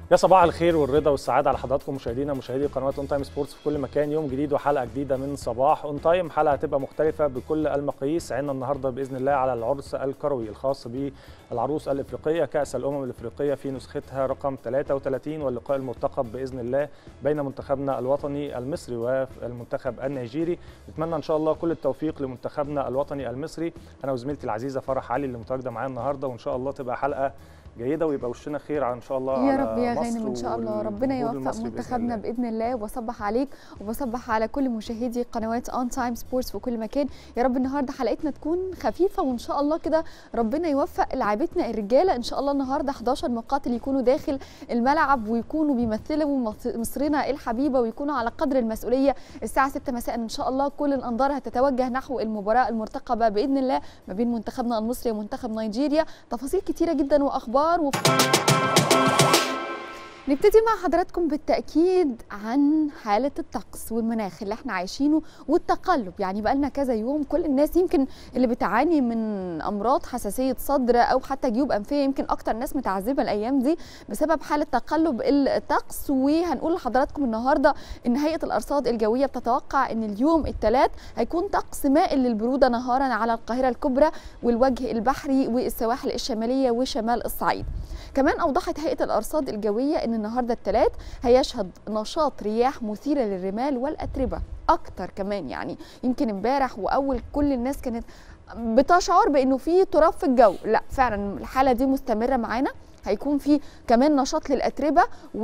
يا صباح الخير والرضا والسعاده على حضراتكم مشاهدينا مشاهدي قنوات اون تايم سبورتس في كل مكان يوم جديد وحلقه جديده من صباح اون تايم حلقه هتبقى مختلفه بكل المقاييس عندنا النهارده باذن الله على العرس الكروي الخاص بالعروس الافريقيه كاس الامم الافريقيه في نسختها رقم 33 واللقاء المرتقب باذن الله بين منتخبنا الوطني المصري والمنتخب النيجيري نتمنى ان شاء الله كل التوفيق لمنتخبنا الوطني المصري انا وزميلتي العزيزه فرح علي اللي متواجده معايا النهارده وان شاء الله تبقى حلقه جيده ويبقى وشنا خير ان شاء الله يا على رب يا مصر غانم ان شاء الله ربنا والجمهور يوفق المصري بإذن منتخبنا الله. باذن الله وبصبح عليك وبصبح على كل مشاهدي قنوات اون تايم سبورتس في كل مكان يا رب النهارده حلقتنا تكون خفيفه وان شاء الله كده ربنا يوفق لاعبتنا الرجاله ان شاء الله النهارده 11 مقاتل يكونوا داخل الملعب ويكونوا بيمثلوا مص- مصرنا الحبيبه ويكونوا على قدر المسؤوليه الساعه 6 مساء ان شاء الله كل الانظار هتتوجه نحو المباراه المرتقبه باذن الله ما بين منتخبنا المصري ومنتخب نيجيريا تفاصيل كتيره جدا واخبار و... نبتدي مع حضراتكم بالتأكيد عن حالة الطقس والمناخ اللي احنا عايشينه والتقلب يعني بقالنا كذا يوم كل الناس يمكن اللي بتعاني من أمراض حساسية صدر أو حتى جيوب أنفية يمكن أكتر ناس متعذبة الأيام دي بسبب حالة تقلب الطقس وهنقول لحضراتكم النهاردة إن هيئة الأرصاد الجوية بتتوقع إن اليوم الثلاث هيكون طقس مائل للبرودة نهارا على القاهرة الكبرى والوجه البحري والسواحل الشمالية وشمال الصعيد كمان أوضحت هيئة الأرصاد الجوية أن النهاردة الثلاث هيشهد نشاط رياح مثيرة للرمال والأتربة أكتر كمان يعني يمكن امبارح وأول كل الناس كانت بتشعر بأنه في تراب في الجو لا فعلا الحالة دي مستمرة معانا هيكون في كمان نشاط للأتربة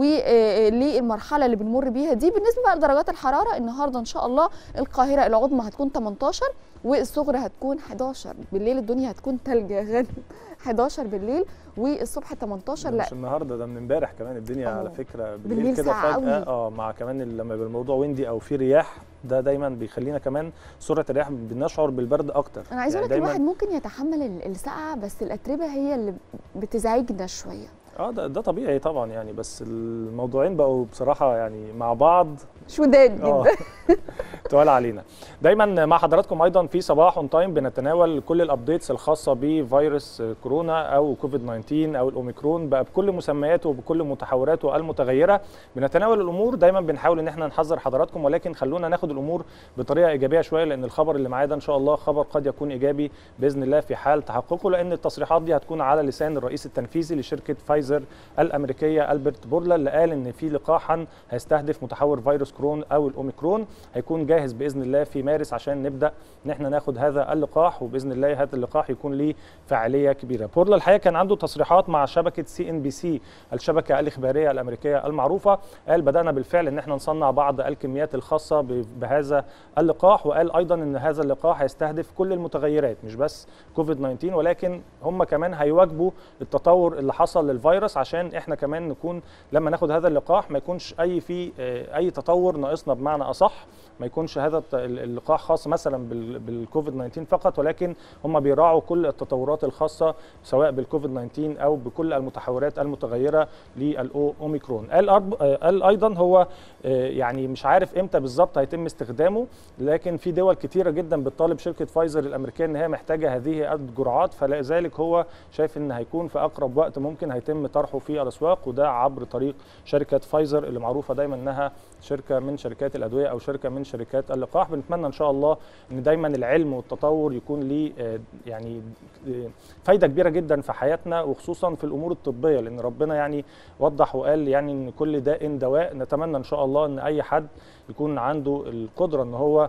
وللمرحلة اللي بنمر بيها دي بالنسبة بقى لدرجات الحرارة النهاردة إن شاء الله القاهرة العظمى هتكون 18 والصغرى هتكون 11 بالليل الدنيا هتكون تلج يا غالب 11 بالليل والصبح 18 ده لا مش النهارده ده من امبارح كمان الدنيا آه. على فكره بالليل بالليل كده ساقعة فجاه قوي. اه مع كمان ال- لما يبقى الموضوع ويندي او في رياح ده دايما بيخلينا كمان سرعه الرياح بنشعر بالبرد اكتر انا عايزه يعني اقول لك دايماً- الواحد ممكن يتحمل ال- السقعه بس الاتربه هي اللي بتزعجنا شويه اه ده, ده طبيعي طبعا يعني بس الموضوعين بقوا بصراحه يعني مع بعض شداد اه جدا تقال علينا دايما مع حضراتكم ايضا في صباح اون تايم بنتناول كل الابديتس الخاصه بفيروس كورونا او كوفيد 19 او الاوميكرون بقى بكل مسمياته وبكل متحوراته المتغيره بنتناول الامور دايما بنحاول ان احنا نحذر حضراتكم ولكن خلونا ناخد الامور بطريقه ايجابيه شويه لان الخبر اللي معايا ده ان شاء الله خبر قد يكون ايجابي باذن الله في حال تحققه لان التصريحات دي هتكون على لسان الرئيس التنفيذي لشركه فايزر الامريكيه البرت بورلا اللي قال ان في لقاحا هيستهدف متحور فيروس كورونا او الاوميكرون هيكون جاهز باذن الله في مارس عشان نبدا ان احنا ناخد هذا اللقاح وباذن الله هذا اللقاح يكون ليه فاعاليه كبيره بورلا الحقيقه كان عنده تصريحات مع شبكه سي ان بي سي الشبكه الاخباريه الامريكيه المعروفه قال بدانا بالفعل ان احنا نصنع بعض الكميات الخاصه ب- بهذا اللقاح وقال ايضا ان هذا اللقاح هيستهدف كل المتغيرات مش بس كوفيد 19 ولكن هم كمان هيواجبوا التطور اللي حصل للفيروس عشان احنا كمان نكون لما ناخد هذا اللقاح ما يكونش اي في آه، اي تطور ناقصنا بمعنى اصح ما يكونش هذا الت- اللقاح خاص مثلا بال- بالكوفيد 19 فقط ولكن هم بيراعوا كل التطورات الخاصه سواء بالكوفيد 19 او بكل المتحورات المتغيره للاوميكرون قال أرب- آه، قال ايضا هو آه، يعني مش عارف امتى بالظبط هيتم استخدامه لكن في دول كتيره جدا بتطالب شركه فايزر الامريكيه ان هي محتاجه هذه الجرعات فلذلك هو شايف ان هيكون في اقرب وقت ممكن هيتم طرحه في الاسواق وده عبر طريق شركه فايزر اللي معروفه دايما انها شركه من شركات الادويه او شركه من شركات اللقاح بنتمنى ان شاء الله ان دايما العلم والتطور يكون ليه آه، يعني آه، فايده كبيره جدا في حياتنا وخصوصا في الامور الطبيه لان ربنا يعني وضح وقال يعني ان كل داء دواء نتمنى ان شاء الله ان اي حد يكون عنده القدره ان هو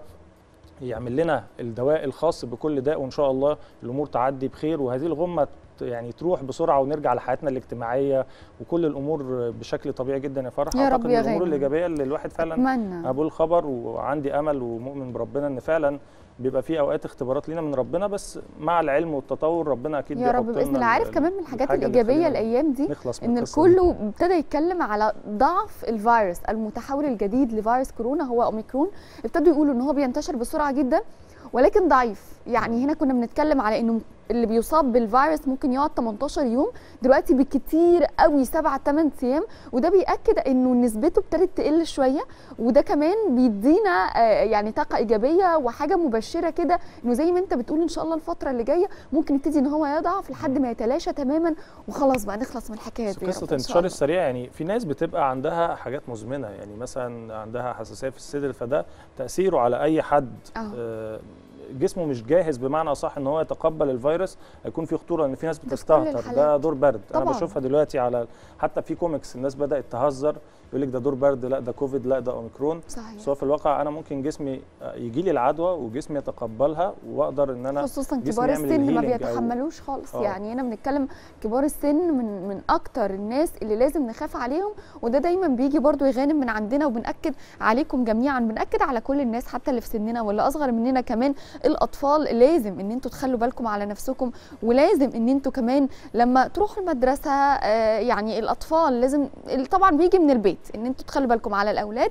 يعمل لنا الدواء الخاص بكل داء وان شاء الله الامور تعدي بخير وهذه الغمه ت- يعني تروح بسرعه ونرجع لحياتنا الاجتماعيه وكل الامور بشكل طبيعي جدا يا فرح يا رب أعتقد يا من الامور غانم. الايجابيه اللي الواحد فعلا اتمنى انا بقول خبر وعندي امل ومؤمن بربنا ان فعلا بيبقى في اوقات اختبارات لينا من ربنا بس مع العلم والتطور ربنا اكيد يا رب بيحط باذن لنا الله عارف ال- كمان من الحاجات الحاجة اللي الايجابيه تخلينا الايام دي نخلص من ان القصة دي. الكل ابتدى يتكلم على ضعف الفيروس المتحول الجديد لفيروس كورونا هو اوميكرون ابتدوا يقولوا ان هو بينتشر بسرعه جدا ولكن ضعيف يعني هنا كنا بنتكلم على انه اللي بيصاب بالفيروس ممكن يقعد 18 يوم دلوقتي بالكتير قوي 7 8 ايام وده بياكد انه نسبته ابتدت تقل شويه وده كمان بيدينا آه، يعني طاقه ايجابيه وحاجه مبشره كده انه زي ما انت بتقول ان شاء الله الفتره اللي جايه ممكن يبتدي ان هو يضعف لحد ما يتلاشى تماما وخلاص بقى نخلص من الحكايه بس دي يا قصه رب إن شاء الانتشار الله. السريع يعني في ناس بتبقى عندها حاجات مزمنه يعني مثلا عندها حساسيه في الصدر فده تاثيره على اي حد آه. آه، جسمه مش جاهز بمعنى اصح ان هو يتقبل الفيروس هيكون في خطوره ان في ناس في كل بتستهتر ده الحالات. دور برد انا طبعاً. بشوفها دلوقتي على حتى في كوميكس الناس بدات تهزر يقول لك ده دور برد لا ده كوفيد لا ده اوميكرون صحيح بس هو في الواقع انا ممكن جسمي يجي لي العدوى وجسمي يتقبلها واقدر ان انا خصوصا جسمي كبار يعمل السن ما الهيلينج أو- بيتحملوش خالص آه. يعني هنا بنتكلم كبار السن من من اكتر الناس اللي لازم نخاف عليهم وده دايما بيجي برضو يغانم من عندنا وبناكد عليكم جميعا بناكد على كل الناس حتى اللي في سننا واللي اصغر مننا كمان الاطفال لازم ان انتوا تخلوا بالكم على نفسكم ولازم ان انتوا كمان لما تروحوا المدرسه آه، يعني الاطفال لازم طبعا بيجي من البيت ان انتوا تخلوا بالكم على الاولاد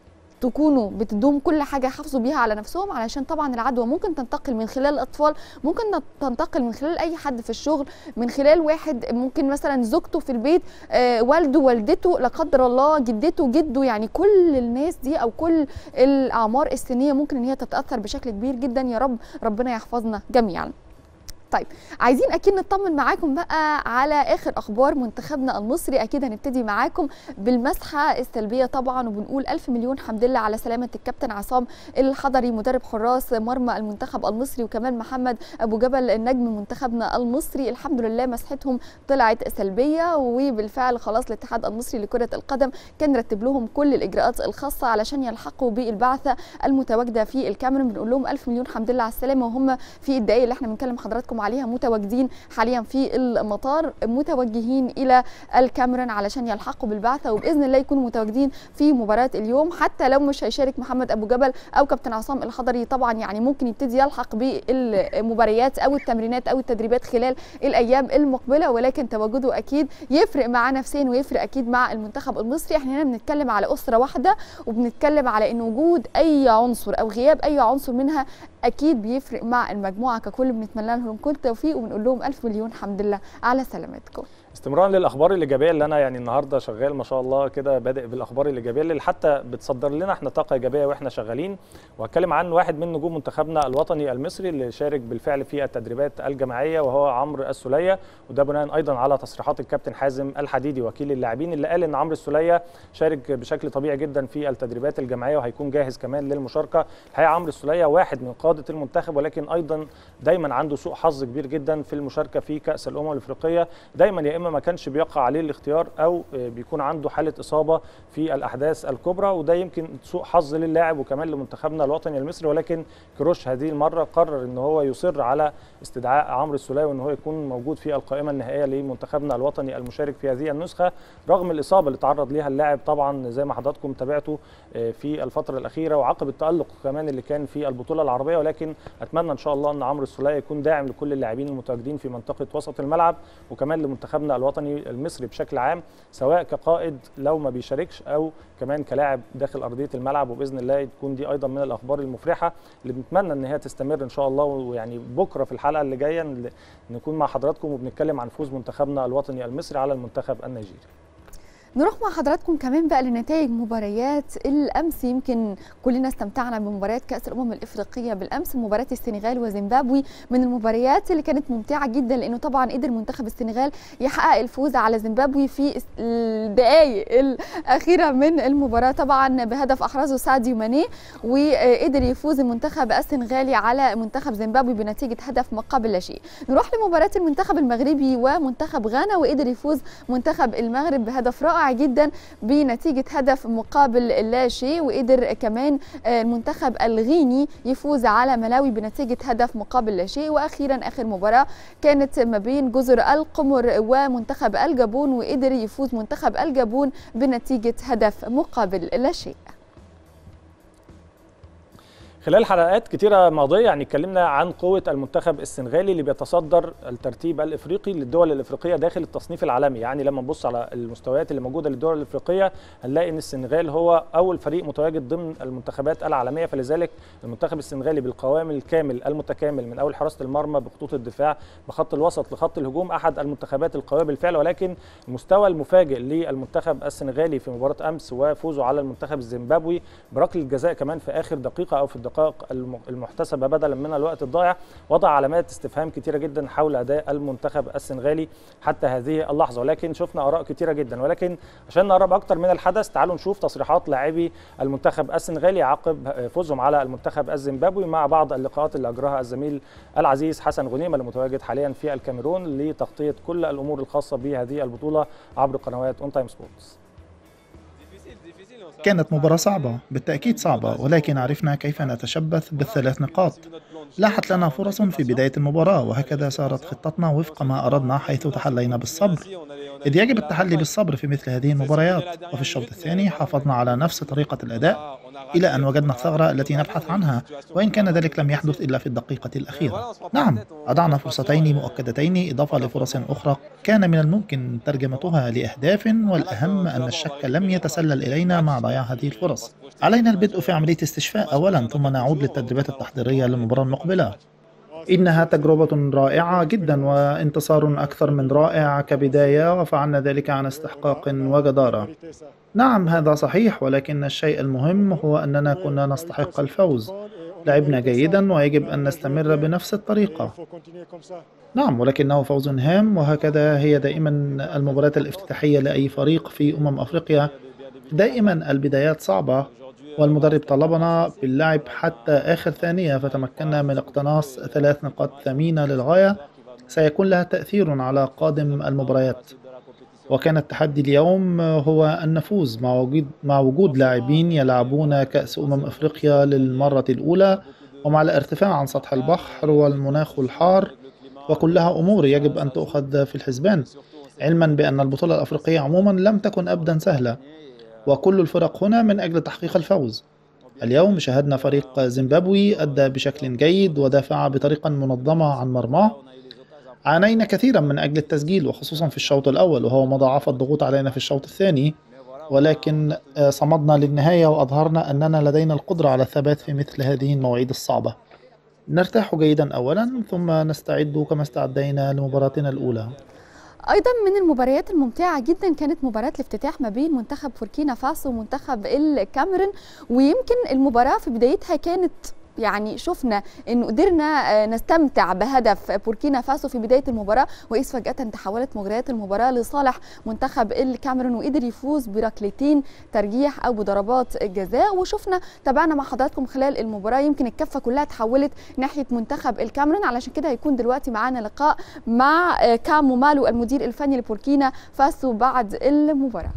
تكونوا بتدوم كل حاجه يحافظوا بيها على نفسهم علشان طبعا العدوى ممكن تنتقل من خلال الاطفال ممكن تنتقل من خلال اي حد في الشغل من خلال واحد ممكن مثلا زوجته في البيت آه، والده والدته لا قدر الله جدته جده يعني كل الناس دي او كل الاعمار السنيه ممكن ان هي تتاثر بشكل كبير جدا يا رب ربنا يحفظنا جميعا طيب عايزين اكيد نطمن معاكم بقى على اخر اخبار منتخبنا المصري اكيد هنبتدي معاكم بالمسحه السلبيه طبعا وبنقول الف مليون حمد لله على سلامه الكابتن عصام الحضري مدرب حراس مرمى المنتخب المصري وكمان محمد ابو جبل النجم منتخبنا المصري الحمد لله مسحتهم طلعت سلبيه وبالفعل خلاص الاتحاد المصري لكره القدم كان رتب لهم كل الاجراءات الخاصه علشان يلحقوا بالبعثه المتواجده في الكاميرون بنقول لهم الف مليون حمد لله على السلامه وهم في الدقائق اللي احنا بنكلم حضراتكم عليها متواجدين حاليا في المطار متوجهين الى الكاميرون علشان يلحقوا بالبعثه وباذن الله يكونوا متواجدين في مباراه اليوم حتى لو مش هيشارك محمد ابو جبل او كابتن عصام الحضري طبعا يعني ممكن يبتدي يلحق بالمباريات او التمرينات او التدريبات خلال الايام المقبله ولكن تواجده اكيد يفرق معاه نفسيا ويفرق اكيد مع المنتخب المصري احنا هنا بنتكلم على اسره واحده وبنتكلم على ان وجود اي عنصر او غياب اي عنصر منها اكيد بيفرق مع المجموعه ككل بنتمنى لهم كل التوفيق وبنقول لهم الف مليون حمد لله على سلامتكم استمرارا للاخبار الايجابيه اللي انا يعني النهارده شغال ما شاء الله كده بادئ بالاخبار الايجابيه اللي حتى بتصدر لنا احنا طاقه ايجابيه واحنا شغالين وهتكلم عن واحد من نجوم منتخبنا الوطني المصري اللي شارك بالفعل في التدريبات الجماعيه وهو عمرو السوليه وده بناء ايضا على تصريحات الكابتن حازم الحديدي وكيل اللاعبين اللي قال ان عمرو السوليه شارك بشكل طبيعي جدا في التدريبات الجماعيه وهيكون جاهز كمان للمشاركه الحقيقه عمرو السوليه واحد من قاده المنتخب ولكن ايضا دايما عنده سوء حظ كبير جدا في المشاركه في كاس الامم الافريقيه دايما يا اما ما كانش بيقع عليه الاختيار او بيكون عنده حاله اصابه في الاحداث الكبرى وده يمكن سوء حظ للاعب وكمان لمنتخبنا الوطني المصري ولكن كروش هذه المره قرر ان هو يصر على استدعاء عمرو السوليه وان هو يكون موجود في القائمه النهائيه لمنتخبنا الوطني المشارك في هذه النسخه رغم الاصابه اللي تعرض ليها اللاعب طبعا زي ما حضراتكم تابعتوا في الفتره الاخيره وعقب التالق كمان اللي كان في البطوله العربيه ولكن اتمنى ان شاء الله ان عمرو السوليه يكون داعم لكل اللاعبين المتواجدين في منطقه وسط الملعب وكمان لمنتخبنا الوطني المصري بشكل عام سواء كقائد لو ما بيشاركش او كمان كلاعب داخل ارضيه الملعب وباذن الله تكون دي ايضا من الاخبار المفرحه اللي بنتمنى ان هي تستمر ان شاء الله ويعني بكره في الحلقه اللي جايه نكون مع حضراتكم وبنتكلم عن فوز منتخبنا الوطني المصري على المنتخب النيجيري نروح مع حضراتكم كمان بقى لنتائج مباريات الامس يمكن كلنا استمتعنا بمباريات كاس الامم الافريقيه بالامس مباراه السنغال وزيمبابوي من المباريات اللي كانت ممتعه جدا لانه طبعا قدر منتخب السنغال يحقق الفوز على زيمبابوي في الدقائق الاخيره من المباراه طبعا بهدف احرزه ساديو ماني وقدر يفوز المنتخب السنغالي على منتخب زيمبابوي بنتيجه هدف مقابل لا شيء نروح لمباراه المنتخب المغربي ومنتخب غانا وقدر يفوز منتخب المغرب بهدف رائع جدا بنتيجة هدف مقابل لا شيء وقدر كمان المنتخب الغيني يفوز على ملاوي بنتيجة هدف مقابل لا شيء وأخيرا آخر مباراة كانت ما بين جزر القمر ومنتخب الجابون وقدر يفوز منتخب الجابون بنتيجة هدف مقابل لا شيء خلال حلقات كتيرة ماضية يعني اتكلمنا عن قوة المنتخب السنغالي اللي بيتصدر الترتيب الافريقي للدول الافريقية داخل التصنيف العالمي، يعني لما نبص على المستويات اللي موجودة للدول الافريقية هنلاقي ان السنغال هو اول فريق متواجد ضمن المنتخبات العالمية فلذلك المنتخب السنغالي بالقوام الكامل المتكامل من اول حراسة المرمى بخطوط الدفاع بخط الوسط لخط الهجوم احد المنتخبات القوية بالفعل ولكن المستوى المفاجئ للمنتخب السنغالي في مباراة امس وفوزه على المنتخب الزيمبابوي بركلة جزاء كمان في اخر دقيقة او في الدقائق المحتسبه بدلا من الوقت الضائع وضع علامات استفهام كثيره جدا حول اداء المنتخب السنغالي حتى هذه اللحظه ولكن شفنا اراء كثيره جدا ولكن عشان نقرب اكتر من الحدث تعالوا نشوف تصريحات لاعبي المنتخب السنغالي عقب فوزهم على المنتخب الزيمبابوي مع بعض اللقاءات اللي اجراها الزميل العزيز حسن غنيمه المتواجد حاليا في الكاميرون لتغطيه كل الامور الخاصه بهذه البطوله عبر قنوات اون تايم سبورتس كانت مباراة صعبة بالتأكيد صعبة ولكن عرفنا كيف نتشبث بالثلاث نقاط لاحت لنا فرص في بداية المباراة وهكذا سارت خطتنا وفق ما أردنا حيث تحلينا بالصبر إذ يجب التحلي بالصبر في مثل هذه المباريات وفي الشوط الثاني حافظنا على نفس طريقة الأداء إلى أن وجدنا الثغرة التي نبحث عنها وإن كان ذلك لم يحدث إلا في الدقيقة الأخيرة نعم أضعنا فرصتين مؤكدتين إضافة لفرص أخرى كان من الممكن ترجمتها لأهداف والأهم أن الشك لم يتسلل إلينا مع ضياع هذه الفرص علينا البدء في عملية استشفاء أولا ثم نعود للتدريبات التحضيرية للمباراة المقبلة إنها تجربة رائعة جدا وانتصار أكثر من رائع كبداية وفعلنا ذلك عن استحقاق وجدارة نعم هذا صحيح ولكن الشيء المهم هو أننا كنا نستحق الفوز لعبنا جيدا ويجب أن نستمر بنفس الطريقة نعم ولكنه فوز هام وهكذا هي دائما المباريات الافتتاحية لأي فريق في أمم أفريقيا دائما البدايات صعبة والمدرب طلبنا باللعب حتى آخر ثانية فتمكنا من اقتناص ثلاث نقاط ثمينة للغاية سيكون لها تأثير على قادم المباريات وكان التحدي اليوم هو أن نفوز مع وجود, مع وجود لاعبين يلعبون كأس أمم أفريقيا للمرة الأولى ومع الارتفاع عن سطح البحر والمناخ الحار وكلها أمور يجب أن تؤخذ في الحسبان علما بأن البطولة الأفريقية عموما لم تكن أبدا سهلة وكل الفرق هنا من أجل تحقيق الفوز اليوم شاهدنا فريق زيمبابوي أدى بشكل جيد ودافع بطريقة منظمة عن مرماه عانينا كثيرا من أجل التسجيل وخصوصا في الشوط الأول وهو مضاعف الضغوط علينا في الشوط الثاني ولكن صمدنا للنهاية وأظهرنا أننا لدينا القدرة على الثبات في مثل هذه المواعيد الصعبة نرتاح جيدا أولا ثم نستعد كما استعدينا لمباراتنا الأولى ايضا من المباريات الممتعه جدا كانت مباراه الافتتاح ما بين منتخب بوركينا فاسو ومنتخب الكاميرون ويمكن المباراه في بدايتها كانت يعني شفنا انه قدرنا نستمتع بهدف بوركينا فاسو في بدايه المباراه واذ فجاه تحولت مجريات المباراه لصالح منتخب الكاميرون وقدر يفوز بركلتين ترجيح او بضربات جزاء وشفنا تابعنا مع حضراتكم خلال المباراه يمكن الكفه كلها تحولت ناحيه منتخب الكاميرون علشان كده هيكون دلوقتي معانا لقاء مع كامو مالو المدير الفني لبوركينا فاسو بعد المباراه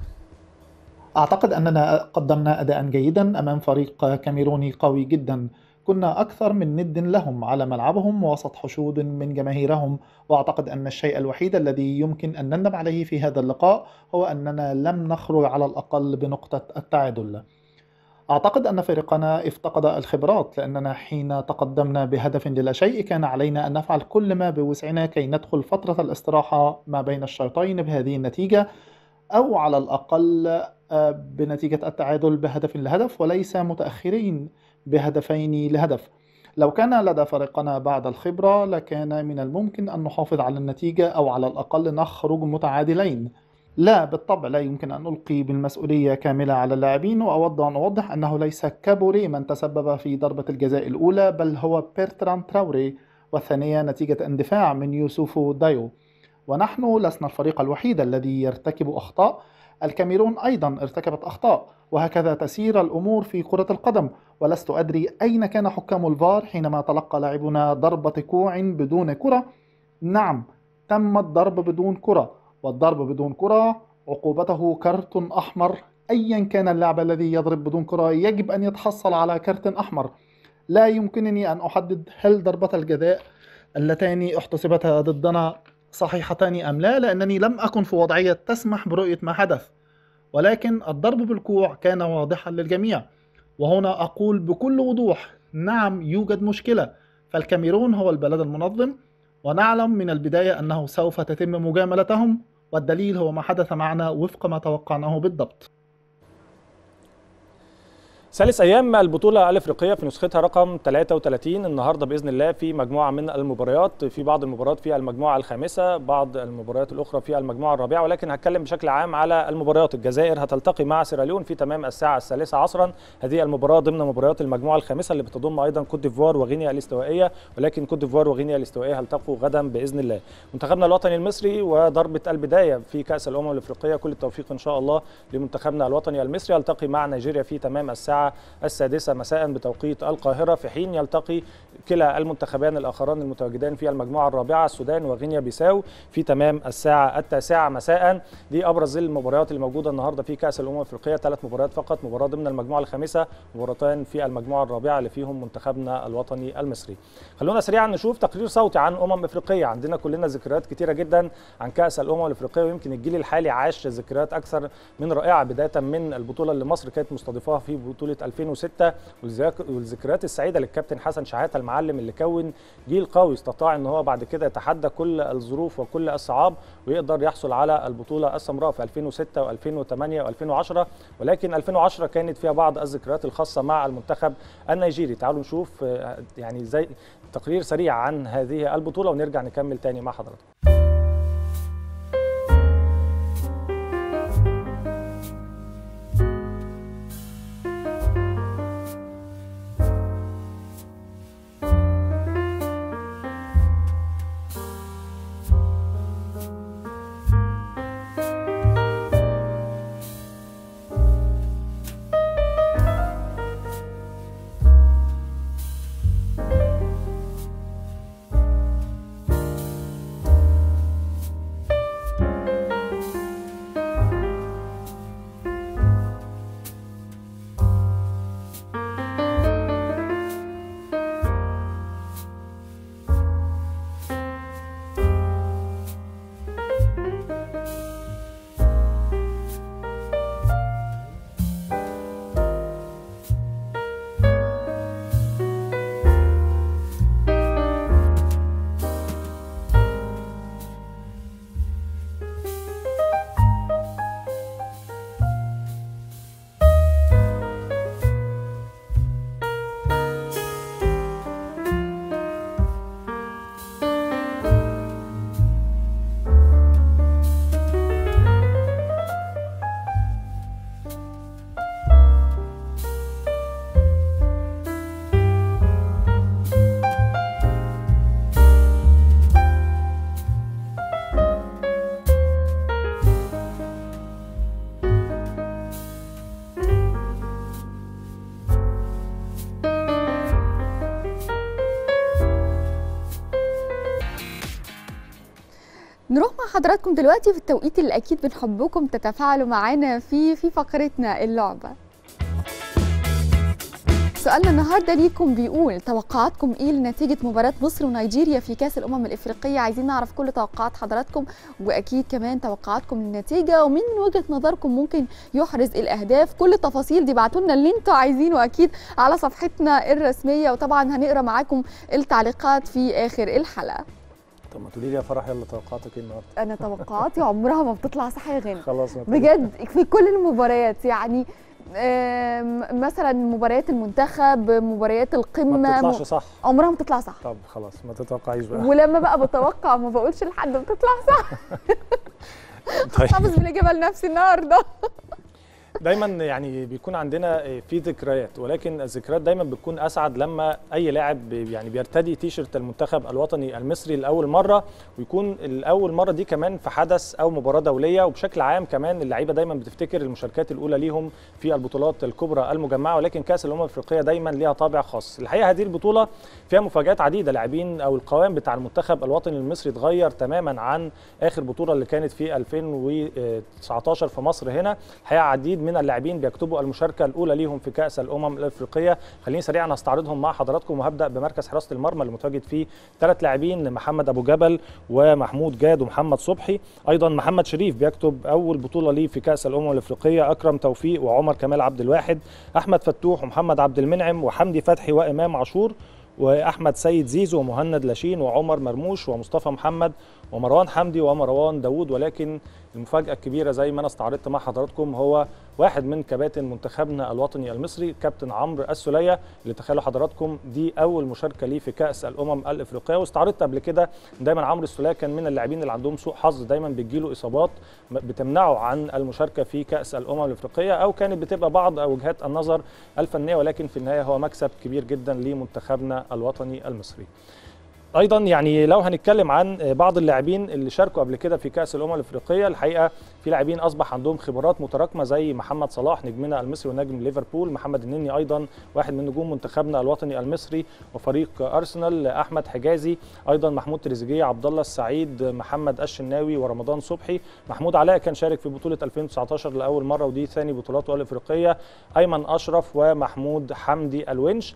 أعتقد أننا قدمنا أداء جيدا أمام فريق كاميروني قوي جدا كنا أكثر من ند لهم على ملعبهم وسط حشود من جماهيرهم وأعتقد أن الشيء الوحيد الذي يمكن أن نندم عليه في هذا اللقاء هو أننا لم نخرج على الأقل بنقطة التعادل أعتقد أن فريقنا افتقد الخبرات لأننا حين تقدمنا بهدف للا شيء كان علينا أن نفعل كل ما بوسعنا كي ندخل فترة الاستراحة ما بين الشوطين بهذه النتيجة أو على الأقل بنتيجة التعادل بهدف لهدف وليس متأخرين بهدفين لهدف لو كان لدى فريقنا بعد الخبرة لكان من الممكن أن نحافظ على النتيجة أو على الأقل نخرج متعادلين لا بالطبع لا يمكن أن ألقي بالمسؤولية كاملة على اللاعبين وأود أن أوضح أنه ليس كابوري من تسبب في ضربة الجزاء الأولى بل هو بيرتران تراوري والثانية نتيجة اندفاع من يوسف دايو ونحن لسنا الفريق الوحيد الذي يرتكب أخطاء الكاميرون أيضا ارتكبت أخطاء وهكذا تسير الأمور في كرة القدم ولست أدري أين كان حكام الفار حينما تلقى لاعبنا ضربة كوع بدون كرة نعم تم الضرب بدون كرة والضرب بدون كرة عقوبته كرت أحمر أيا كان اللاعب الذي يضرب بدون كرة يجب أن يتحصل على كرت أحمر لا يمكنني أن أحدد هل ضربة الجزاء اللتان احتسبتا ضدنا صحيحتان أم لا لأنني لم أكن في وضعية تسمح برؤية ما حدث ولكن الضرب بالكوع كان واضحا للجميع وهنا أقول بكل وضوح نعم يوجد مشكلة فالكاميرون هو البلد المنظم ونعلم من البداية أنه سوف تتم مجاملتهم والدليل هو ما حدث معنا وفق ما توقعناه بالضبط ثالث ايام البطوله الافريقيه في نسختها رقم 33 النهارده باذن الله في مجموعه من المباريات في بعض المباريات في المجموعه الخامسه بعض المباريات الاخرى في المجموعه الرابعه ولكن هتكلم بشكل عام على المباريات الجزائر هتلتقي مع سيراليون في تمام الساعه الثالثه عصرا هذه المباراه ضمن مباريات المجموعه الخامسه اللي بتضم ايضا كوت ديفوار وغينيا الاستوائيه ولكن كوت ديفوار وغينيا الاستوائيه هيلتقوا غدا باذن الله منتخبنا الوطني المصري وضربه البدايه في كاس الامم الافريقيه كل التوفيق ان شاء الله لمنتخبنا الوطني المصري يلتقي مع نيجيريا في تمام الساعه السادسة مساء بتوقيت القاهرة في حين يلتقي كلا المنتخبان الآخران المتواجدان في المجموعة الرابعة السودان وغينيا بيساو في تمام الساعة التاسعة مساء دي أبرز المباريات الموجودة النهاردة في كأس الأمم الأفريقية ثلاث مباريات فقط مباراة ضمن المجموعة الخامسة مباراتان في المجموعة الرابعة اللي فيهم منتخبنا الوطني المصري خلونا سريعا نشوف تقرير صوتي عن أمم أفريقية عندنا كلنا ذكريات كتيرة جدا عن كأس الأمم الأفريقية ويمكن الجيل الحالي عاش ذكريات أكثر من رائعة بداية من البطولة اللي مصر كانت مستضيفاها في بطولة 2006 والذكريات السعيده للكابتن حسن شحاته المعلم اللي كون جيل قوي استطاع ان هو بعد كده يتحدى كل الظروف وكل الصعاب ويقدر يحصل على البطوله السمراء في 2006 و2008 و2010 ولكن 2010 كانت فيها بعض الذكريات الخاصه مع المنتخب النيجيري تعالوا نشوف يعني زي تقرير سريع عن هذه البطوله ونرجع نكمل تاني مع حضراتكم نروح مع حضراتكم دلوقتي في التوقيت اللي اكيد بنحبكم تتفاعلوا معانا فيه في فقرتنا اللعبه سؤالنا النهارده ليكم بيقول توقعاتكم ايه لنتيجه مباراه مصر ونيجيريا في كاس الامم الافريقيه عايزين نعرف كل توقعات حضراتكم واكيد كمان توقعاتكم للنتيجه ومين من وجهه نظركم ممكن يحرز الاهداف كل التفاصيل دي ابعتوا لنا اللي انتوا عايزينه اكيد على صفحتنا الرسميه وطبعا هنقرا معاكم التعليقات في اخر الحلقه طب ما تقولي لي يا فرح يلا توقعاتك ايه النهارده انا توقعاتي عمرها ما بتطلع صح يا غانم خلاص ما تقولي. بجد في كل المباريات يعني آم، مثلا مباريات المنتخب مباريات القمه ما بتطلعش م- صح عمرها ما بتطلع صح طب خلاص ما تتوقعيش بقى ولما بقى بتوقع ما بقولش لحد بتطلع صح طيب حافظ بالاجابه لنفسي النهارده دايما يعني بيكون عندنا في ذكريات ولكن الذكريات دايما بتكون اسعد لما اي لاعب بي- يعني بيرتدي تيشرت المنتخب الوطني المصري لاول مره ويكون الاول مره دي كمان في حدث او مباراه دوليه وبشكل عام كمان اللعيبه دايما بتفتكر المشاركات الاولى ليهم في البطولات الكبرى المجمعه ولكن كاس الامم الافريقيه دايما ليها طابع خاص الحقيقه هذه البطوله فيها مفاجات عديده لاعبين او القوام بتاع المنتخب الوطني المصري اتغير تماما عن اخر بطوله اللي كانت في 2019 في مصر هنا الحقيقه عديد من اللاعبين بيكتبوا المشاركه الاولى ليهم في كاس الامم الافريقيه خليني سريعا استعرضهم مع حضراتكم وهبدا بمركز حراسه المرمى اللي متواجد فيه ثلاث لاعبين محمد ابو جبل ومحمود جاد ومحمد صبحي ايضا محمد شريف بيكتب اول بطوله ليه في كاس الامم الافريقيه اكرم توفيق وعمر كمال عبد الواحد احمد فتوح ومحمد عبد المنعم وحمدي فتحي وامام عاشور واحمد سيد زيزو ومهند لاشين وعمر مرموش ومصطفى محمد ومروان حمدي ومروان داوود ولكن المفاجاه الكبيره زي ما انا استعرضت مع حضراتكم هو واحد من كباتن منتخبنا الوطني المصري كابتن عمرو السليه اللي تخيلوا حضراتكم دي اول مشاركه ليه في كاس الامم الافريقيه واستعرضت قبل كده دايما عمرو السليه كان من اللاعبين اللي عندهم سوء حظ دايما بتجيله اصابات بتمنعه عن المشاركه في كاس الامم الافريقيه او كانت بتبقى بعض وجهات النظر الفنيه ولكن في النهايه هو مكسب كبير جدا لمنتخبنا الوطني المصري ايضا يعني لو هنتكلم عن بعض اللاعبين اللي شاركوا قبل كده في كاس الامم الافريقيه الحقيقه في لاعبين اصبح عندهم خبرات متراكمه زي محمد صلاح نجمنا المصري ونجم ليفربول محمد النني ايضا واحد من نجوم منتخبنا الوطني المصري وفريق ارسنال احمد حجازي ايضا محمود تريزيجيه عبد الله السعيد محمد الشناوي ورمضان صبحي محمود علاء كان شارك في بطوله 2019 لاول مره ودي ثاني بطولاته الافريقيه ايمن اشرف ومحمود حمدي الونش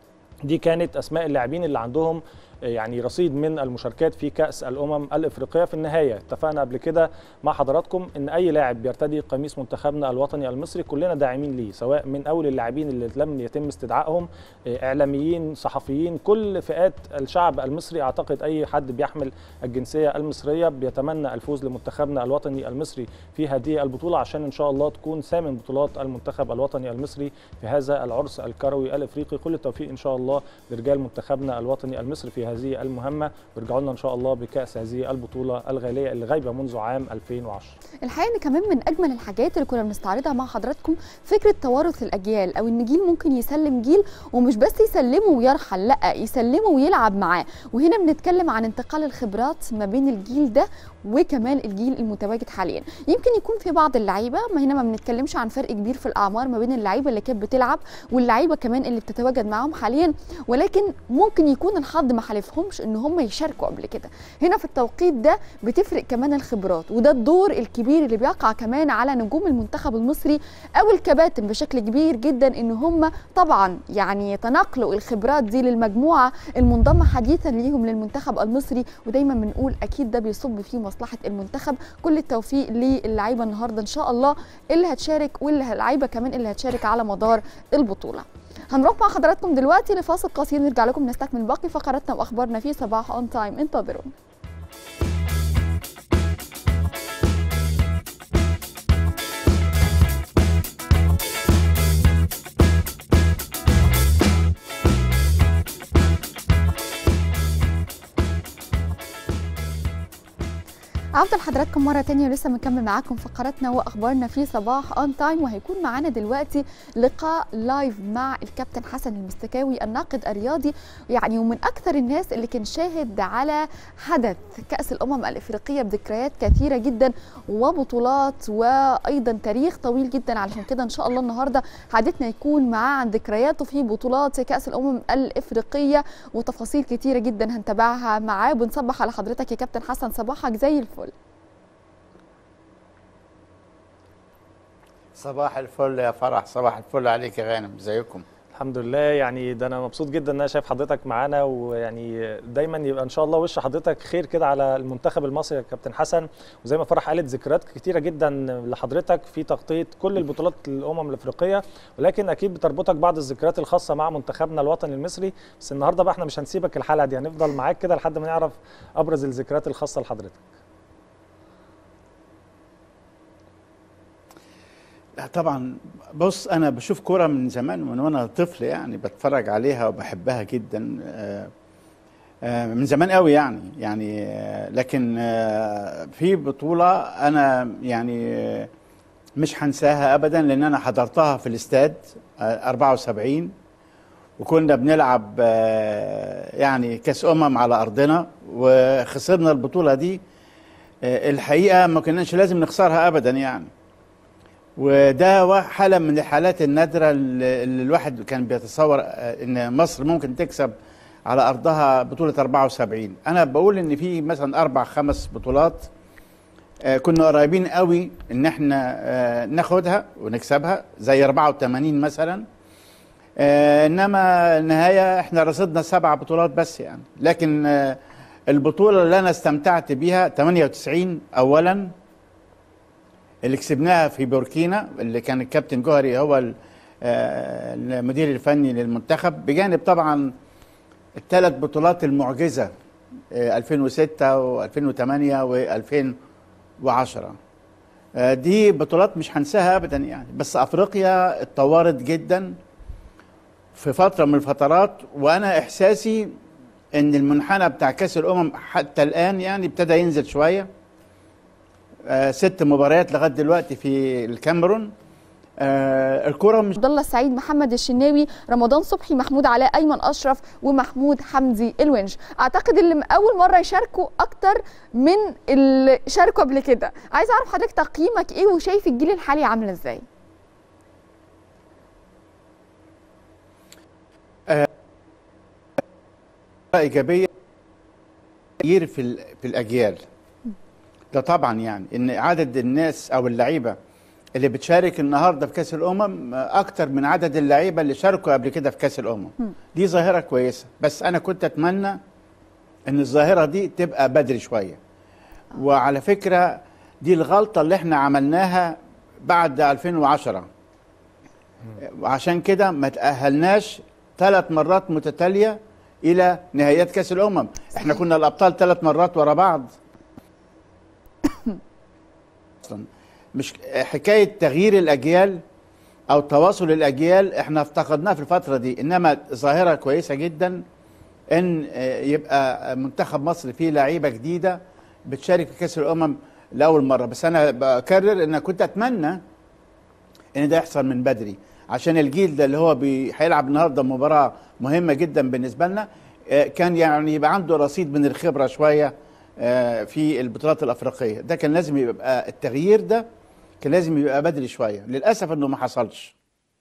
دي كانت اسماء اللاعبين اللي عندهم يعني رصيد من المشاركات في كأس الأمم الإفريقية في النهاية اتفقنا قبل كده مع حضراتكم إن أي لاعب بيرتدي قميص منتخبنا الوطني المصري كلنا داعمين ليه سواء من أول اللاعبين اللي لم يتم استدعائهم إعلاميين صحفيين كل فئات الشعب المصري أعتقد أي حد بيحمل الجنسية المصرية بيتمنى الفوز لمنتخبنا الوطني المصري في هذه البطولة عشان إن شاء الله تكون ثامن بطولات المنتخب الوطني المصري في هذا العرس الكروي الإفريقي كل التوفيق إن شاء الله لرجال منتخبنا الوطني المصري في هذه المهمة ويرجعوا لنا إن شاء الله بكأس هذه البطولة الغالية اللي غايبة منذ عام 2010 الحقيقه ان كمان من اجمل الحاجات اللي كنا بنستعرضها مع حضراتكم فكره توارث الاجيال او ان جيل ممكن يسلم جيل ومش بس يسلمه ويرحل لا يسلمه ويلعب معاه وهنا بنتكلم عن انتقال الخبرات ما بين الجيل ده وكمان الجيل المتواجد حاليا يمكن يكون في بعض اللعيبه ما هنا ما بنتكلمش عن فرق كبير في الاعمار ما بين اللعيبه اللي كانت بتلعب واللعيبه كمان اللي بتتواجد معاهم حاليا ولكن ممكن يكون الحظ ما حالفهمش ان هم يشاركوا قبل كده هنا في التوقيت ده بتفرق كمان الخبرات وده الدور الكبير اللي بيقع كمان على نجوم المنتخب المصري او الكباتن بشكل كبير جدا ان هم طبعا يعني يتناقلوا الخبرات دي للمجموعه المنضمه حديثا ليهم للمنتخب المصري ودايما بنقول اكيد ده بيصب في مصلحه المنتخب كل التوفيق للعيبه النهارده ان شاء الله اللي هتشارك واللي اللعيبه كمان اللي هتشارك على مدار البطوله هنروح مع حضراتكم دلوقتي لفاصل قصير نرجع لكم نستكمل باقي فقراتنا واخبارنا في صباح اون تايم انتظرونا عودة لحضراتكم مرة تانية ولسه بنكمل معاكم فقراتنا وأخبارنا في صباح أون تايم وهيكون معانا دلوقتي لقاء لايف مع الكابتن حسن المستكاوي الناقد الرياضي يعني ومن أكثر الناس اللي كان شاهد على حدث كأس الأمم الإفريقية بذكريات كثيرة جدا وبطولات وأيضا تاريخ طويل جدا علشان كده إن شاء الله النهاردة حديثنا يكون معاه عن ذكرياته في بطولات كأس الأمم الإفريقية وتفاصيل كثيرة جدا هنتابعها معاه بنصبح على حضرتك يا كابتن حسن صباحك زي الفل صباح الفل يا فرح صباح الفل عليك يا غانم ازيكم الحمد لله يعني ده انا مبسوط جدا ان انا شايف حضرتك معانا ويعني دايما يبقى ان شاء الله وش حضرتك خير كده على المنتخب المصري يا كابتن حسن وزي ما فرح قالت ذكريات كتيره جدا لحضرتك في تغطيه كل البطولات الامم الافريقيه ولكن اكيد بتربطك بعض الذكريات الخاصه مع منتخبنا الوطني المصري بس النهارده بقى احنا مش هنسيبك الحلقه دي هنفضل معاك كده لحد ما نعرف ابرز الذكريات الخاصه لحضرتك لا طبعا بص انا بشوف كرة من زمان من وانا طفل يعني بتفرج عليها وبحبها جدا آه، آه، من زمان قوي يعني يعني آه، لكن آه، في بطولة انا يعني آه، مش هنساها ابدا لان انا حضرتها في الاستاد آه، 74 وكنا بنلعب آه، يعني كاس امم على ارضنا وخسرنا البطولة دي آه، الحقيقة ما كناش لازم نخسرها ابدا يعني وده وا- حالة من الحالات النادرة اللي اللي الواحد كان بيتصور آه، ان مصر ممكن تكسب على ارضها بطولة 74 انا بقول ان في مثلا اربع خمس بطولات آه، كنا قريبين قوي ان احنا آه، ناخدها ونكسبها زي 84 مثلا آه، انما النهايه احنا رصدنا سبع بطولات بس يعني لكن آه، البطوله اللي انا استمتعت بيها 98 اولا اللي كسبناها في بوركينا اللي كان الكابتن جوهري هو ال- آه، المدير الفني للمنتخب بجانب طبعا الثلاث بطولات المعجزه آه، 2006 و2008 و2010 آه، دي بطولات مش هنساها ابدا يعني بس افريقيا اتطورت جدا في فتره من الفترات وانا احساسي ان المنحنى بتاع كاس الامم حتى الان يعني ابتدى ينزل شويه آه، ست مباريات لغايه دلوقتي في الكاميرون آه، الكره مش عبد الله السعيد محمد الشناوي رمضان صبحي محمود علاء ايمن اشرف ومحمود حمدي الونش اعتقد اللي اول مره يشاركوا اكتر من اللي شاركوا قبل كده عايز اعرف حضرتك تقييمك ايه وشايف الجيل الحالي عامل ازاي ايجابيه تغيير في ال- في الاجيال ده طبعا يعني ان عدد الناس او اللعيبه اللي بتشارك النهارده في كاس الامم اكتر من عدد اللعيبه اللي شاركوا قبل كده في كاس الامم دي ظاهره كويسه بس انا كنت اتمنى ان الظاهره دي تبقى بدري شويه وعلى فكره دي الغلطه اللي احنا عملناها بعد 2010 وعشان كده ما تاهلناش ثلاث مرات متتاليه الى نهائيات كاس الامم احنا كنا الابطال ثلاث مرات ورا بعض اصلا مش حكايه تغيير الاجيال او تواصل الاجيال احنا افتقدناه في الفتره دي انما ظاهره كويسه جدا ان آه، يبقى منتخب مصر فيه لعيبه جديده بتشارك في كاس الامم لاول مره بس انا بكرر ان كنت اتمنى ان ده يحصل من بدري عشان الجيل ده اللي هو بي- هيلعب النهارده مباراه مهمه جدا بالنسبه لنا آه، كان يعني يبقى عنده رصيد من الخبره شويه آه، في البطولات الافريقيه ده كان لازم يبقى التغيير ده كان لازم يبقى بدري شويه للاسف انه ما حصلش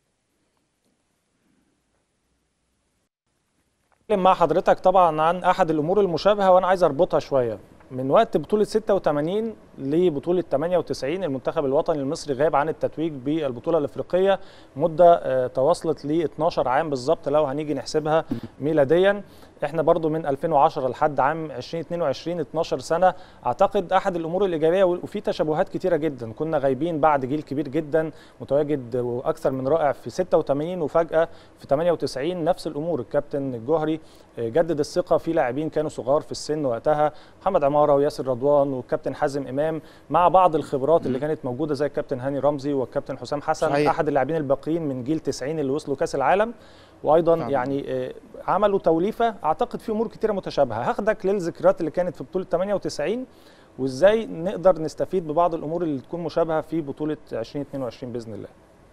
اتكلم مع حضرتك طبعا عن احد الامور المشابهه وانا عايز اربطها شويه من وقت بطوله 86 لبطوله 98 المنتخب الوطني المصري غاب عن التتويج بالبطوله الافريقيه مده آه، تواصلت ل 12 عام بالظبط لو هنيجي نحسبها ميلاديا احنا برضو من 2010 لحد عام 2022 12 سنه اعتقد احد الامور الايجابيه وفي تشابهات كتيره جدا كنا غايبين بعد جيل كبير جدا متواجد واكثر من رائع في 86 وفجاه في 98 نفس الامور الكابتن الجوهري آه، جدد الثقه في لاعبين كانوا صغار في السن وقتها محمد عماره وياسر رضوان والكابتن حازم امام مع بعض الخبرات اللي كانت موجوده زي الكابتن هاني رمزي والكابتن حسام حسن صحيح. احد اللاعبين الباقيين من جيل 90 اللي وصلوا كاس العالم وايضا طبعاً. يعني آه، عملوا توليفه اعتقد في امور كتيره متشابهه هاخدك للذكريات اللي كانت في بطوله 98 وازاي نقدر نستفيد ببعض الامور اللي تكون مشابهه في بطوله 2022 باذن الله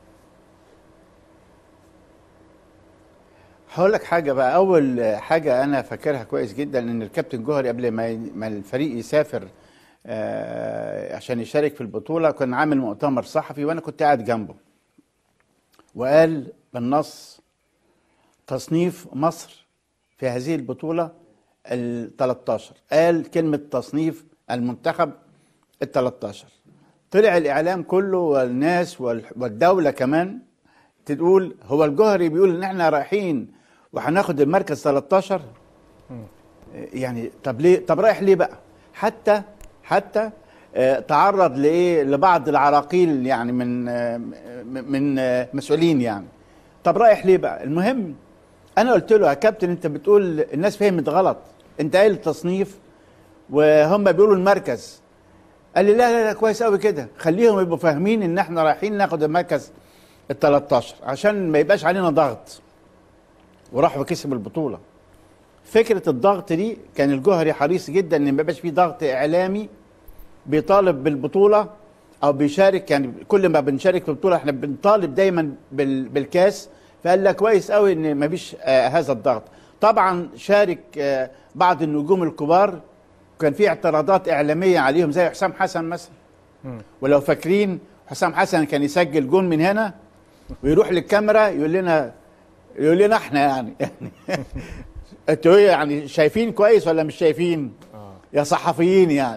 هقول لك حاجه بقى اول حاجه انا فاكرها كويس جدا ان الكابتن جوهري قبل ما ي- ما الفريق يسافر آه، عشان يشارك في البطوله كان عامل مؤتمر صحفي وانا كنت قاعد جنبه وقال بالنص تصنيف مصر في هذه البطوله ال 13 قال كلمه تصنيف المنتخب ال 13 طلع الاعلام كله والناس وال- والدوله كمان تقول هو الجوهري بيقول ان احنا رايحين وهناخد المركز 13 يعني طب ليه طب رايح ليه بقى حتى حتى آه، تعرض لايه لبعض العراقيل يعني من آه، م- من آه، مسؤولين يعني طب رايح ليه بقى المهم انا قلت له يا كابتن انت بتقول الناس فهمت غلط انت قايل التصنيف وهم بيقولوا المركز قال لي لا لا لا كويس قوي كده خليهم يبقوا فاهمين ان احنا رايحين ناخد المركز ال 13 عشان ما يبقاش علينا ضغط وراح وكسب البطوله فكره الضغط دي كان الجوهري حريص جدا ان ما يبقاش فيه ضغط اعلامي بيطالب بالبطوله او بيشارك يعني كل ما بنشارك في بطوله احنا بنطالب دايما بال- بالكاس فقال لك كويس قوي ان ما فيش آه هذا الضغط طبعا شارك آه بعض النجوم الكبار كان في اعتراضات اعلاميه عليهم زي حسام حسن مثلا ولو فاكرين حسام حسن كان يسجل جون من هنا ويروح للكاميرا يقول لنا يقول لنا احنا يعني يعني انتوا ايه يعني شايفين كويس ولا مش شايفين؟ يا صحفيين يعني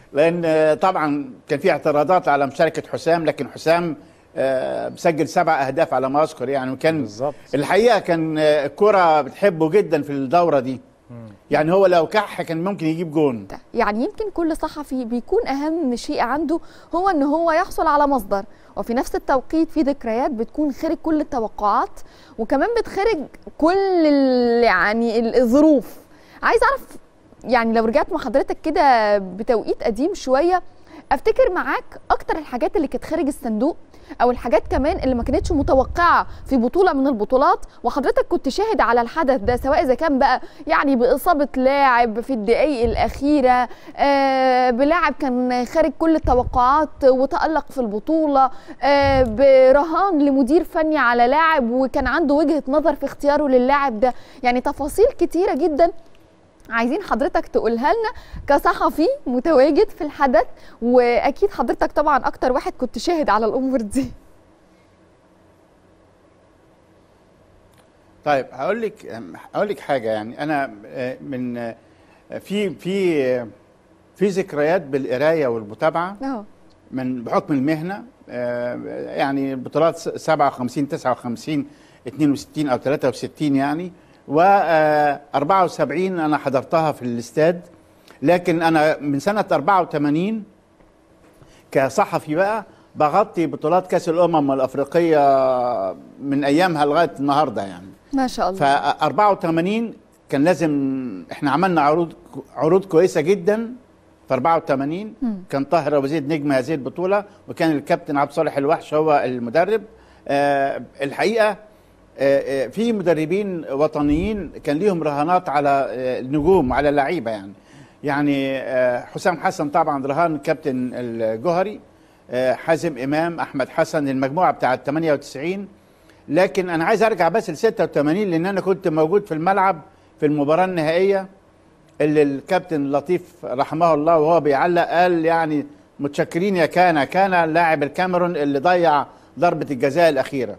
لان آه، طبعا كان في اعتراضات على مشاركه حسام لكن حسام آه، مسجل سبع اهداف على ما اذكر يعني وكان بالظبط الحقيقه كان آه، الكره بتحبه جدا في الدوره دي يعني هو لو كح كان ممكن يجيب جون ده. يعني يمكن كل صحفي بيكون اهم شيء عنده هو ان هو يحصل على مصدر وفي نفس التوقيت في ذكريات بتكون خارج كل التوقعات وكمان بتخرج كل ال- يعني ال- الظروف عايز اعرف يعني لو رجعت مع حضرتك كده بتوقيت قديم شويه افتكر معاك اكتر الحاجات اللي كانت خارج الصندوق او الحاجات كمان اللي ما كانتش متوقعه في بطوله من البطولات وحضرتك كنت شاهد على الحدث ده سواء اذا كان بقى يعني باصابه لاعب في الدقائق الاخيره آه بلاعب كان خارج كل التوقعات وتالق في البطوله آه برهان لمدير فني على لاعب وكان عنده وجهه نظر في اختياره للاعب ده يعني تفاصيل كتيره جدا عايزين حضرتك تقولها لنا كصحفي متواجد في الحدث واكيد حضرتك طبعا اكتر واحد كنت شاهد على الامور دي طيب هقول لك هقول لك حاجه يعني انا آه، من آه، في في آه، في ذكريات بالقرايه والمتابعه اهو من بحكم المهنه آه، يعني بطولات س- 57 59 62 او 63 يعني و آه، 74 انا حضرتها في الاستاد لكن انا من سنه 84 كصحفي بقى بغطي بطولات كاس الامم الافريقيه من ايامها لغايه النهارده يعني ما شاء ف الله 84 كان لازم احنا عملنا عروض عروض كويسه جدا في 84 مم. كان طاهر ابو زيد نجم هذه البطوله وكان الكابتن عبد الصالح الوحش هو المدرب آه الحقيقه آه آه في مدربين وطنيين كان ليهم رهانات على آه النجوم على اللعيبه يعني يعني آه حسام حسن طبعا رهان كابتن الجوهري آه حازم امام احمد حسن المجموعه بتاعه 98 لكن انا عايز ارجع بس ل 86 لان انا كنت موجود في الملعب في المباراه النهائيه اللي الكابتن لطيف رحمه الله وهو بيعلق قال يعني متشكرين يا كان كان لاعب الكاميرون اللي ضيع ضربه الجزاء الاخيره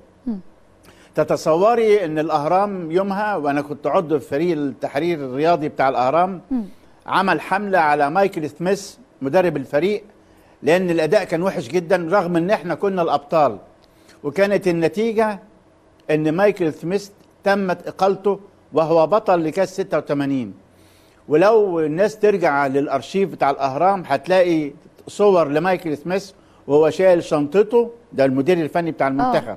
تتصوري ان الاهرام يومها وانا كنت عضو في فريق التحرير الرياضي بتاع الاهرام مم. عمل حمله على مايكل سميث مدرب الفريق لان الاداء كان وحش جدا رغم ان احنا كنا الابطال وكانت النتيجه ان مايكل سميث تمت اقالته وهو بطل لكاس 86 ولو الناس ترجع للارشيف بتاع الاهرام هتلاقي صور لمايكل سميث وهو شايل شنطته ده المدير الفني بتاع المنتخب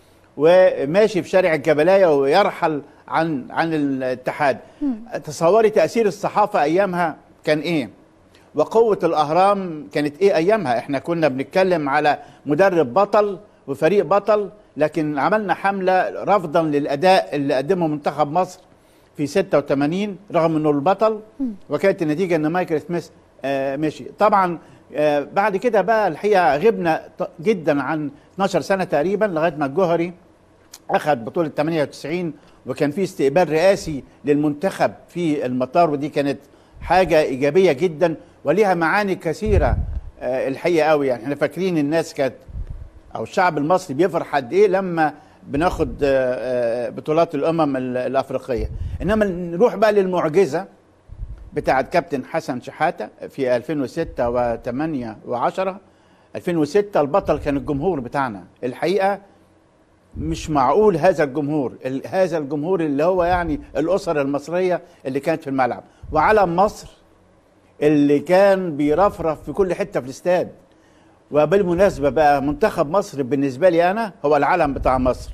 وماشي في شارع الجبلايه ويرحل عن عن الاتحاد تصوري تاثير الصحافه ايامها كان ايه وقوه الاهرام كانت ايه ايامها احنا كنا بنتكلم على مدرب بطل وفريق بطل لكن عملنا حمله رفضا للاداء اللي قدمه منتخب مصر في 86 رغم انه البطل وكانت النتيجه ان مايكل سميث آه مشي طبعا آه بعد كده بقى الحقيقه غبنا ط- جدا عن 12 سنه تقريبا لغايه ما الجوهري اخذ بطوله 98 وكان في استقبال رئاسي للمنتخب في المطار ودي كانت حاجه ايجابيه جدا وليها معاني كثيره آه الحقيقه قوي يعني احنا فاكرين الناس كانت او الشعب المصري بيفرح قد ايه لما بناخد آه، آه، بطولات الامم ال- الافريقيه انما نروح بقى للمعجزه بتاعه كابتن حسن شحاته في 2006 و8 و10 2006 البطل كان الجمهور بتاعنا الحقيقه مش معقول هذا الجمهور ال- هذا الجمهور اللي هو يعني الاسر المصريه اللي كانت في الملعب وعلم مصر اللي كان بيرفرف في كل حته في الاستاد وبالمناسبه بقى منتخب مصر بالنسبه لي انا هو العلم بتاع مصر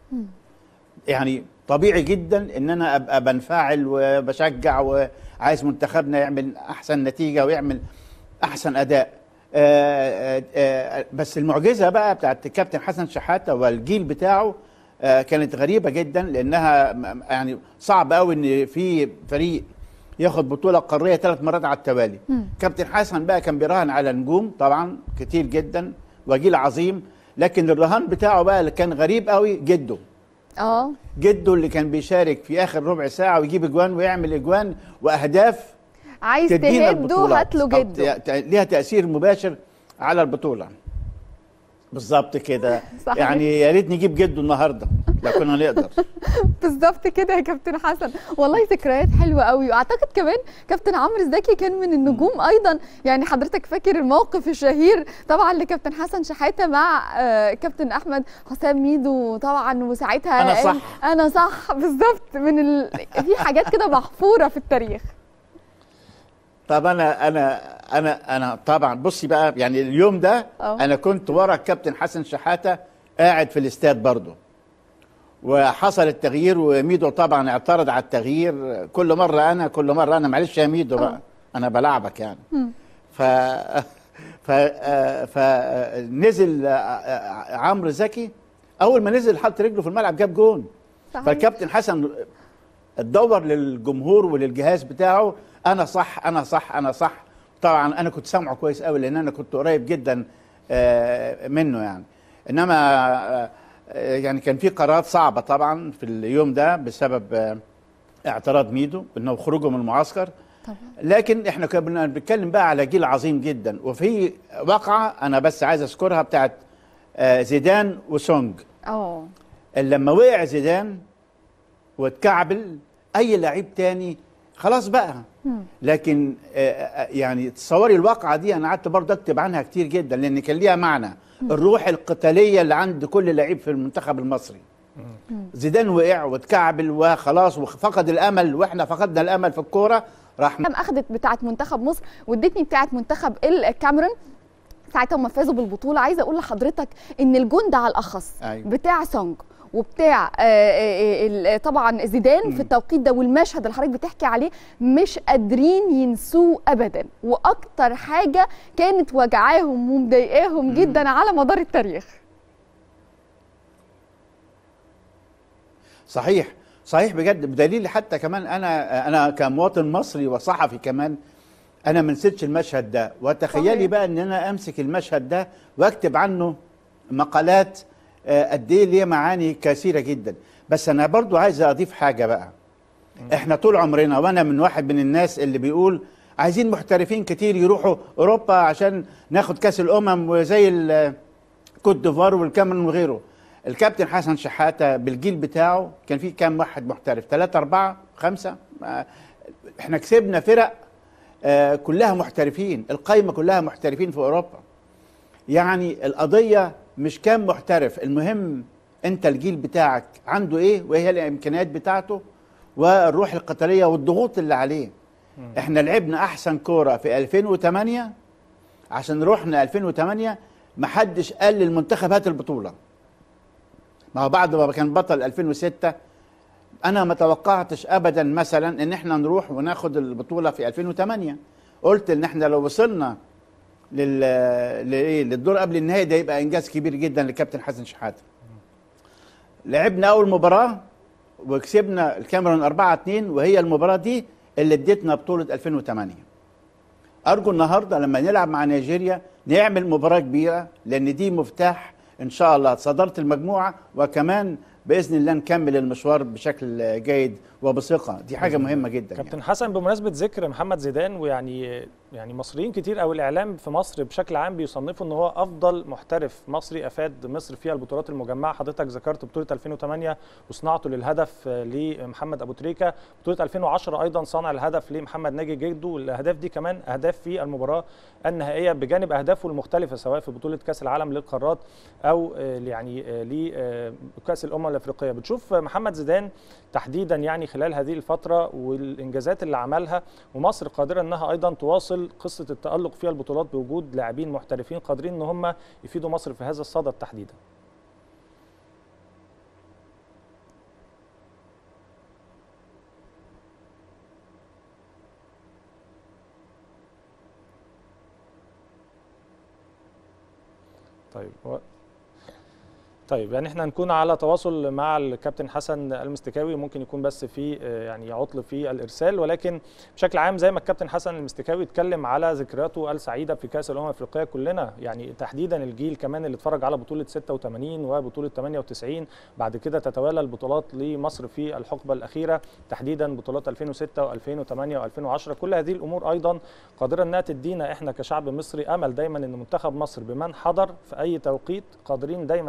يعني طبيعي جدا ان انا ابقى بنفعل وبشجع وعايز منتخبنا يعمل احسن نتيجه ويعمل احسن اداء آه، آه، آه، بس المعجزه بقى بتاعت الكابتن حسن شحاته والجيل بتاعه آه، كانت غريبه جدا لانها م- يعني صعب قوي ان في فريق ياخد بطوله قاريه ثلاث مرات على التوالي مم. كابتن حسن بقى كان بيراهن على نجوم طبعا كتير جدا وجيل عظيم لكن الرهان بتاعه بقى اللي كان غريب قوي جده اه جده اللي كان بيشارك في اخر ربع ساعه ويجيب اجوان ويعمل اجوان واهداف عايز تدينا تهده البطولات هات له أو جده ت- ليها تاثير مباشر على البطوله بالظبط كده صحيح. يعني يا ريت نجيب جده النهارده لو كنا نقدر بالظبط كده يا كابتن حسن والله ذكريات حلوه قوي واعتقد كمان كابتن عمرو زكي كان من النجوم ايضا يعني حضرتك فاكر الموقف الشهير طبعا لكابتن حسن شحاته مع آه، كابتن احمد حسام ميدو طبعا وساعتها أنا قال صح. انا صح بالظبط من ال... في حاجات كده محفوره في التاريخ طب انا انا انا انا طبعا بصي بقى يعني اليوم ده أه. انا كنت ورا الكابتن حسن شحاته قاعد في الاستاد برضه وحصل التغيير وميدو طبعا اعترض على التغيير كل مره انا كل مره انا معلش يا ميدو بقى انا بلعبك يعني ف ف آه، فنزل آه، آه، عمرو زكي اول ما نزل حط رجله في الملعب جاب جون صحيح. فالكابتن حسن اتدور للجمهور وللجهاز بتاعه انا صح انا صح انا صح طبعا انا كنت سامعه كويس قوي لان انا كنت قريب جدا آه، منه يعني انما آه، آه، يعني كان في قرارات صعبه طبعا في اليوم ده بسبب آه، اعتراض ميدو انه خروجه من المعسكر طبعا لكن احنا كنا بنتكلم بقى على جيل عظيم جدا وفي واقعه انا بس عايز اذكرها بتاعت آه، زيدان وسونج اه لما وقع زيدان واتكعبل اي لعيب تاني خلاص بقى لكن آه، آه، يعني تصوري الواقعه دي انا قعدت برضه اكتب عنها كتير جدا لان كان ليها معنى الروح القتاليه اللي عند كل لعيب في المنتخب المصري زيدان وقع واتكعبل وخلاص وفقد الامل واحنا فقدنا الامل في الكوره راح كام اخذت بتاعه منتخب مصر وادتني بتاعه منتخب الكاميرون ساعتها هم فازوا بالبطوله عايزه اقول لحضرتك ان الجون ده على الاخص أيوة. بتاع سونج وبتاع آه، آه، ال- طبعا زيدان في التوقيت ده والمشهد اللي حضرتك بتحكي عليه مش قادرين ينسوه ابدا واكتر حاجه كانت وجعاهم ومضايقاهم جدا على مدار التاريخ صحيح صحيح بجد بدليل حتى كمان انا انا كمواطن مصري وصحفي كمان انا ما نسيتش المشهد ده وتخيلي صحيح. بقى ان انا امسك المشهد ده واكتب عنه مقالات آه، قد ايه ليه معاني كثيره جدا بس انا برضو عايز اضيف حاجه بقى احنا طول عمرنا وانا من واحد من الناس اللي بيقول عايزين محترفين كتير يروحوا اوروبا عشان ناخد كاس الامم وزي ال- كوت ديفوار والكاميرون وغيره الكابتن حسن شحاته بالجيل بتاعه كان في كام واحد محترف ثلاثة أربعة خمسة آه، احنا كسبنا فرق آه، كلها محترفين القايمة كلها محترفين في أوروبا يعني القضية مش كام محترف المهم انت الجيل بتاعك عنده ايه وايه هي الامكانيات بتاعته والروح القتالية والضغوط اللي عليه احنا لعبنا احسن كورة في 2008 عشان رحنا 2008 محدش قال للمنتخب هات البطولة ما هو بعد ما كان بطل 2006 انا ما توقعتش ابدا مثلا ان احنا نروح وناخد البطولة في 2008 قلت ان احنا لو وصلنا لل لإيه؟ للدور قبل النهائي ده يبقى انجاز كبير جدا لكابتن حسن شحاته لعبنا اول مباراه وكسبنا الكاميرون 4 2 وهي المباراه دي اللي ادتنا بطوله 2008 ارجو النهارده لما نلعب مع نيجيريا نعمل مباراه كبيره لان دي مفتاح ان شاء الله صداره المجموعه وكمان باذن الله نكمل المشوار بشكل جيد وبثقه دي حاجه مهمه جدا يعني. كابتن حسن بمناسبه ذكر محمد زيدان ويعني يعني مصريين كتير او الاعلام في مصر بشكل عام بيصنفوا ان هو افضل محترف مصري افاد مصر فيها البطولات المجمعه حضرتك ذكرت بطوله 2008 وصناعته للهدف لمحمد ابو تريكه بطوله 2010 ايضا صنع الهدف لمحمد ناجي جدو والاهداف دي كمان اهداف في المباراه النهائيه بجانب اهدافه المختلفه سواء في بطوله كاس العالم للقارات او آه، يعني آه، لكاس الامم الافريقيه بتشوف محمد زيدان تحديدا يعني خلال هذه الفتره والانجازات اللي عملها ومصر قادره انها ايضا تواصل قصه التالق فيها البطولات بوجود لاعبين محترفين قادرين ان هم يفيدوا مصر في هذا الصدد تحديدا طيب هو طيب يعني احنا هنكون على تواصل مع الكابتن حسن المستكاوي ممكن يكون بس في آه، يعني عطل في الارسال ولكن بشكل عام زي ما الكابتن حسن المستكاوي اتكلم على ذكرياته السعيده في كاس الامم الافريقيه كلنا يعني تحديدا الجيل كمان اللي اتفرج على بطوله 86 وبطوله 98 بعد كده تتوالى البطولات لمصر في الحقبه الاخيره تحديدا بطولات 2006 و2008 و2010 كل هذه الامور ايضا قادره انها تدينا احنا كشعب مصري امل دايما ان منتخب مصر بمن حضر في اي توقيت قادرين دايما ان احنا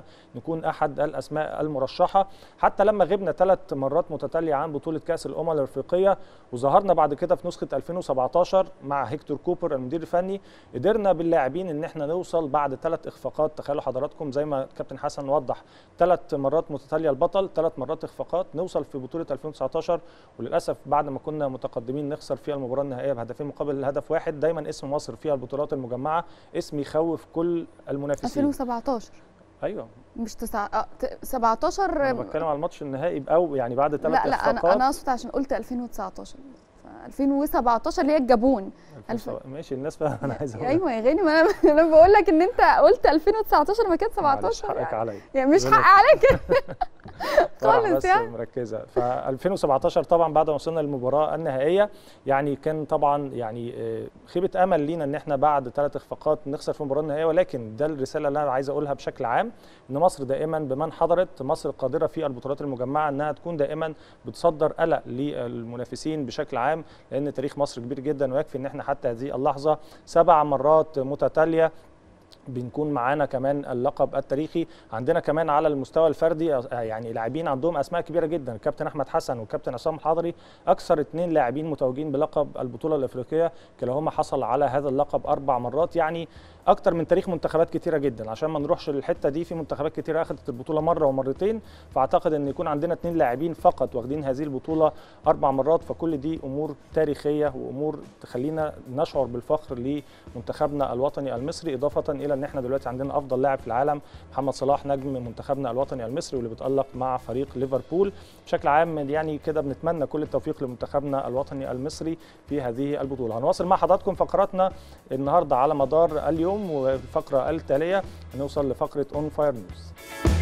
نكون احد الاسماء المرشحه حتى لما غبنا ثلاث مرات متتاليه عن بطوله كاس الامم الافريقيه وظهرنا بعد كده في نسخه 2017 مع هيكتور كوبر المدير الفني قدرنا باللاعبين ان احنا نوصل بعد ثلاث اخفاقات تخيلوا حضراتكم زي ما كابتن حسن وضح ثلاث مرات متتاليه البطل ثلاث مرات اخفاقات نوصل في بطوله 2019 وللاسف بعد ما كنا متقدمين نخسر فيها المباراه النهائيه بهدفين مقابل هدف واحد دايما اسم مصر فيها البطولات المجمعه اسم يخوف كل المنافسين 2017 ايوه مش تسع... آه، ت- 17 انا بتكلم على الماتش النهائي او يعني بعد ثلاث لا لا انا اخفاقات انا اقصد عشان قلت 2019 ف 2017 اللي هي الجابون الف- ماشي الناس فاهم انا عايز اقول ايوه يا غاني ما انا انا بقول لك ان انت قلت 2019 ما كانت معلش، 17 حقك يعني, عليا يعني مش بقول لك- حق عليك فرح خالص بس يعني. مركزه ف 2017 طبعا بعد ما وصلنا للمباراه النهائيه يعني كان طبعا يعني آه، خيبه امل لينا ان احنا بعد ثلاث اخفاقات نخسر في المباراه النهائيه ولكن ده الرساله اللي انا عايز اقولها بشكل عام ان مصر دائما بمن حضرت مصر قادره في البطولات المجمعه انها تكون دائما بتصدر قلق للمنافسين بشكل عام لان تاريخ مصر كبير جدا ويكفي ان احنا حتى هذه اللحظه سبع مرات متتاليه بنكون معانا كمان اللقب التاريخي عندنا كمان على المستوى الفردي آه، يعني لاعبين عندهم اسماء كبيره جدا الكابتن احمد حسن والكابتن عصام الحضري اكثر اثنين لاعبين متوجين بلقب البطوله الافريقيه كلاهما حصل على هذا اللقب اربع مرات يعني اكتر من تاريخ منتخبات كتيره جدا عشان ما نروحش للحته دي في منتخبات كتيره اخذت البطوله مره ومرتين فاعتقد ان يكون عندنا اثنين لاعبين فقط واخدين هذه البطوله اربع مرات فكل دي امور تاريخيه وامور تخلينا نشعر بالفخر لمنتخبنا الوطني المصري اضافه الى ان احنا دلوقتي عندنا افضل لاعب في العالم محمد صلاح نجم منتخبنا الوطني المصري واللي بيتالق مع فريق ليفربول بشكل عام يعني كده بنتمنى كل التوفيق لمنتخبنا الوطني المصري في هذه البطوله هنواصل مع حضراتكم فقراتنا النهارده على مدار اليوم والفقره التاليه هنوصل لفقره اون فاير نيوز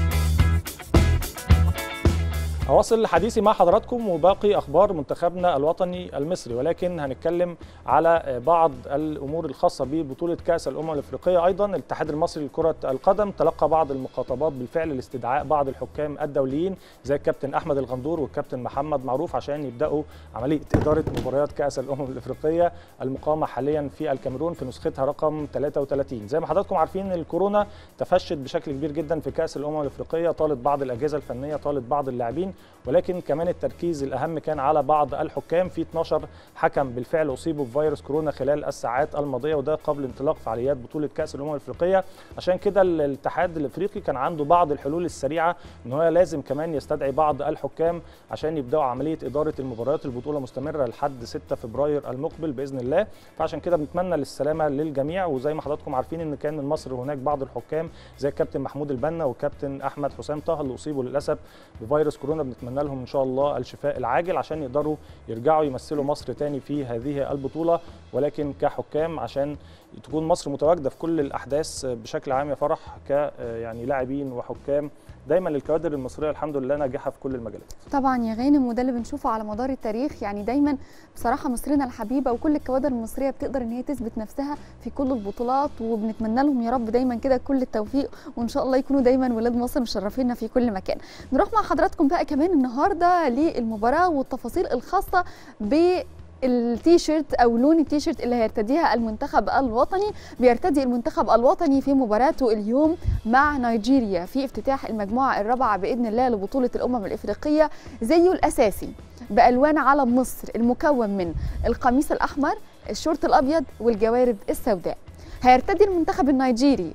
هواصل حديثي مع حضراتكم وباقي اخبار منتخبنا الوطني المصري ولكن هنتكلم على بعض الامور الخاصه ببطوله كاس الامم الافريقيه ايضا الاتحاد المصري لكره القدم تلقى بعض المخاطبات بالفعل لاستدعاء بعض الحكام الدوليين زي الكابتن احمد الغندور والكابتن محمد معروف عشان يبداوا عمليه اداره مباريات كاس الامم الافريقيه المقامه حاليا في الكاميرون في نسختها رقم 33 زي ما حضراتكم عارفين الكورونا تفشت بشكل كبير جدا في كاس الامم الافريقيه طالت بعض الاجهزه الفنيه طالت بعض اللاعبين ولكن كمان التركيز الاهم كان على بعض الحكام في 12 حكم بالفعل اصيبوا بفيروس كورونا خلال الساعات الماضيه وده قبل انطلاق فعاليات بطوله كاس الامم الافريقيه عشان كده الاتحاد الافريقي كان عنده بعض الحلول السريعه ان هو لازم كمان يستدعي بعض الحكام عشان يبداوا عمليه اداره المباريات البطوله مستمره لحد 6 فبراير المقبل باذن الله فعشان كده بنتمنى للسلامه للجميع وزي ما حضراتكم عارفين ان كان من مصر هناك بعض الحكام زي الكابتن محمود البنا والكابتن احمد حسام طه اللي اصيبوا للاسف بفيروس كورونا بنتمنى لهم ان شاء الله الشفاء العاجل عشان يقدروا يرجعوا يمثلوا مصر تاني في هذه البطوله ولكن كحكام عشان تكون مصر متواجده في كل الاحداث بشكل عام يا فرح ك يعني لاعبين وحكام دايما الكوادر المصريه الحمد لله ناجحه في كل المجالات طبعا يا غانم وده اللي بنشوفه على مدار التاريخ يعني دايما بصراحه مصرنا الحبيبه وكل الكوادر المصريه بتقدر ان هي تثبت نفسها في كل البطولات وبنتمنى لهم يا رب دايما كده كل التوفيق وان شاء الله يكونوا دايما ولاد مصر مشرفينا في كل مكان نروح مع حضراتكم بقى كمان النهارده للمباراه والتفاصيل الخاصه ب التيشيرت او لون التيشيرت اللي هيرتديها المنتخب الوطني بيرتدي المنتخب الوطني في مباراته اليوم مع نيجيريا في افتتاح المجموعه الرابعه باذن الله لبطوله الامم الافريقيه زيه الاساسي بالوان علم مصر المكون من القميص الاحمر الشورت الابيض والجوارب السوداء هيرتدي المنتخب النيجيري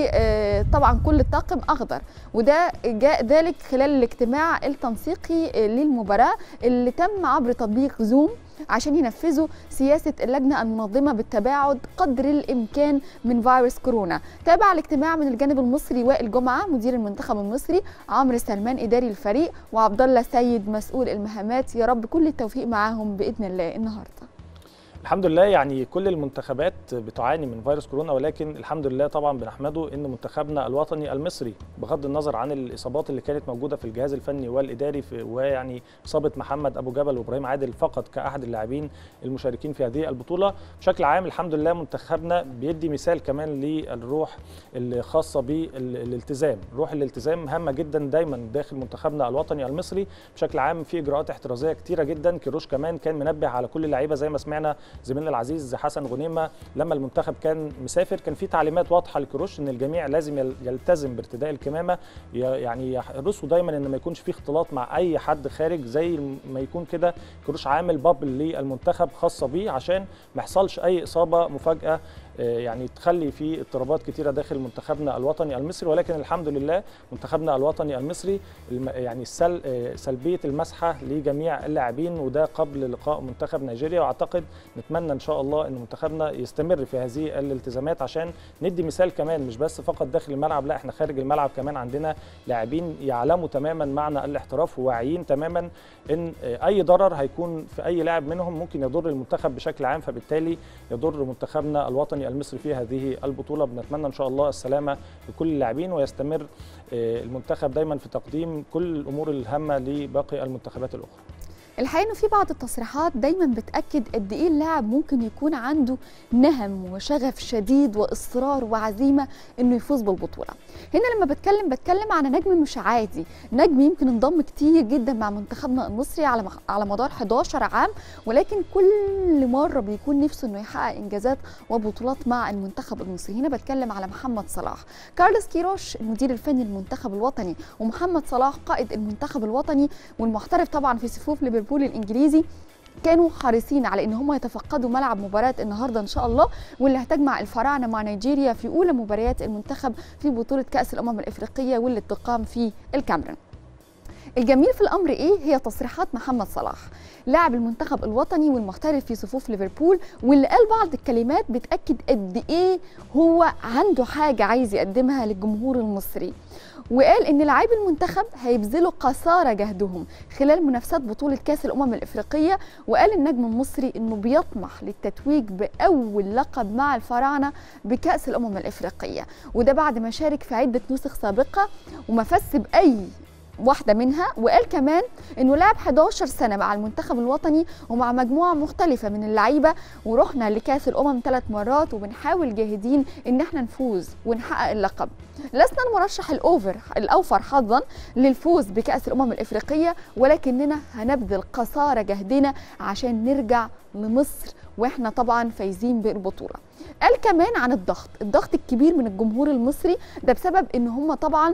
وطبعا كل الطاقم اخضر وده جاء ذلك خلال الاجتماع التنسيقي للمباراه اللي تم عبر تطبيق زوم عشان ينفذوا سياسة اللجنة المنظمة بالتباعد قدر الإمكان من فيروس كورونا تابع الاجتماع من الجانب المصري وائل جمعة مدير المنتخب المصري عمرو سلمان إداري الفريق وعبد الله سيد مسؤول المهامات يا رب كل التوفيق معاهم بإذن الله النهارده الحمد لله يعني كل المنتخبات بتعاني من فيروس كورونا ولكن الحمد لله طبعا بنحمده ان منتخبنا الوطني المصري بغض النظر عن الاصابات اللي كانت موجوده في الجهاز الفني والاداري في ويعني اصابه محمد ابو جبل وابراهيم عادل فقط كاحد اللاعبين المشاركين في هذه البطوله بشكل عام الحمد لله منتخبنا بيدي مثال كمان للروح الخاصه بالالتزام روح الالتزام هامه جدا دايما داخل منتخبنا الوطني المصري بشكل عام في اجراءات احترازيه كتيره جدا كيروش كمان كان منبه على كل اللعيبه زي ما سمعنا زميلنا العزيز حسن غنيمه لما المنتخب كان مسافر كان في تعليمات واضحه لكروش ان الجميع لازم يل- يلتزم بارتداء الكمامه ي- يعني يحرصوا دايما ان ما يكونش في اختلاط مع اي حد خارج زي ما يكون كده كروش عامل بابل للمنتخب خاصه بيه عشان ما يحصلش اي اصابه مفاجاه آه، يعني تخلي في اضطرابات كتيره داخل منتخبنا الوطني المصري ولكن الحمد لله منتخبنا الوطني المصري الم- يعني سل آه، سلبيه المسحه لجميع اللاعبين وده قبل لقاء منتخب نيجيريا واعتقد نتمنى ان شاء الله ان منتخبنا يستمر في هذه الالتزامات عشان ندي مثال كمان مش بس فقط داخل الملعب لا احنا خارج الملعب كمان عندنا لاعبين يعلموا تماما معنى الاحتراف وواعيين تماما ان آه، اي ضرر هيكون في اي لاعب منهم ممكن يضر المنتخب بشكل عام فبالتالي يضر منتخبنا الوطني المصري في هذه البطوله بنتمنى ان شاء الله السلامه لكل اللاعبين ويستمر آه، المنتخب دايما في تقديم كل الامور الهامه لباقي المنتخبات الاخرى الحقيقه انه في بعض التصريحات دايما بتاكد قد ايه اللاعب ممكن يكون عنده نهم وشغف شديد واصرار وعزيمه انه يفوز بالبطوله هنا لما بتكلم بتكلم عن نجم مش عادي نجم يمكن انضم كتير جدا مع منتخبنا المصري على مخ- على مدار 11 عام ولكن كل مره بيكون نفسه انه يحقق انجازات وبطولات مع المنتخب المصري هنا بتكلم على محمد صلاح كارلوس كيروش المدير الفني للمنتخب الوطني ومحمد صلاح قائد المنتخب الوطني والمحترف طبعا في صفوف ليفربول الانجليزي كانوا حريصين على ان هم يتفقدوا ملعب مباراه النهارده ان شاء الله واللي هتجمع الفراعنه مع نيجيريا في اولى مباريات المنتخب في بطوله كاس الامم الافريقيه واللي تقام في الكاميرون الجميل في الامر ايه هي تصريحات محمد صلاح لاعب المنتخب الوطني والمحترف في صفوف ليفربول واللي قال بعض الكلمات بتاكد قد ايه هو عنده حاجه عايز يقدمها للجمهور المصري وقال ان لاعبي المنتخب هيبذلوا قصارى جهدهم خلال منافسات بطوله كاس الامم الافريقيه وقال النجم المصري انه بيطمح للتتويج باول لقب مع الفراعنه بكاس الامم الافريقيه وده بعد ما شارك في عده نسخ سابقه وما فاز باي واحدة منها وقال كمان انه لعب 11 سنة مع المنتخب الوطني ومع مجموعة مختلفة من اللعيبة ورحنا لكاس الأمم ثلاث مرات وبنحاول جاهدين ان احنا نفوز ونحقق اللقب لسنا المرشح الأوفر الأوفر حظا للفوز بكأس الأمم الإفريقية ولكننا هنبذل قصارى جهدنا عشان نرجع لمصر واحنا طبعا فايزين بالبطولة قال كمان عن الضغط الضغط الكبير من الجمهور المصري ده بسبب ان هم طبعا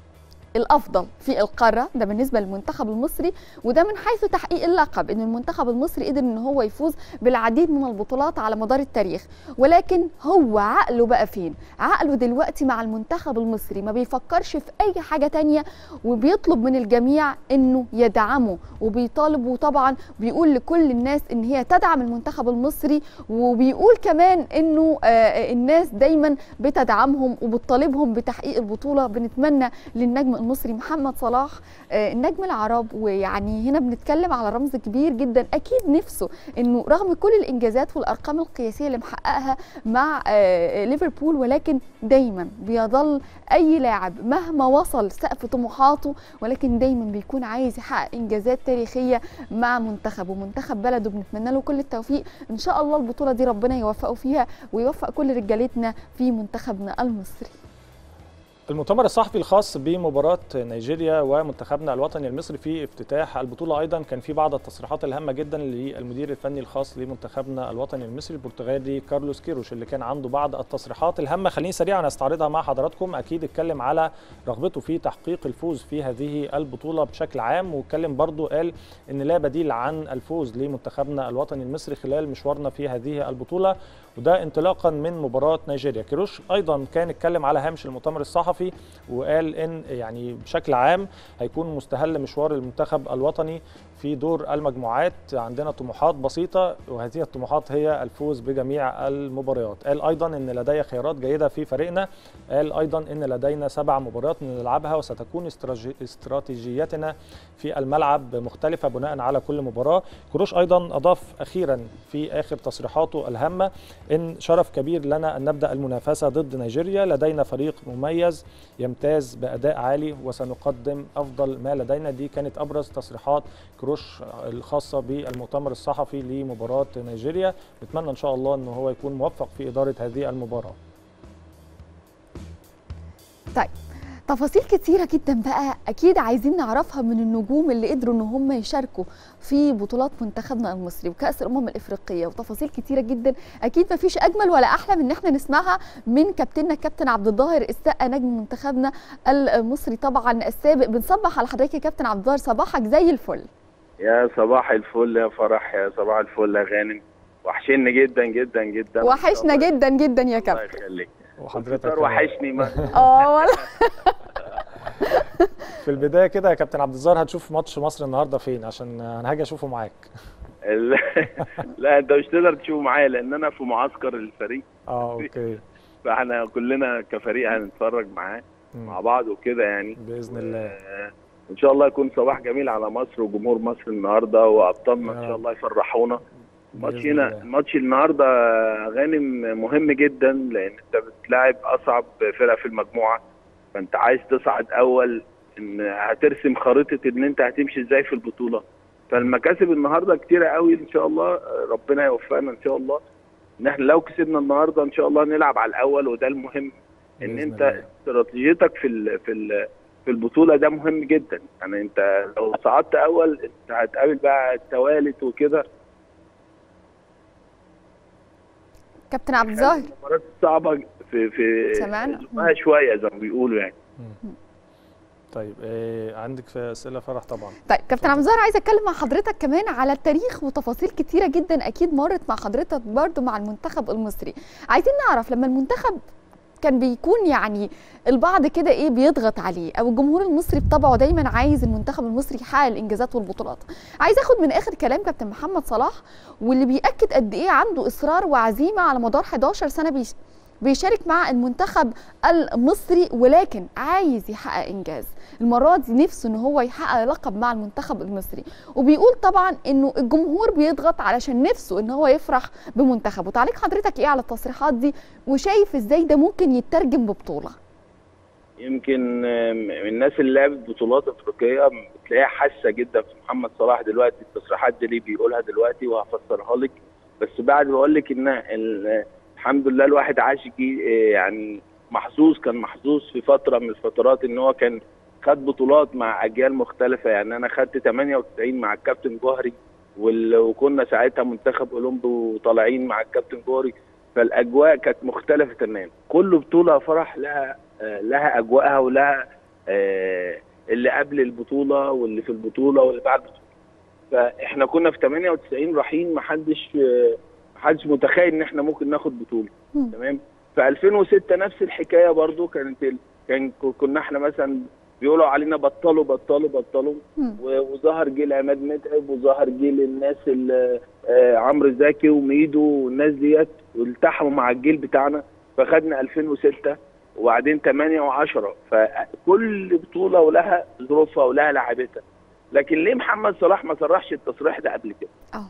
الافضل في القاره ده بالنسبه للمنتخب المصري وده من حيث تحقيق اللقب ان المنتخب المصري قدر ان هو يفوز بالعديد من البطولات على مدار التاريخ ولكن هو عقله بقى فين عقله دلوقتي مع المنتخب المصري ما بيفكرش في اي حاجه تانية وبيطلب من الجميع انه يدعمه وبيطالب وطبعا بيقول لكل الناس ان هي تدعم المنتخب المصري وبيقول كمان انه آه، الناس دايما بتدعمهم وبتطالبهم بتحقيق البطوله بنتمنى للنجم المصري محمد صلاح آه، النجم العرب ويعني هنا بنتكلم على رمز كبير جدا اكيد نفسه انه رغم كل الانجازات والارقام القياسيه اللي محققها مع آه، ليفربول ولكن دايما بيظل اي لاعب مهما وصل سقف طموحاته ولكن دايما بيكون عايز يحقق انجازات تاريخيه مع منتخبه منتخب بلده بنتمنى له كل التوفيق ان شاء الله البطوله دي ربنا يوفقه فيها ويوفق كل رجالتنا في منتخبنا المصري المؤتمر الصحفي الخاص بمباراة نيجيريا ومنتخبنا الوطني المصري في افتتاح البطولة أيضا كان في بعض التصريحات الهامة جدا للمدير الفني الخاص لمنتخبنا الوطني المصري البرتغالي كارلوس كيروش اللي كان عنده بعض التصريحات الهامة خليني سريعا استعرضها مع حضراتكم أكيد اتكلم على رغبته في تحقيق الفوز في هذه البطولة بشكل عام واتكلم برضو قال إن لا بديل عن الفوز لمنتخبنا الوطني المصري خلال مشوارنا في هذه البطولة وده انطلاقا من مباراة نيجيريا كيروش أيضا كان اتكلم على هامش المؤتمر الصحفي وقال ان يعني بشكل عام هيكون مستهل مشوار المنتخب الوطني في دور المجموعات عندنا طموحات بسيطه وهذه الطموحات هي الفوز بجميع المباريات قال ايضا ان لدي خيارات جيده في فريقنا قال ايضا ان لدينا سبع مباريات نلعبها وستكون استراتيجي- استراتيجيتنا في الملعب مختلفه بناء على كل مباراه كروش ايضا اضاف اخيرا في اخر تصريحاته الهامه ان شرف كبير لنا ان نبدا المنافسه ضد نيجيريا لدينا فريق مميز يمتاز باداء عالي وسنقدم افضل ما لدينا دي كانت ابرز تصريحات كروش الخاصه بالمؤتمر الصحفي لمباراه نيجيريا نتمنى ان شاء الله ان هو يكون موفق في اداره هذه المباراه تفاصيل كتيرة جدا بقى أكيد عايزين نعرفها من النجوم اللي قدروا إن هم يشاركوا في بطولات منتخبنا المصري وكأس الأمم الإفريقية وتفاصيل كتيرة جدا أكيد ما فيش أجمل ولا أحلى من إن إحنا نسمعها من كابتننا كابتن عبد الظاهر السقا نجم منتخبنا المصري طبعا السابق بنصبح على حضرتك يا كابتن عبد الظاهر صباحك زي الفل يا صباح الفل يا فرح يا صباح الفل يا غانم وحشني جدا جدا جدا وحشنا جدا جدا يا الله كابتن يخليك وحضرتك الفطار كمان. وحشني ما اه والله في البدايه كده يا كابتن عبد الظاهر هتشوف ماتش مصر النهارده فين عشان انا هاجي اشوفه معاك ال- لا انت مش تقدر تشوفه معايا لان انا في معسكر الفريق اه اوكي فاحنا كلنا كفريق هنتفرج معاه مم. مع بعض وكده يعني باذن الله آه، ان شاء الله يكون صباح جميل على مصر وجمهور مصر النهارده وابطالنا ان يا شاء رب. الله يفرحونا الماتش بإذن هنا الله. الماتش النهارده غانم مهم جدا لان انت بتلاعب اصعب فرقه في المجموعه فانت عايز تصعد اول ان هترسم خريطه ان انت هتمشي ازاي في البطوله فالمكاسب النهارده كتيره قوي ان شاء الله ربنا يوفقنا ان شاء الله ان احنا لو كسبنا النهارده ان شاء الله نلعب على الاول وده المهم ان بإذن انت الله. استراتيجيتك في ال في ال في البطوله ده مهم جدا يعني انت لو صعدت اول انت هتقابل بقى التوالت وكده كابتن عبد الظاهر المباريات الصعبه في في سمعنا. زقها شويه زي ما بيقولوا يعني طيب إيه عندك في اسئله فرح طبعا طيب كابتن عبد الظاهر عايزه اتكلم مع حضرتك كمان على التاريخ وتفاصيل كتيره جدا اكيد مرت مع حضرتك برضو مع المنتخب المصري عايزين نعرف لما المنتخب كان بيكون يعني البعض كده ايه بيضغط عليه او الجمهور المصري بطبعه دايما عايز المنتخب المصري يحقق الانجازات والبطولات عايز اخد من اخر كلام كابتن محمد صلاح واللي بياكد قد ايه عنده اصرار وعزيمه على مدار 11 سنه بيش بيشارك مع المنتخب المصري ولكن عايز يحقق انجاز المره دي نفسه ان هو يحقق لقب مع المنتخب المصري وبيقول طبعا انه الجمهور بيضغط علشان نفسه ان هو يفرح بمنتخبه تعليق حضرتك ايه على التصريحات دي وشايف ازاي ده ممكن يترجم ببطوله يمكن آم، من الناس اللي لعبت بطولات افريقيه بتلاقيها حاسه جدا في محمد صلاح دلوقتي التصريحات دي اللي بيقولها دلوقتي وهفسرها لك بس بعد ما اقول لك ان ال- الحمد لله الواحد عاش جي- آه، يعني محظوظ كان محظوظ في فتره من الفترات ان هو كان خد بطولات مع اجيال مختلفه يعني انا خدت 98 مع الكابتن جوهري وال- وكنا ساعتها منتخب اولمبي وطالعين مع الكابتن جوهري فالاجواء كانت مختلفه تماما كل بطوله فرح لها آه، لها اجواءها ولها آه، اللي قبل البطوله واللي في البطوله واللي بعد البطوله فاحنا كنا في 98 رايحين محدش آه، محدش متخيل ان احنا ممكن ناخد بطوله مم. تمام في 2006 نفس الحكايه برضو كانت ال... كان كنا احنا مثلا بيقولوا علينا بطلوا بطلوا بطلوا مم. و- وظهر جيل عماد متعب وظهر جيل الناس اللي آه، عمرو زكي وميدو والناس ديت والتحموا مع الجيل بتاعنا فخدنا 2006 وبعدين 8 و10 فكل بطوله ولها ظروفها ولها لاعبتها لكن ليه محمد صلاح ما صرحش التصريح ده قبل كده؟ اه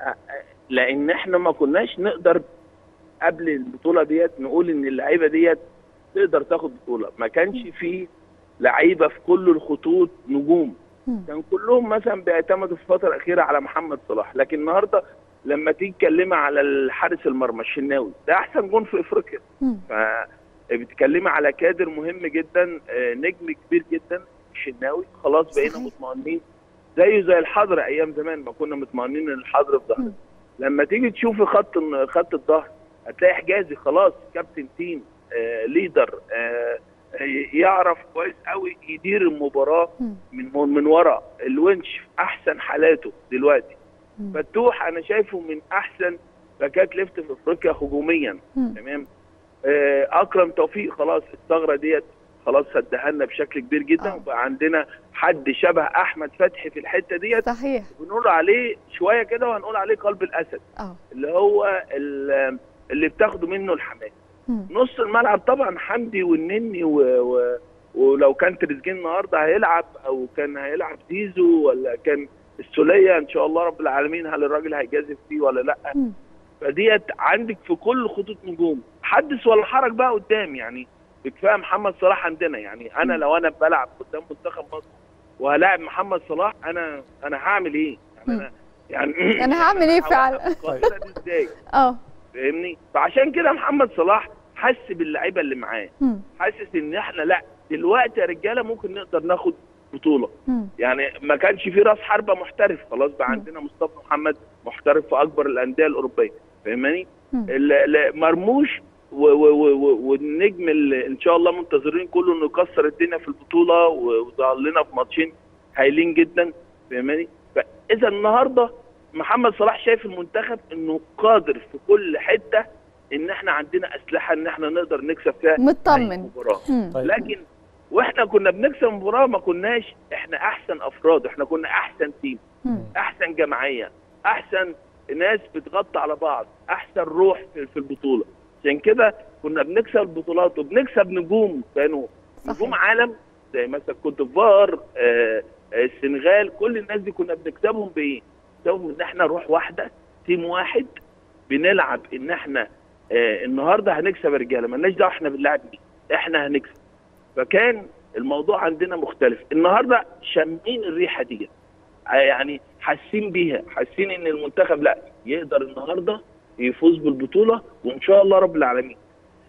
لان احنا ما كناش نقدر قبل البطوله ديت نقول ان اللعيبه ديت تقدر تاخد بطوله ما كانش في لعيبه في كل الخطوط نجوم مم. كان كلهم مثلا بيعتمدوا في الفتره الاخيره على محمد صلاح لكن النهارده لما تيجي تكلمي على الحارس المرمى الشناوي ده احسن جون في افريقيا مم. فبتكلمي على كادر مهم جدا آه، نجم كبير جدا الشناوي خلاص بقينا صحيح. مطمئنين زيه زي الحضر ايام زمان ما كنا مطمئنين ان الحضر في ظهره مم. لما تيجي تشوفي خط خط الظهر هتلاقي حجازي خلاص كابتن تيم آه ليدر آه يعرف كويس قوي يدير المباراه مم. من من ورا الونش في احسن حالاته دلوقتي مم. فتوح انا شايفه من احسن باكات ليفت في افريقيا هجوميا مم. تمام آه، اكرم توفيق خلاص الثغره ديت خلاص سدها لنا بشكل كبير جدا آه. وبقى عندنا حد شبه احمد فتحي في الحته ديت صحيح بنقول عليه شويه كده وهنقول عليه قلب الاسد اه اللي هو ال- اللي بتاخده منه الحماس مم. نص الملعب طبعا حمدي والنني و... و... ولو كان تريزيجيه النهارده هيلعب او كان هيلعب زيزو ولا كان السوليه ان شاء الله رب العالمين هل الراجل هيجازف فيه ولا لا مم. فديت عندك في كل خطوط نجوم حدث ولا حرج بقى قدام يعني بكفايه محمد صلاح عندنا يعني انا لو انا بلعب قدام منتخب مصر وهلاعب محمد صلاح انا انا هعمل ايه؟ يعني انا يعني أنا هعمل إيه فعلا؟ هوقف القاهره دي ازاي؟ اه فاهمني؟ فعشان كده محمد صلاح حس باللعيبه اللي معاه مم. حاسس ان احنا لا دلوقتي يا رجاله ممكن نقدر ناخد بطوله مم. يعني ما كانش في راس حربه محترف خلاص بقى مم. عندنا مصطفى محمد محترف في اكبر الانديه الاوروبيه فاهماني مم. ال- ال- مرموش و- و- و- و- والنجم اللي ان شاء الله منتظرين كله انه يكسر الدنيا في البطوله و- وظهر لنا في ماتشين هايلين جدا فاهماني فاذا النهارده محمد صلاح شايف المنتخب انه قادر في كل حته ان احنا عندنا اسلحه ان احنا نقدر نكسب فيها أي مطمن مباراه مم. طيب لكن واحنا كنا بنكسب المباراه ما كناش احنا احسن افراد احنا كنا احسن تيم مم. احسن جماعيه احسن ناس بتغطي على بعض احسن روح في في البطوله عشان كده كنا بنكسب البطولات وبنكسب نجوم كانوا صحيح. نجوم عالم زي مثلا كوت ديفوار آه، آه، السنغال كل الناس دي كنا بنكسبهم بايه؟ بنكسبهم ان احنا روح واحده تيم واحد بنلعب ان احنا آه، النهارده هنكسب يا رجاله مالناش دعوه احنا بنلعب مين احنا هنكسب فكان الموضوع عندنا مختلف النهارده شامين الريحه دي يعني حاسين بيها حاسين ان المنتخب لا يقدر النهارده يفوز بالبطوله وان شاء الله رب العالمين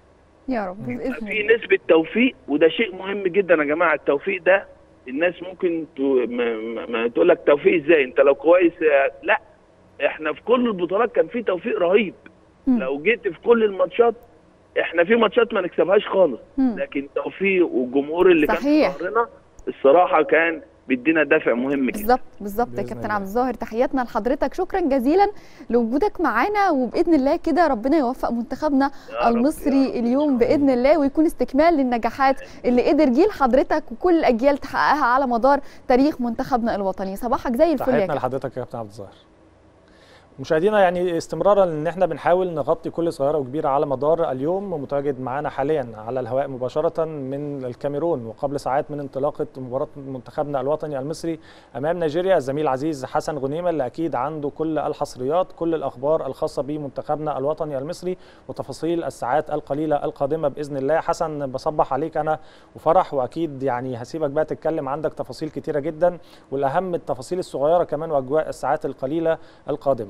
يا رب باذن في الله نسبه توفيق وده شيء مهم جدا يا جماعه التوفيق ده الناس ممكن ت... ما... ما... ما تقول لك توفيق ازاي انت لو كويس آه، لا احنا في كل البطولات كان في توفيق رهيب مم. لو جيت في كل الماتشات احنا في ماتشات ما نكسبهاش خالص مم. لكن توفيق والجمهور اللي كان صحيح. في ظهرنا الصراحه كان بيدينا دافع مهم جدا بالظبط بالظبط يا بإذن كابتن الله. عبد الظاهر تحياتنا لحضرتك شكرا جزيلا لوجودك معانا وباذن الله كده ربنا يوفق منتخبنا يا رب، يا المصري رب. اليوم باذن الله ويكون استكمال للنجاحات اللي قدر جيل حضرتك وكل الاجيال تحققها على مدار تاريخ منتخبنا الوطني صباحك زي الفل يا تحياتنا كابتن لحضرتك يا كابتن عبد الظاهر مشاهدينا يعني استمرارا ان احنا بنحاول نغطي كل صغيره وكبيره على مدار اليوم متواجد معانا حاليا على الهواء مباشره من الكاميرون وقبل ساعات من انطلاقه مباراه منتخبنا الوطني المصري امام نيجيريا الزميل العزيز حسن غنيمه اللي اكيد عنده كل الحصريات كل الاخبار الخاصه بمنتخبنا الوطني المصري وتفاصيل الساعات القليله القادمه باذن الله حسن بصبح عليك انا وفرح واكيد يعني هسيبك بقى تتكلم عندك تفاصيل كتيره جدا والاهم التفاصيل الصغيره كمان واجواء الساعات القليله القادمه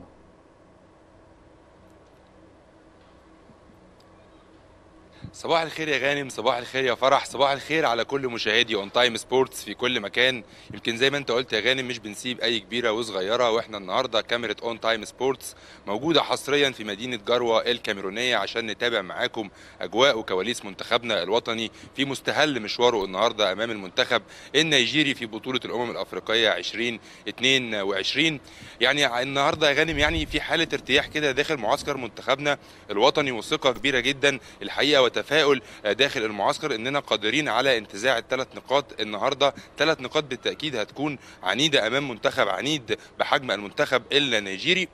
صباح الخير يا غانم صباح الخير يا فرح صباح الخير على كل مشاهدي اون تايم سبورتس في كل مكان يمكن زي ما انت قلت يا غانم مش بنسيب اي كبيره وصغيره واحنا النهارده كاميرا اون تايم سبورتس موجوده حصريا في مدينه جروه الكاميرونيه عشان نتابع معاكم اجواء وكواليس منتخبنا الوطني في مستهل مشواره النهارده امام المنتخب النيجيري في بطوله الامم الافريقيه 2022 يعني النهارده يا غانم يعني في حاله ارتياح كده داخل معسكر منتخبنا الوطني وثقه كبيره جدا الحقيقه وتفاؤل داخل المعسكر اننا قادرين على انتزاع الثلاث نقاط النهارده ثلاث نقاط بالتاكيد هتكون عنيده امام منتخب عنيد بحجم المنتخب النيجيري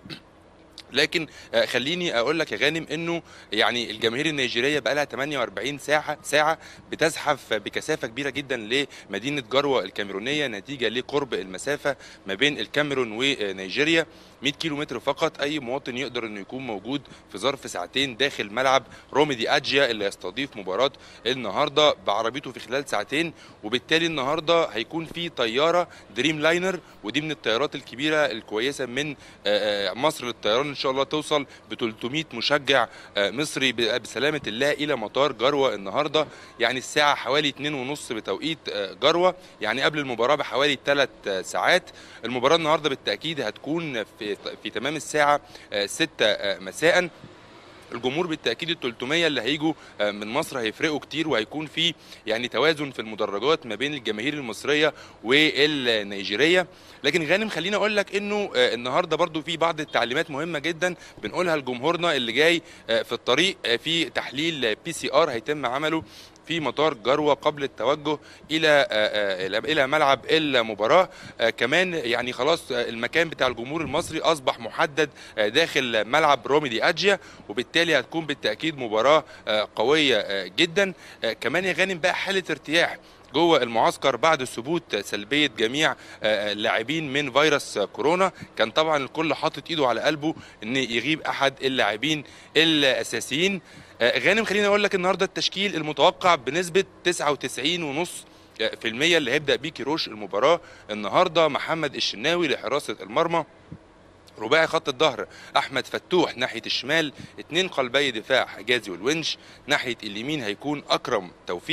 لكن آه، خليني اقول لك يا غانم انه يعني الجماهير النيجيريه بقى لها 48 ساعه ساعه بتزحف بكثافه كبيره جدا لمدينه جروه الكاميرونيه نتيجه لقرب المسافه ما بين الكاميرون ونيجيريا 100 كيلو متر فقط اي مواطن يقدر انه يكون موجود في ظرف ساعتين داخل ملعب روميدي اجيا اللي يستضيف مباراه النهارده بعربيته في خلال ساعتين وبالتالي النهارده هيكون في طياره دريم لاينر ودي من الطيارات الكبيره الكويسه من آه، آه، مصر للطيران ان شاء الله توصل ب 300 مشجع آه، مصري ب- بسلامه الله الى مطار جروه النهارده يعني الساعه حوالي 2 ونص بتوقيت آه، جروه يعني قبل المباراه بحوالي 3 ساعات المباراه النهارده بالتاكيد هتكون في في تمام الساعه 6 مساء الجمهور بالتاكيد ال 300 اللي هيجوا آه، من مصر هيفرقوا كتير وهيكون في يعني توازن في المدرجات ما بين الجماهير المصريه والنيجيريه لكن غانم خليني اقول لك انه آه، النهارده برضو في بعض التعليمات مهمه جدا بنقولها لجمهورنا اللي جاي آه، في الطريق آه، في تحليل بي سي ار هيتم عمله في مطار جروه قبل التوجه الى آه، آه، الى إلى ملعب المباراه آه، كمان يعني خلاص آه، المكان بتاع الجمهور المصري اصبح محدد آه، داخل ملعب روميدي اجيا وبالتالي هتكون بالتاكيد مباراه آه، قويه آه، جدا آه، كمان يا غانم بقى حاله ارتياح جوه المعسكر بعد ثبوت سلبيه جميع آه، اللاعبين من فيروس كورونا كان طبعا الكل حاطط ايده على قلبه ان يغيب احد اللاعبين الاساسيين آه، غانم خليني اقول لك النهارده التشكيل المتوقع بنسبه 99 ونص في المية اللي هيبدأ بيه كيروش المباراة النهاردة محمد الشناوي لحراسة المرمى رباعي خط الظهر احمد فتوح ناحيه الشمال اتنين قلبي دفاع حجازي والونش ناحيه اليمين هيكون اكرم توفيق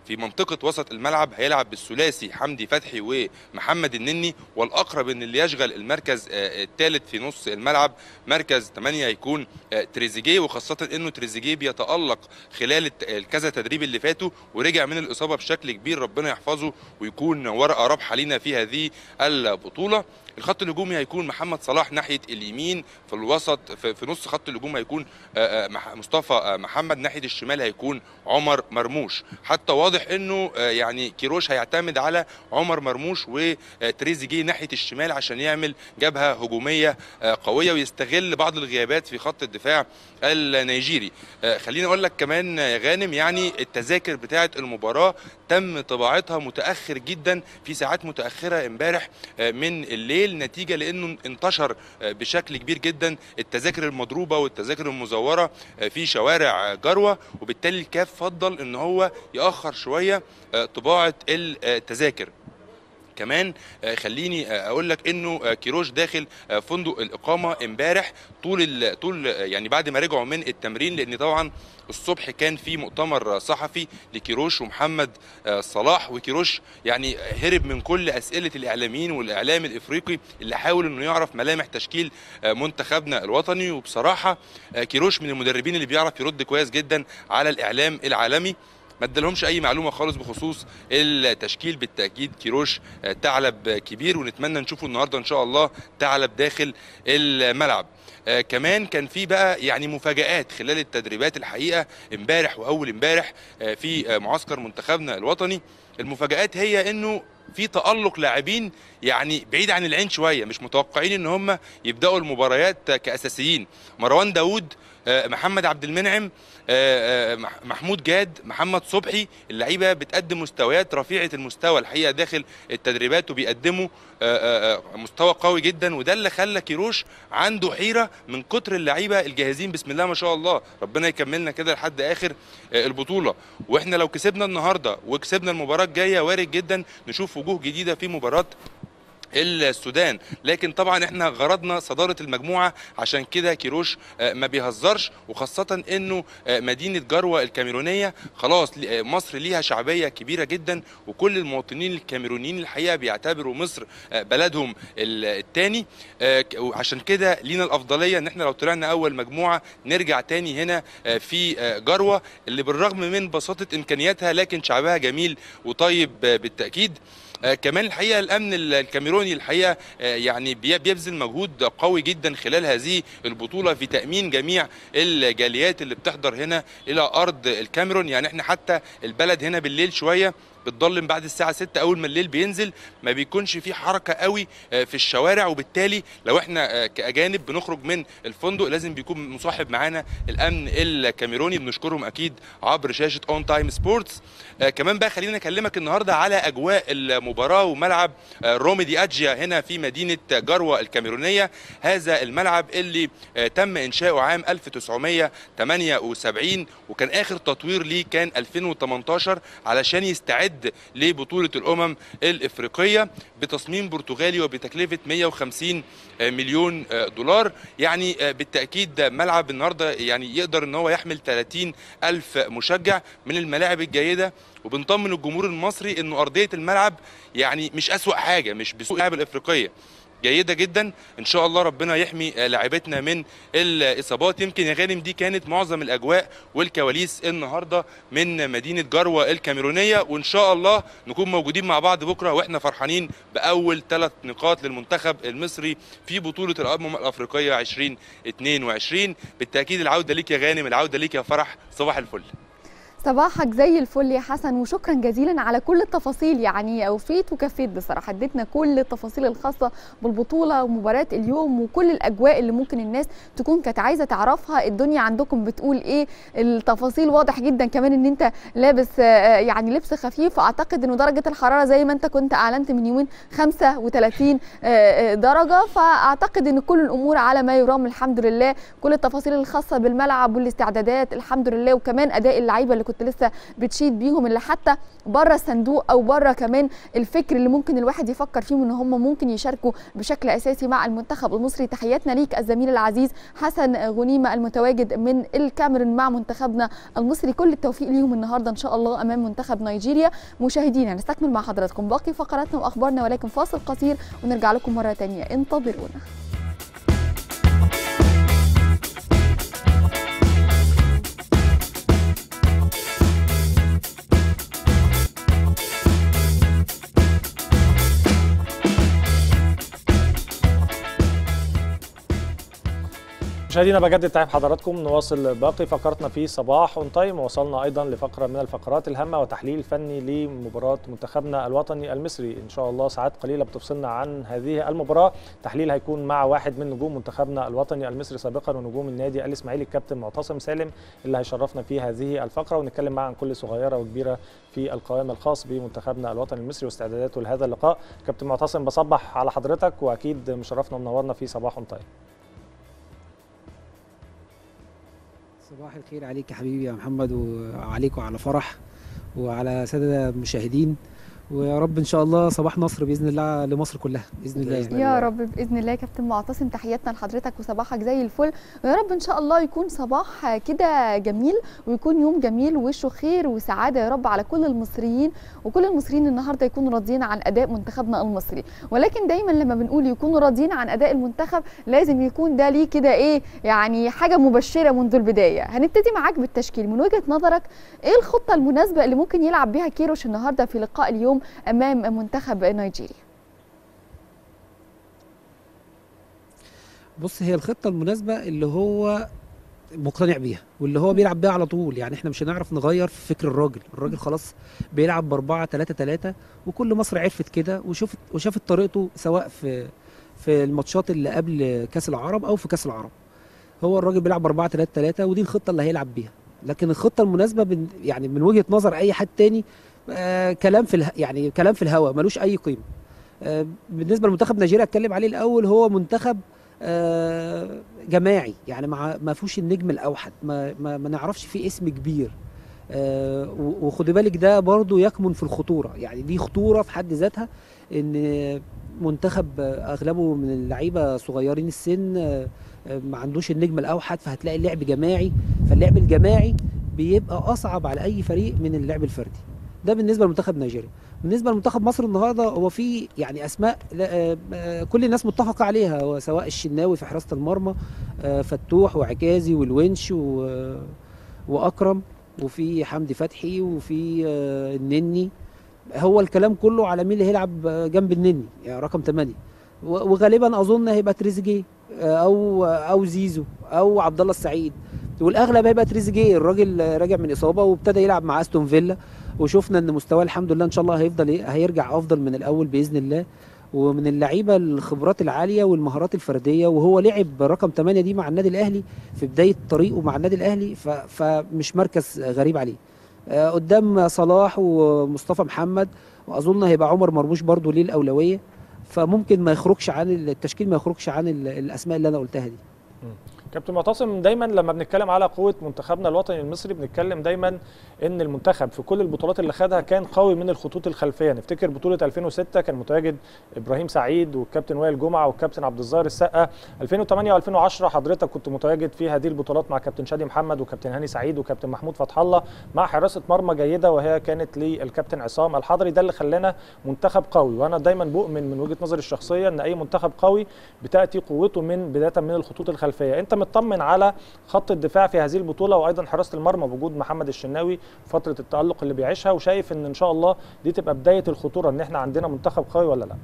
في منطقه وسط الملعب هيلعب بالثلاثي حمدي فتحي ومحمد النني والاقرب ان اللي يشغل المركز الثالث في نص الملعب مركز 8 هيكون تريزيجيه وخاصه انه تريزيجيه بيتالق خلال الكذا تدريب اللي فاتوا ورجع من الاصابه بشكل كبير ربنا يحفظه ويكون ورقه رابحه لينا في هذه البطوله الخط الهجومي هيكون محمد صلاح ناحيه اليمين في الوسط في, في نص خط الهجوم هيكون مصطفى محمد ناحيه الشمال هيكون عمر مرموش حتى واضح انه يعني كيروش هيعتمد على عمر مرموش وتريزيجيه ناحيه الشمال عشان يعمل جبهه هجوميه قويه ويستغل بعض الغيابات في خط الدفاع النيجيري خليني اقول لك كمان يا غانم يعني التذاكر بتاعه المباراه تم طباعتها متاخر جدا في ساعات متاخره امبارح من الليل نتيجه لانه انتشر بشكل كبير جدا التذاكر المضروبه والتذاكر المزوره في شوارع جروه وبالتالي الكاف فضل ان هو ياخر شويه طباعه التذاكر كمان خليني اقول لك انه كيروش داخل فندق الاقامه امبارح طول طول يعني بعد ما رجعوا من التمرين لان طبعا الصبح كان في مؤتمر صحفي لكيروش ومحمد صلاح وكيروش يعني هرب من كل اسئله الاعلاميين والاعلام الافريقي اللي حاول انه يعرف ملامح تشكيل منتخبنا الوطني وبصراحه كيروش من المدربين اللي بيعرف يرد كويس جدا على الاعلام العالمي ما ادالهمش اي معلومه خالص بخصوص التشكيل بالتاكيد كيروش ثعلب كبير ونتمنى نشوفه النهارده ان شاء الله ثعلب داخل الملعب آه كمان كان في بقى يعني مفاجآت خلال التدريبات الحقيقه امبارح واول امبارح آه في آه معسكر منتخبنا الوطني المفاجآت هي انه في تألق لاعبين يعني بعيد عن العين شويه مش متوقعين ان هم يبداوا المباريات كاساسيين مروان داوود محمد عبد المنعم محمود جاد محمد صبحي اللعيبه بتقدم مستويات رفيعه المستوى الحقيقه داخل التدريبات وبيقدموا مستوى قوي جدا وده اللي خلى كيروش عنده حيره من كتر اللعيبه الجاهزين بسم الله ما شاء الله ربنا يكملنا كده لحد اخر البطوله واحنا لو كسبنا النهارده وكسبنا المباراه الجايه وارد جدا نشوف وجوه جديده في مباراه السودان لكن طبعا احنا غرضنا صداره المجموعه عشان كده كيروش ما بيهزرش وخاصه انه مدينه جروه الكاميرونيه خلاص مصر ليها شعبيه كبيره جدا وكل المواطنين الكاميرونيين الحقيقه بيعتبروا مصر بلدهم الثاني عشان كده لينا الافضليه ان احنا لو طلعنا اول مجموعه نرجع تاني هنا في جروه اللي بالرغم من بساطه امكانياتها لكن شعبها جميل وطيب بالتاكيد آه كمان الحقيقه الامن الكاميروني الحقيقه آه يعني بيبذل مجهود قوي جدا خلال هذه البطوله في تامين جميع الجاليات اللي بتحضر هنا الى ارض الكاميرون يعني احنا حتى البلد هنا بالليل شويه بتضلم بعد الساعة 6 أول ما الليل بينزل ما بيكونش في حركة قوي في الشوارع وبالتالي لو احنا كأجانب بنخرج من الفندق لازم بيكون مصاحب معانا الأمن الكاميروني بنشكرهم أكيد عبر شاشة أون تايم سبورتس كمان بقى خلينا أكلمك النهاردة على أجواء المباراة وملعب رومي دي أجيا هنا في مدينة جروة الكاميرونية هذا الملعب اللي تم إنشاؤه عام 1978 وكان آخر تطوير ليه كان 2018 علشان يستعد يستعد لبطولة الأمم الإفريقية بتصميم برتغالي وبتكلفة 150 مليون دولار يعني بالتأكيد ملعب النهاردة يعني يقدر أن هو يحمل 30 ألف مشجع من الملاعب الجيدة وبنطمن الجمهور المصري أنه أرضية الملعب يعني مش أسوأ حاجة مش بسوء اللعب الإفريقية جيده جدا ان شاء الله ربنا يحمي لاعبتنا من الاصابات يمكن يا غانم دي كانت معظم الاجواء والكواليس النهارده من مدينه جروه الكاميرونيه وان شاء الله نكون موجودين مع بعض بكره واحنا فرحانين باول ثلاث نقاط للمنتخب المصري في بطوله الامم الافريقيه 2022 بالتاكيد العوده ليك يا غانم العوده ليك يا فرح صباح الفل صباحك زي الفل يا حسن وشكرا جزيلا على كل التفاصيل يعني اوفيت وكفيت بصراحه اديتنا كل التفاصيل الخاصه بالبطوله ومباراه اليوم وكل الاجواء اللي ممكن الناس تكون كانت عايزه تعرفها الدنيا عندكم بتقول ايه التفاصيل واضح جدا كمان ان انت لابس يعني لبس خفيف اعتقد انه درجه الحراره زي ما انت كنت اعلنت من يومين 35 درجه فاعتقد ان كل الامور على ما يرام الحمد لله كل التفاصيل الخاصه بالملعب والاستعدادات الحمد لله وكمان اداء اللعيبه اللي كنت لسه بتشيد بيهم اللي حتى بره الصندوق او بره كمان الفكر اللي ممكن الواحد يفكر فيه ان هم ممكن يشاركوا بشكل اساسي مع المنتخب المصري تحياتنا ليك الزميل العزيز حسن غنيمه المتواجد من الكاميرون مع منتخبنا المصري كل التوفيق ليهم النهارده ان شاء الله امام منتخب نيجيريا مشاهدينا نستكمل مع حضراتكم باقي فقراتنا واخبارنا ولكن فاصل قصير ونرجع لكم مره ثانيه انتظرونا مشاهدينا بجدد تعب حضراتكم نواصل باقي فقرتنا في صباح اون تايم وصلنا ايضا لفقره من الفقرات الهامه وتحليل فني لمباراه منتخبنا الوطني المصري ان شاء الله ساعات قليله بتفصلنا عن هذه المباراه تحليل هيكون مع واحد من نجوم منتخبنا الوطني المصري سابقا ونجوم النادي الاسماعيلي الكابتن معتصم سالم اللي هيشرفنا في هذه الفقره ونتكلم معاه عن كل صغيره وكبيره في القوام الخاص بمنتخبنا الوطني المصري واستعداداته لهذا اللقاء كابتن معتصم بصبح على حضرتك واكيد مشرفنا ومنورنا في صباح اون تايم صباح الخير عليك يا حبيبي يا محمد وعليك وعلى فرح وعلى سادة المشاهدين ويا رب ان شاء الله صباح نصر باذن الله لمصر كلها باذن الله بإذن يعني. يا رب باذن الله يا كابتن معتصم تحياتنا لحضرتك وصباحك زي الفل ويا رب ان شاء الله يكون صباح كده جميل ويكون يوم جميل وشه خير وسعاده يا رب على كل المصريين وكل المصريين النهارده يكونوا راضيين عن اداء منتخبنا المصري ولكن دايما لما بنقول يكونوا راضيين عن اداء المنتخب لازم يكون ده ليه كده ايه يعني حاجه مبشره منذ البدايه هنبتدي معاك بالتشكيل من وجهه نظرك ايه الخطه المناسبه اللي ممكن يلعب بيها كيروش النهارده في لقاء اليوم امام منتخب نيجيريا بص هي الخطه المناسبه اللي هو مقتنع بيها واللي هو بيلعب بيها على طول يعني احنا مش هنعرف نغير في فكر الراجل الراجل خلاص بيلعب ب 4 3 3 وكل مصر عرفت كده وشوفت وشافت طريقته سواء في في الماتشات اللي قبل كاس العرب او في كاس العرب هو الراجل بيلعب ب 4 3 3 ودي الخطه اللي هيلعب بيها لكن الخطه المناسبه من يعني من وجهه نظر اي حد تاني آه كلام في اله يعني كلام في الهواء ملوش اي قيمه آه بالنسبه لمنتخب نيجيريا اتكلم عليه الاول هو منتخب آه جماعي يعني مع ما فيهوش النجم الاوحد ما, ما, ما نعرفش فيه اسم كبير آه و- وخدي بالك ده برضو يكمن في الخطوره يعني دي خطوره في حد ذاتها ان منتخب آه، اغلبه من اللعيبه صغيرين السن آه، آه، ما عندوش النجم الاوحد فهتلاقي اللعب جماعي فاللعب الجماعي بيبقى اصعب على اي فريق من اللعب الفردي ده بالنسبه لمنتخب نيجيريا بالنسبه لمنتخب مصر النهارده هو في يعني اسماء لا- آه، آه، كل الناس متفقه عليها هو سواء الشناوي في حراسه المرمى آه، فتوح وعكازي والونش و- واكرم وفي حمدي فتحي وفي آه، النني هو الكلام كله على مين اللي هيلعب آه، جنب النني يعني رقم 8 و- وغالبا اظن هيبقى تريزيجيه آه، او او زيزو او عبد الله السعيد والاغلب هيبقى تريزيجيه الراجل آه، راجع من اصابه وابتدى يلعب مع استون فيلا وشفنا ان مستواه الحمد لله ان شاء الله هيفضل إيه؟ هيرجع افضل من الاول باذن الله ومن اللعيبه الخبرات العاليه والمهارات الفرديه وهو لعب رقم 8 دي مع النادي الاهلي في بدايه طريقه مع النادي الاهلي ف- فمش مركز غريب عليه آه، قدام صلاح ومصطفى محمد واظن هيبقى عمر مرموش برضو ليه الاولويه فممكن ما يخرجش عن التشكيل ما يخرجش عن ال- الاسماء اللي انا قلتها دي كابتن معتصم دايما لما بنتكلم على قوه منتخبنا الوطني المصري بنتكلم دايما ان المنتخب في كل البطولات اللي خدها كان قوي من الخطوط الخلفيه نفتكر بطوله 2006 كان متواجد ابراهيم سعيد والكابتن وائل جمعه والكابتن عبد الظاهر السقا 2008 و2010 حضرتك كنت متواجد في هذه البطولات مع كابتن شادي محمد وكابتن هاني سعيد وكابتن محمود فتح الله مع حراسه مرمى جيده وهي كانت للكابتن عصام الحضري ده اللي خلانا منتخب قوي وانا دايما بؤمن من وجهه نظري الشخصيه ان اي منتخب قوي بتاتي قوته من بدايه من الخطوط الخلفيه انت مطمن على خط الدفاع في هذه البطوله وايضا حراسه المرمى بوجود محمد الشناوي فتره التالق اللي بيعيشها وشايف ان ان شاء الله دي تبقى بدايه الخطوره ان احنا عندنا منتخب قوي ولا لا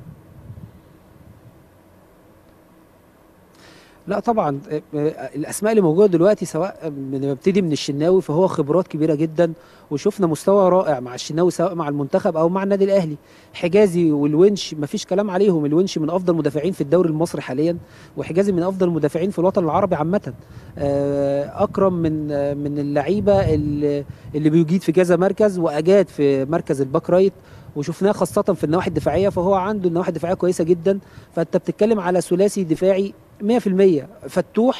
لا طبعا آه، آه، الاسماء اللي موجوده دلوقتي سواء من ببتدي من الشناوي فهو خبرات كبيره جدا وشفنا مستوى رائع مع الشناوي سواء مع المنتخب او مع النادي الاهلي حجازي والونش مفيش كلام عليهم الونش من افضل مدافعين في الدوري المصري حاليا وحجازي من افضل المدافعين في الوطن العربي عامه آه، اكرم من آه، من اللعيبه اللي اللي بيجيد في كذا مركز واجاد في مركز الباك رايت وشفناه خاصه في النواحي الدفاعيه فهو عنده النواحي الدفاعيه كويسه جدا فانت بتتكلم على ثلاثي دفاعي 100% فتوح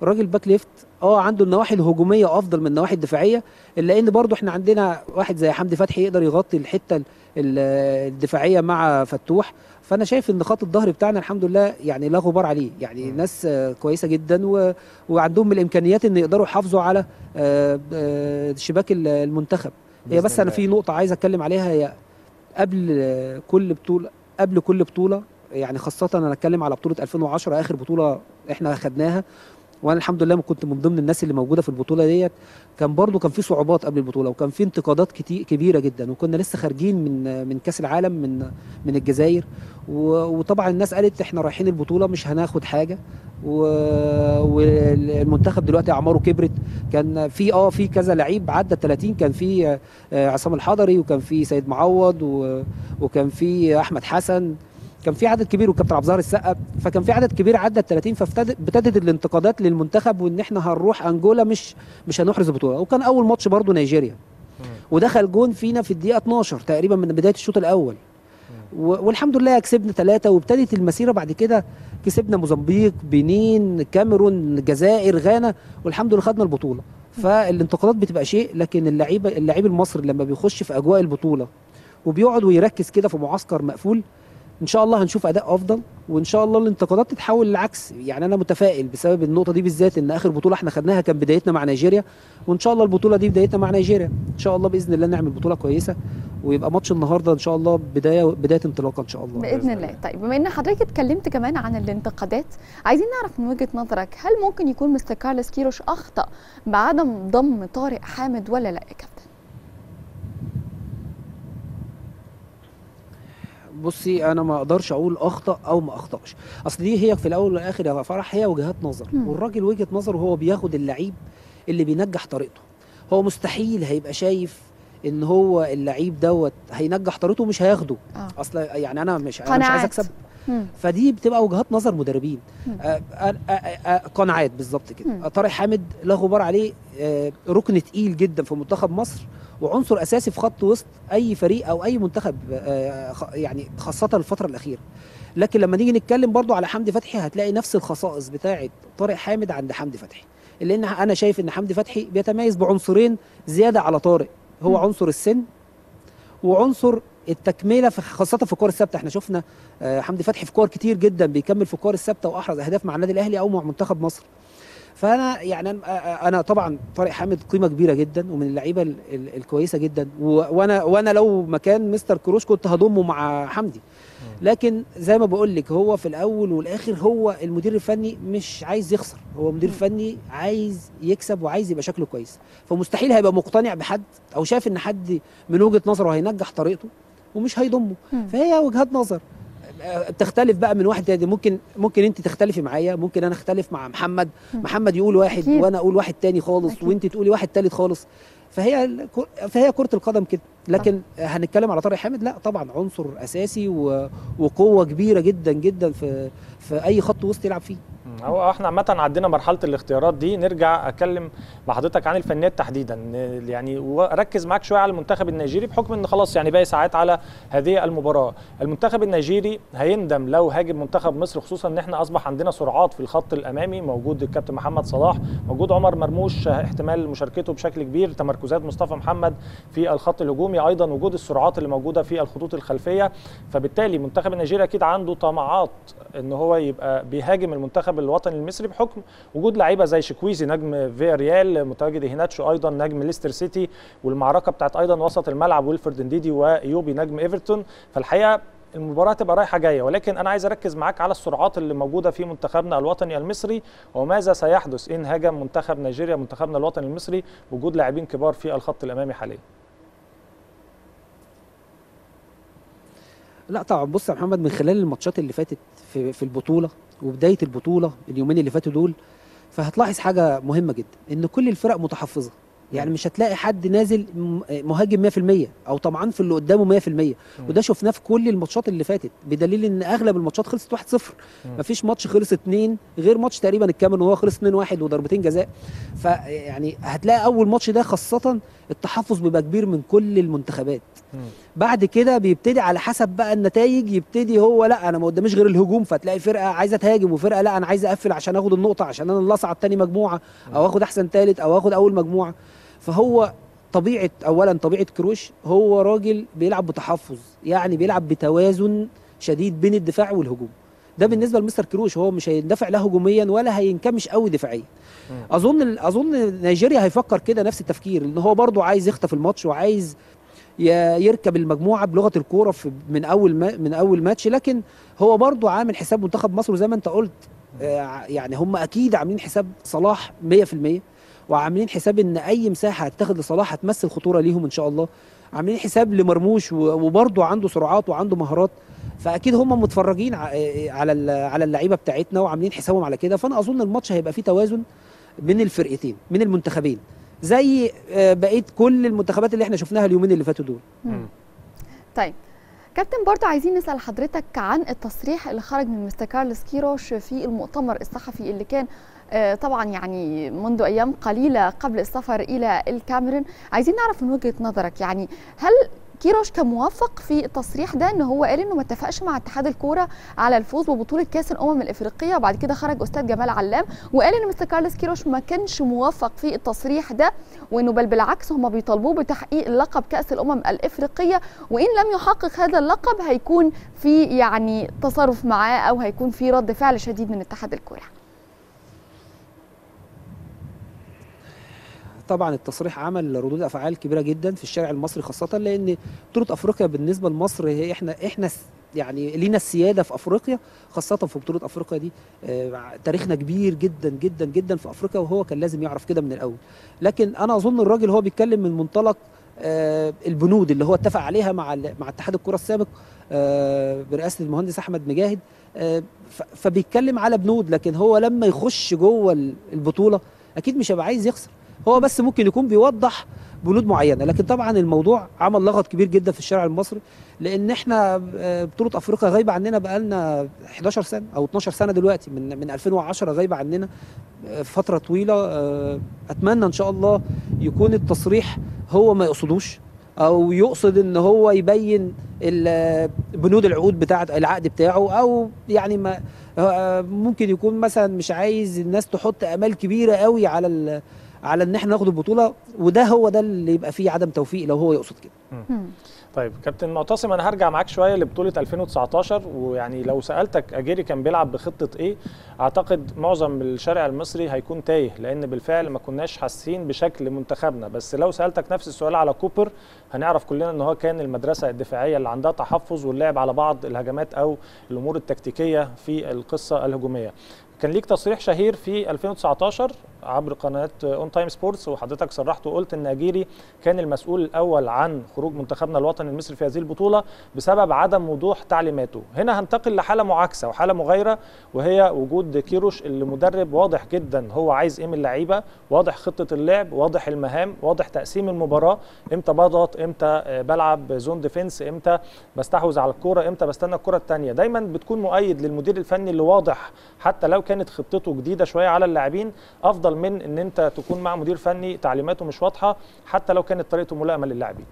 الراجل باك ليفت اه عنده النواحي الهجوميه افضل من النواحي الدفاعيه الا ان برضو احنا عندنا واحد زي حمدي فتحي يقدر يغطي الحته ال- ال- الدفاعيه مع فتوح فانا شايف ان خط الظهر بتاعنا الحمد لله يعني لا غبار عليه يعني مم. ناس آه، كويسه جدا و... وعندهم الامكانيات ان يقدروا يحافظوا على آه، آه، شباك ال- المنتخب هي بإذن بس انا الله. في نقطه عايز اتكلم عليها هي قبل آه، كل بطوله قبل كل بطوله يعني خاصه انا اتكلم على بطوله 2010 اخر بطوله احنا خدناها وانا الحمد لله كنت من ضمن الناس اللي موجوده في البطوله ديت كان برضو كان في صعوبات قبل البطوله وكان في انتقادات كتير كبيره جدا وكنا لسه خارجين من من كاس العالم من من الجزائر و- وطبعا الناس قالت احنا رايحين البطوله مش هناخد حاجه و- والمنتخب دلوقتي اعماره كبرت كان في اه في كذا لعيب عدى 30 كان في آه، عصام الحضري وكان في سيد معوض و- وكان في احمد حسن كان في عدد كبير وكابتن عبد الظاهر السقا فكان في عدد كبير عدى ال 30 فابتدت الانتقادات للمنتخب وان احنا هنروح انجولا مش مش هنحرز البطوله وكان اول ماتش برضو نيجيريا ودخل جون فينا في الدقيقه 12 تقريبا من بدايه الشوط الاول و- والحمد لله كسبنا ثلاثه وابتدت المسيره بعد كده كسبنا موزمبيق بنين كاميرون الجزائر غانا والحمد لله خدنا البطوله فالانتقادات بتبقى شيء لكن اللعيبه اللعيب المصري لما بيخش في اجواء البطوله وبيقعد ويركز كده في معسكر مقفول ان شاء الله هنشوف اداء افضل وان شاء الله الانتقادات تتحول للعكس يعني انا متفائل بسبب النقطه دي بالذات ان اخر بطوله احنا خدناها كان بدايتنا مع نيجيريا وان شاء الله البطوله دي بدايتنا مع نيجيريا ان شاء الله باذن الله نعمل بطوله كويسه ويبقى ماتش النهارده ان شاء الله بدايه بدايه انطلاقه ان شاء الله باذن بإذن الله الله. طيب بما ان حضرتك اتكلمت كمان عن الانتقادات عايزين نعرف من وجهه نظرك هل ممكن يكون مستر كارلوس كيروش اخطا بعدم ضم طارق حامد ولا لا يا كابتن بصي انا ما اقدرش اقول اخطا او ما اخطاش اصل دي هي في الاول والاخر يا فرح هي وجهات نظر مم. والراجل وجهه نظره هو بياخد اللعيب اللي بينجح طريقته هو مستحيل هيبقى شايف ان هو اللعيب دوت هينجح طريقته مش هياخده اه اصل يعني انا مش انا مش عايز قناعات. اكسب مم. فدي بتبقى وجهات نظر مدربين مم. آه، آه، آه، آه، قناعات بالظبط كده مم. آه، طارق حامد لا غبار عليه آه، ركن تقيل جدا في منتخب مصر وعنصر اساسي في خط وسط اي فريق او اي منتخب آه، خ- يعني خاصه الفتره الاخيره لكن لما نيجي نتكلم برضو على حمدي فتحي هتلاقي نفس الخصائص بتاعه طارق حامد عند حمدي فتحي لان انا شايف ان حمدي فتحي بيتميز بعنصرين زياده على طارق هو مم. عنصر السن وعنصر التكمله في خاصه في الكور الثابته احنا شفنا آه، حمدي فتحي في كور كتير جدا بيكمل في الكور الثابته واحرز اهداف مع النادي الاهلي او مع منتخب مصر فانا يعني أنا- آه، انا طبعا طارق حامد قيمه كبيره جدا ومن اللعيبه ال- ال- الكويسه جدا و- وانا وانا لو مكان مستر كروش كنت هضمه مع حمدي لكن زي ما بقول لك هو في الاول والاخر هو المدير الفني مش عايز يخسر هو مدير فني عايز يكسب وعايز يبقى شكله كويس فمستحيل هيبقى مقتنع بحد او شايف ان حد من وجهه نظره هينجح طريقته ومش هيضمه مم. فهي وجهات نظر آه، بتختلف بقى من واحد تاني ممكن ممكن انت تختلفي معايا ممكن انا اختلف مع محمد مم. محمد يقول واحد أكيد. وانا اقول واحد تاني خالص أكيد. وانت تقولي واحد تالت خالص فهي الكر- فهي كره القدم كده لكن هنتكلم على طارق حامد لا طبعا عنصر اساسي و... وقوه كبيره جدا جدا في في اي خط وسط يلعب فيه مم. هو احنا عامه عدينا مرحله الاختيارات دي نرجع اتكلم مع حضرتك عن الفنيات تحديدا ن- يعني وركز معاك شويه على المنتخب النيجيري بحكم ان خلاص يعني باقي ساعات على هذه المباراه المنتخب النيجيري هيندم لو هاجم منتخب مصر خصوصا ان احنا اصبح عندنا سرعات في الخط الامامي موجود الكابتن محمد صلاح موجود عمر مرموش احتمال مشاركته بشكل كبير تمركزات مصطفى محمد في الخط الهجومي ايضا وجود السرعات اللي موجوده في الخطوط الخلفيه فبالتالي منتخب النيجيري اكيد عنده طمعات ان هو يبقى بيهاجم المنتخب الوطني المصري بحكم وجود لعيبه زي شكويزي نجم فيا ريال متواجد هيناتشو ايضا نجم ليستر سيتي والمعركه بتاعت ايضا وسط الملعب ويلفرد انديدي وايوبي نجم ايفرتون فالحقيقه المباراة تبقى رايحة جاية ولكن أنا عايز أركز معاك على السرعات اللي موجودة في منتخبنا الوطني المصري وماذا سيحدث إن هاجم منتخب نيجيريا منتخبنا الوطني المصري وجود لاعبين كبار في الخط الأمامي حاليا لا طبعا بص يا محمد من خلال الماتشات اللي فاتت في, في البطوله وبدايه البطوله اليومين اللي فاتوا دول فهتلاحظ حاجه مهمه جدا ان كل الفرق متحفظه يعني مش هتلاقي حد نازل م- مهاجم 100% او طمعان في اللي قدامه 100% وده شفناه في كل الماتشات اللي فاتت بدليل ان اغلب الماتشات خلصت 1-0 مفيش ماتش خلص 2 غير ماتش تقريبا الكاميرون وهو خلص 2-1 وضربتين جزاء فيعني هتلاقي اول ماتش ده خاصه التحفظ بيبقى كبير من كل المنتخبات بعد كده بيبتدي على حسب بقى النتائج يبتدي هو لا انا ما قداميش غير الهجوم فتلاقي فرقه عايزه تهاجم وفرقه لا انا عايز اقفل عشان اخد النقطه عشان انا اللي اصعد تاني مجموعه او اخد احسن ثالث او اخد اول مجموعه فهو طبيعه اولا طبيعه كروش هو راجل بيلعب بتحفظ يعني بيلعب بتوازن شديد بين الدفاع والهجوم ده بالنسبه لمستر كروش هو مش هيندفع لا هجوميا ولا هينكمش قوي دفاعيا اظن اظن نيجيريا هيفكر كده نفس التفكير ان هو برضو عايز يخطف الماتش وعايز ي- يركب المجموعه بلغه الكوره في من اول ما من اول ماتش لكن هو برضو عامل حساب منتخب مصر وزي ما انت قلت آه، يعني هم اكيد عاملين حساب صلاح 100% وعاملين حساب ان اي مساحه هتتاخد لصلاح هتمثل خطوره ليهم ان شاء الله عاملين حساب لمرموش و- وبرضه عنده سرعات وعنده مهارات فاكيد هم متفرجين ع- آه، على ال- على اللعيبه بتاعتنا وعاملين حسابهم على كده فانا اظن الماتش هيبقى فيه توازن من الفرقتين من المنتخبين زي آه، بقيه كل المنتخبات اللي احنا شفناها اليومين اللي فاتوا دول طيب كابتن برضو عايزين نسأل حضرتك عن التصريح اللي خرج من مستر كارلوس كيروش في المؤتمر الصحفي اللي كان آه، طبعا يعني منذ ايام قليله قبل السفر الى الكاميرون عايزين نعرف من وجهه نظرك يعني هل كيروش كان موفق في التصريح ده ان هو قال انه ما اتفقش مع اتحاد الكوره على الفوز ببطوله كاس الامم الافريقيه وبعد كده خرج استاذ جمال علام وقال ان مستر كارلوس كيروش ما كانش موفق في التصريح ده وانه بل بالعكس هم بيطالبوه بتحقيق لقب كاس الامم الافريقيه وان لم يحقق هذا اللقب هيكون في يعني تصرف معاه او هيكون في رد فعل شديد من اتحاد الكوره طبعا التصريح عمل ردود افعال كبيره جدا في الشارع المصري خاصه لان بطوله افريقيا بالنسبه لمصر هي احنا احنا س- يعني لينا السياده في افريقيا خاصه في بطوله افريقيا دي آه، تاريخنا كبير جدا جدا جدا في افريقيا وهو كان لازم يعرف كده من الاول لكن انا اظن الراجل هو بيتكلم من منطلق آه، البنود اللي هو اتفق عليها مع ال- مع اتحاد الكره السابق آه، برئاسه المهندس احمد مجاهد آه، ف- فبيتكلم على بنود لكن هو لما يخش جوه ال- البطوله اكيد مش هيبقى عايز يخسر هو بس ممكن يكون بيوضح بنود معينه لكن طبعا الموضوع عمل لغط كبير جدا في الشارع المصري لان احنا آه، بطوله افريقيا غايبه عننا بقالنا 11 سنه او 12 سنه دلوقتي من من 2010 غايبه عننا آه، فتره طويله آه، اتمنى ان شاء الله يكون التصريح هو ما يقصدوش او يقصد ان هو يبين ال- بنود العقود بتاعه العقد بتاعه او يعني ما آه، ممكن يكون مثلا مش عايز الناس تحط امال كبيره قوي على ال- على ان احنا ناخد البطوله وده هو ده اللي يبقى فيه عدم توفيق لو هو يقصد كده طيب كابتن معتصم انا هرجع معاك شويه لبطوله 2019 ويعني لو سالتك اجيري كان بيلعب بخطه ايه اعتقد معظم الشارع المصري هيكون تايه لان بالفعل ما كناش حاسين بشكل منتخبنا بس لو سالتك نفس السؤال على كوبر هنعرف كلنا ان هو كان المدرسه الدفاعيه اللي عندها تحفظ واللعب على بعض الهجمات او الامور التكتيكيه في القصه الهجوميه كان ليك تصريح شهير في 2019 عبر قناه اون تايم سبورتس وحضرتك صرحت وقلت ان اجيري كان المسؤول الاول عن خروج منتخبنا الوطني المصري في هذه البطوله بسبب عدم وضوح تعليماته هنا هنتقل لحاله معاكسه وحاله مغايره وهي وجود كيروش اللي مدرب واضح جدا هو عايز ايه من اللعيبه واضح خطه اللعب واضح المهام واضح تقسيم المباراه امتى بضغط امتى آه، بلعب زون ديفنس امتى بستحوذ على الكوره امتى بستنى الكره الثانيه دايما بتكون مؤيد للمدير الفني اللي واضح حتى لو كانت خطته جديده شويه على اللاعبين افضل من ان انت تكون مع مدير فني تعليماته مش واضحه حتى لو كانت طريقته ملائمه للاعبين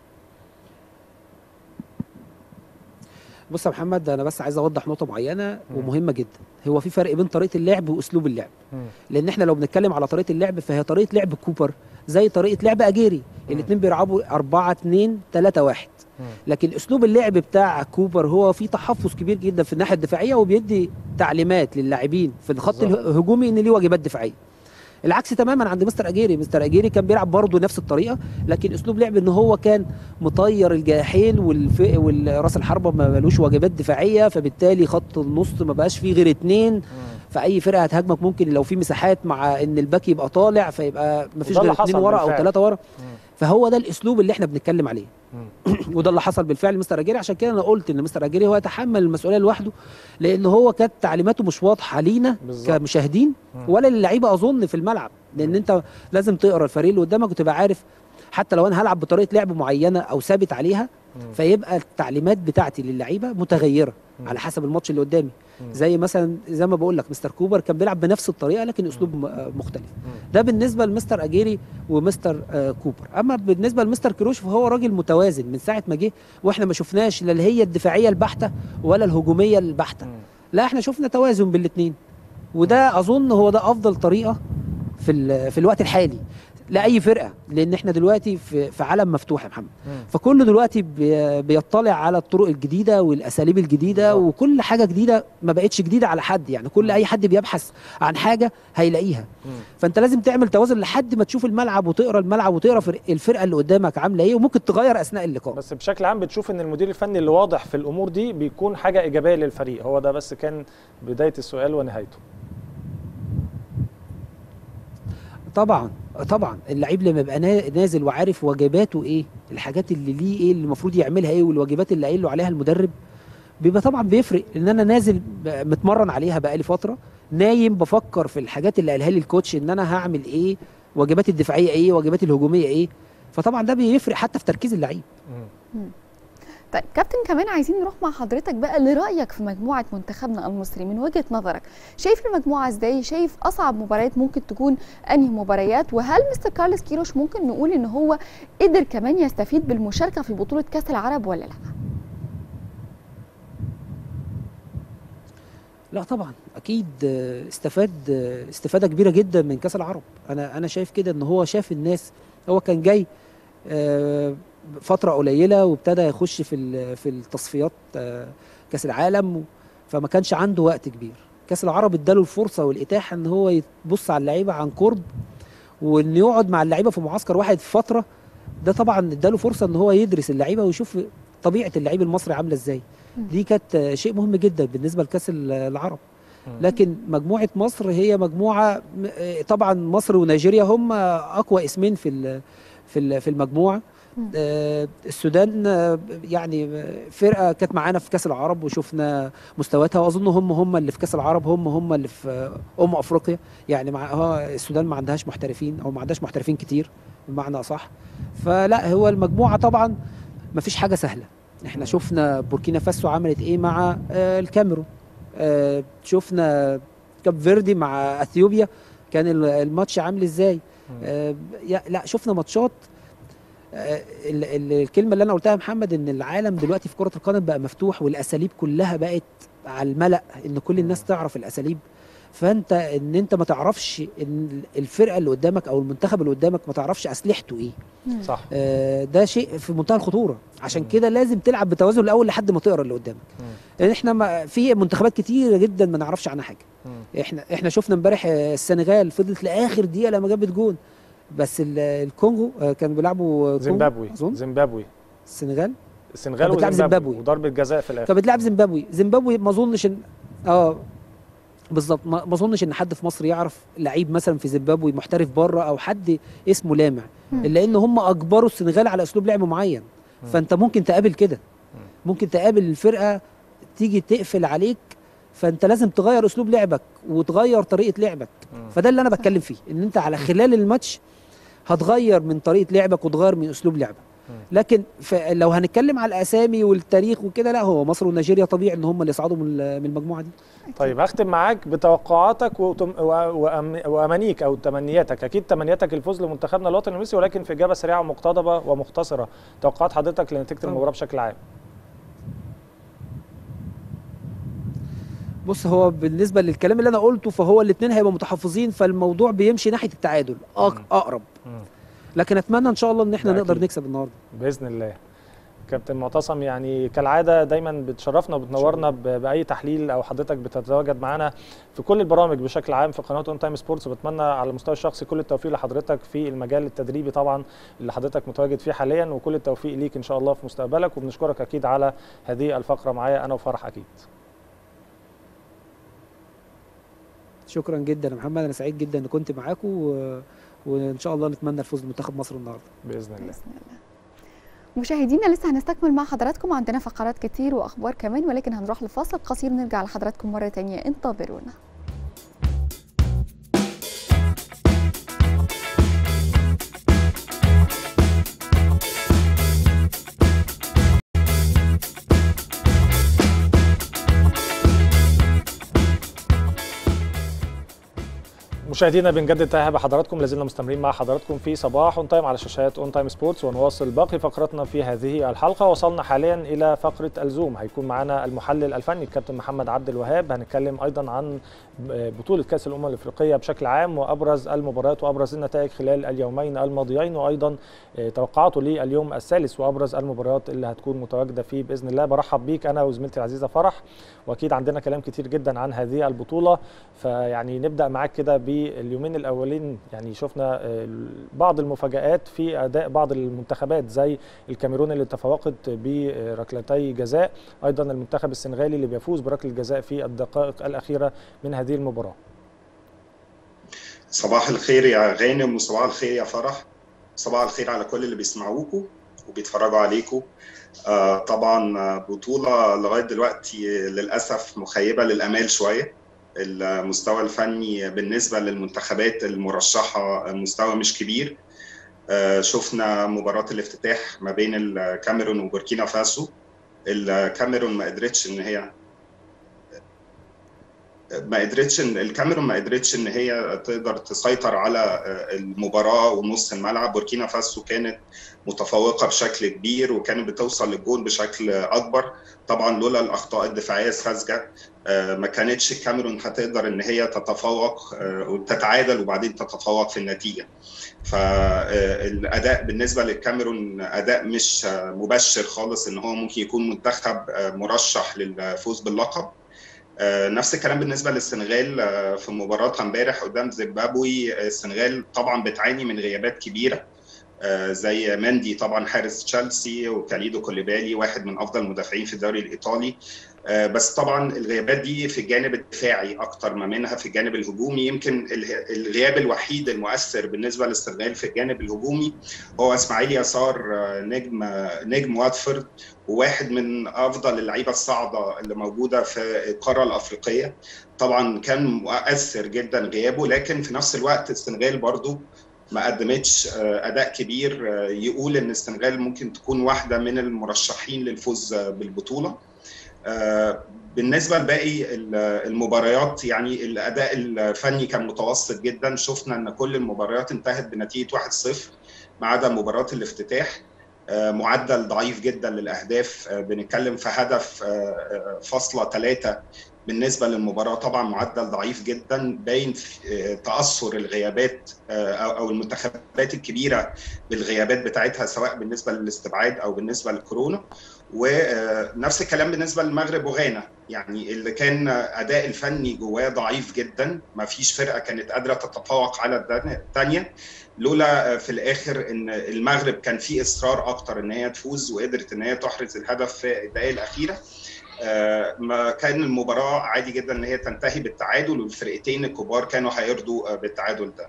بص يا محمد انا بس عايز اوضح نقطه معينه ومهمه جدا هو في فرق بين طريقه اللعب واسلوب اللعب لان احنا لو بنتكلم على طريقه اللعب فهي طريقه لعب كوبر زي طريقه لعب اجيري الاثنين بيلعبوا 4 2 3 1 لكن اسلوب اللعب بتاع كوبر هو فيه تحفظ كبير جدا في الناحيه الدفاعيه وبيدي تعليمات للاعبين في الخط بالظبط. الهجومي ان ليه واجبات دفاعيه العكس تماما عند مستر اجيري مستر اجيري كان بيلعب برضه نفس الطريقه لكن اسلوب لعب ان هو كان مطير الجناحين والف... والراس الحربه ما ملوش واجبات دفاعيه فبالتالي خط النص ما بقاش فيه غير اتنين فاي فرقه هتهاجمك ممكن لو في مساحات مع ان الباك يبقى طالع فيبقى ما فيش وده غير اللي اتنين حصل ورا او بالفعل. ثلاثه ورا فهو ده الاسلوب اللي احنا بنتكلم عليه وده اللي حصل بالفعل مستر اجيري عشان كده انا قلت ان مستر اجيري هو يتحمل المسؤوليه لوحده لان هو كانت تعليماته مش واضحه لينا بالظبط. كمشاهدين ولا للعيبه اظن في الملعب لان انت لازم تقرا الفريق اللي قدامك وتبقى عارف حتى لو انا هلعب بطريقه لعب معينه او ثابت عليها مم. فيبقى التعليمات بتاعتي للعيبه متغيره مم. على حسب الماتش اللي قدامي مم. زي مثلا زي ما بقول لك مستر كوبر كان بيلعب بنفس الطريقه لكن اسلوب م- آه مختلف مم. ده بالنسبه لمستر اجيري ومستر آه كوبر اما بالنسبه لمستر كروش فهو راجل متوازن من ساعه ما جه واحنا ما شفناش لا اللي هي الدفاعيه البحته ولا الهجوميه البحته مم. لا احنا شفنا توازن بين الاثنين وده اظن هو ده افضل طريقه في ال- في الوقت الحالي لاي فرقه لان احنا دلوقتي في في عالم مفتوح يا محمد مم. فكله دلوقتي بي- بيطلع على الطرق الجديده والاساليب الجديده بالظبط. وكل حاجه جديده ما بقتش جديده على حد يعني كل اي حد بيبحث عن حاجه هيلاقيها مم. فانت لازم تعمل توازن لحد ما تشوف الملعب وتقرا الملعب وتقرا فرق- الفرقه اللي قدامك عامله ايه وممكن تغير اثناء اللقاء بس بشكل عام بتشوف ان المدير الفني اللي واضح في الامور دي بيكون حاجه ايجابيه للفريق هو ده بس كان بدايه السؤال ونهايته طبعا طبعا اللعيب لما يبقى نا- نازل وعارف واجباته ايه الحاجات اللي ليه ايه اللي المفروض يعملها ايه والواجبات اللي قايل له عليها المدرب بيبقى طبعا بيفرق ان انا نازل ب- متمرن عليها بقالي فتره نايم بفكر في الحاجات اللي قالها لي الكوتش ان انا هعمل ايه واجباتي الدفاعيه ايه واجباتي الهجوميه ايه فطبعا ده بيفرق حتى في تركيز اللعيب مم. طيب كابتن كمان عايزين نروح مع حضرتك بقى لرايك في مجموعه منتخبنا المصري من وجهه نظرك شايف المجموعه ازاي شايف اصعب مباريات ممكن تكون انهي مباريات وهل مستر كارلس كيروش ممكن نقول ان هو قدر كمان يستفيد بالمشاركه في بطوله كاس العرب ولا لا لا طبعا اكيد آه، استفاد آه، استفاده كبيره جدا من كاس العرب انا انا شايف كده ان هو شاف الناس هو كان جاي آه، فتره قليله وابتدى يخش في ال- في التصفيات آه، كاس العالم و- فما كانش عنده وقت كبير كاس العرب اداله الفرصه والاتاحه ان هو يبص على اللعيبه عن قرب وان يقعد مع اللعيبه في معسكر واحد في فتره ده طبعا اداله فرصه ان هو يدرس اللعيبه ويشوف طبيعه اللعيب المصري عامله ازاي مم. دي كانت آه، شيء مهم جدا بالنسبه لكاس ال- العرب مم. لكن مجموعه مصر هي مجموعه م- آه، طبعا مصر ونيجيريا هم اقوى اسمين في ال- في ال- في المجموعه مم. آه، السودان آه، يعني آه، فرقه كانت معانا في كاس العرب وشفنا مستوياتها واظن هم هم اللي في كاس العرب هم هم اللي في آه، ام افريقيا يعني مع هو السودان ما عندهاش محترفين او ما عندهاش محترفين كتير بمعنى اصح فلا هو المجموعه طبعا ما فيش حاجه سهله احنا شفنا بوركينا فاسو عملت ايه مع آه، الكاميرون آه، شفنا كاب فيردي مع اثيوبيا كان ال- الماتش عامل ازاي آه، يا- لا شفنا ماتشات آه، ال- ال- الكلمه اللي انا قلتها يا محمد ان العالم دلوقتي في كره القدم بقى مفتوح والاساليب كلها بقت على الملأ ان كل الناس تعرف الاساليب فانت ان انت ما تعرفش ان الفرقه اللي قدامك او المنتخب اللي قدامك ما تعرفش اسلحته ايه صح آه، ده شيء في منتهى الخطوره عشان مم. كده لازم تلعب بتوازن الاول لحد ما تقرا اللي قدامك مم. لان احنا ما في منتخبات كتيره جدا ما نعرفش عنها حاجه مم. احنا احنا شفنا امبارح آه، السنغال فضلت لاخر دقيقه لما جابت جون بس ال- الكونغو آه، كانوا بيلعبوا كونغو زيمبابوي اظن زيمبابوي السنغال السنغال كانت بتلعب وزيمبابوي زيمبابوي. وضربه جزاء في الاخر كانت بتلعب زيمبابوي زيمبابوي ما اظنش ان اه بالظبط ما ما اظنش ان حد في مصر يعرف لعيب مثلا في زيمبابوي محترف بره او حد اسمه لامع مم. الا ان هم اجبروا السنغال على اسلوب لعب معين مم. فانت ممكن تقابل كده ممكن تقابل الفرقه تيجي تقفل عليك فانت لازم تغير اسلوب لعبك وتغير طريقه لعبك مم. فده اللي انا بتكلم فيه ان انت على خلال الماتش هتغير من طريقه لعبك وتغير من اسلوب لعبك مم. لكن ف- لو هنتكلم على الاسامي والتاريخ وكده لا هو مصر ونيجيريا طبيعي ان هم اللي يصعدوا من ال- من المجموعه دي طيب هختم معاك بتوقعاتك وتم- و- وأم- وامانيك او تمنياتك اكيد تمنياتك الفوز لمنتخبنا الوطني المصري ولكن في اجابه سريعه ومقتضبه ومختصره توقعات حضرتك لنتيجه طبعا. المباراه بشكل عام بص هو بالنسبه للكلام اللي انا قلته فهو الاثنين هيبقوا متحفظين فالموضوع بيمشي ناحيه التعادل أق- مم. اقرب مم. لكن اتمنى ان شاء الله ان احنا ده نقدر أكيد. نكسب النهارده باذن الله كابتن معتصم يعني كالعاده دايما بتشرفنا وبتنورنا ب- باي تحليل او حضرتك بتتواجد معانا في كل البرامج بشكل عام في قناه اون تايم سبورتس وبتمنى على المستوى الشخصي كل التوفيق لحضرتك في المجال التدريبي طبعا اللي حضرتك متواجد فيه حاليا وكل التوفيق ليك ان شاء الله في مستقبلك وبنشكرك اكيد على هذه الفقره معايا انا وفرح اكيد شكرا جدا يا محمد انا سعيد جدا ان كنت معاكم و... وان شاء الله نتمنى الفوز لمنتخب مصر النهارده باذن الله باذن الله مشاهدينا لسه هنستكمل مع حضراتكم عندنا فقرات كتير واخبار كمان ولكن هنروح لفاصل قصير نرجع لحضراتكم مره تانية انتظرونا مشاهدينا بنجدد تهيئه بحضراتكم لازلنا مستمرين مع حضراتكم في صباح اون تايم على شاشات اون تايم سبورتس ونواصل باقي فقراتنا في هذه الحلقه وصلنا حاليا الى فقره الزوم هيكون معنا المحلل الفني الكابتن محمد عبد الوهاب هنتكلم ايضا عن بطوله كاس الامم الافريقيه بشكل عام وابرز المباريات وابرز النتائج خلال اليومين الماضيين وايضا توقعاته لليوم الثالث وابرز المباريات اللي هتكون متواجده فيه باذن الله برحب بيك انا وزميلتي العزيزه فرح واكيد عندنا كلام كتير جدا عن هذه البطوله فيعني نبدا معاك كده باليومين الاولين يعني شفنا بعض المفاجات في اداء بعض المنتخبات زي الكاميرون اللي تفوقت بركلتي جزاء ايضا المنتخب السنغالي اللي بيفوز بركله جزاء في الدقائق الاخيره من هذه المباراه صباح الخير يا غانم وصباح الخير يا فرح صباح الخير على كل اللي بيسمعوكوا وبيتفرجوا عليكم آه طبعا بطولة لغاية دلوقتي للأسف مخيبة للأمال شوية المستوى الفني بالنسبة للمنتخبات المرشحة مستوى مش كبير آه شفنا مباراة الافتتاح ما بين الكاميرون وبوركينا فاسو الكاميرون ما قدرتش ان هي ما قدرتش الكاميرون ما قدرتش ان هي تقدر تسيطر على المباراه ونص الملعب بوركينا فاسو كانت متفوقه بشكل كبير وكانت بتوصل للجول بشكل اكبر طبعا لولا الاخطاء الدفاعيه الساذجه ما كانتش الكاميرون هتقدر ان هي تتفوق وتتعادل وبعدين تتفوق في النتيجه فالاداء بالنسبه للكاميرون اداء مش مبشر خالص ان هو ممكن يكون منتخب مرشح للفوز باللقب نفس الكلام بالنسبه للسنغال في مباراتها امبارح قدام زيمبابوي السنغال طبعا بتعاني من غيابات كبيره زي ماندي طبعا حارس تشيلسي وكاليدو كوليبالي واحد من افضل المدافعين في الدوري الايطالي بس طبعا الغيابات دي في الجانب الدفاعي اكتر ما منها في الجانب الهجومي يمكن الغياب الوحيد المؤثر بالنسبه للسنغال في الجانب الهجومي هو اسماعيل يسار نجم نجم واتفورد وواحد من افضل اللعيبه الصاعده اللي موجوده في القاره الافريقيه طبعا كان مؤثر جدا غيابه لكن في نفس الوقت السنغال برضو ما قدمتش اداء كبير يقول ان السنغال ممكن تكون واحده من المرشحين للفوز بالبطوله بالنسبه لباقي المباريات يعني الاداء الفني كان متوسط جدا شفنا ان كل المباريات انتهت بنتيجه 1-0 ما عدا مباراه الافتتاح معدل ضعيف جدا للاهداف بنتكلم في هدف فاصله ثلاثة بالنسبه للمباراه طبعا معدل ضعيف جدا باين تاثر الغيابات او المنتخبات الكبيره بالغيابات بتاعتها سواء بالنسبه للاستبعاد او بالنسبه للكورونا ونفس الكلام بالنسبه للمغرب وغانا يعني اللي كان اداء الفني جواه ضعيف جدا ما فيش فرقه كانت قادره تتفوق على الثانيه لولا في الاخر ان المغرب كان في اصرار اكتر ان هي تفوز وقدرت ان هي تحرز الهدف في الدقائق الاخيره ما كان المباراه عادي جدا ان هي تنتهي بالتعادل والفرقتين الكبار كانوا هيرضوا بالتعادل ده.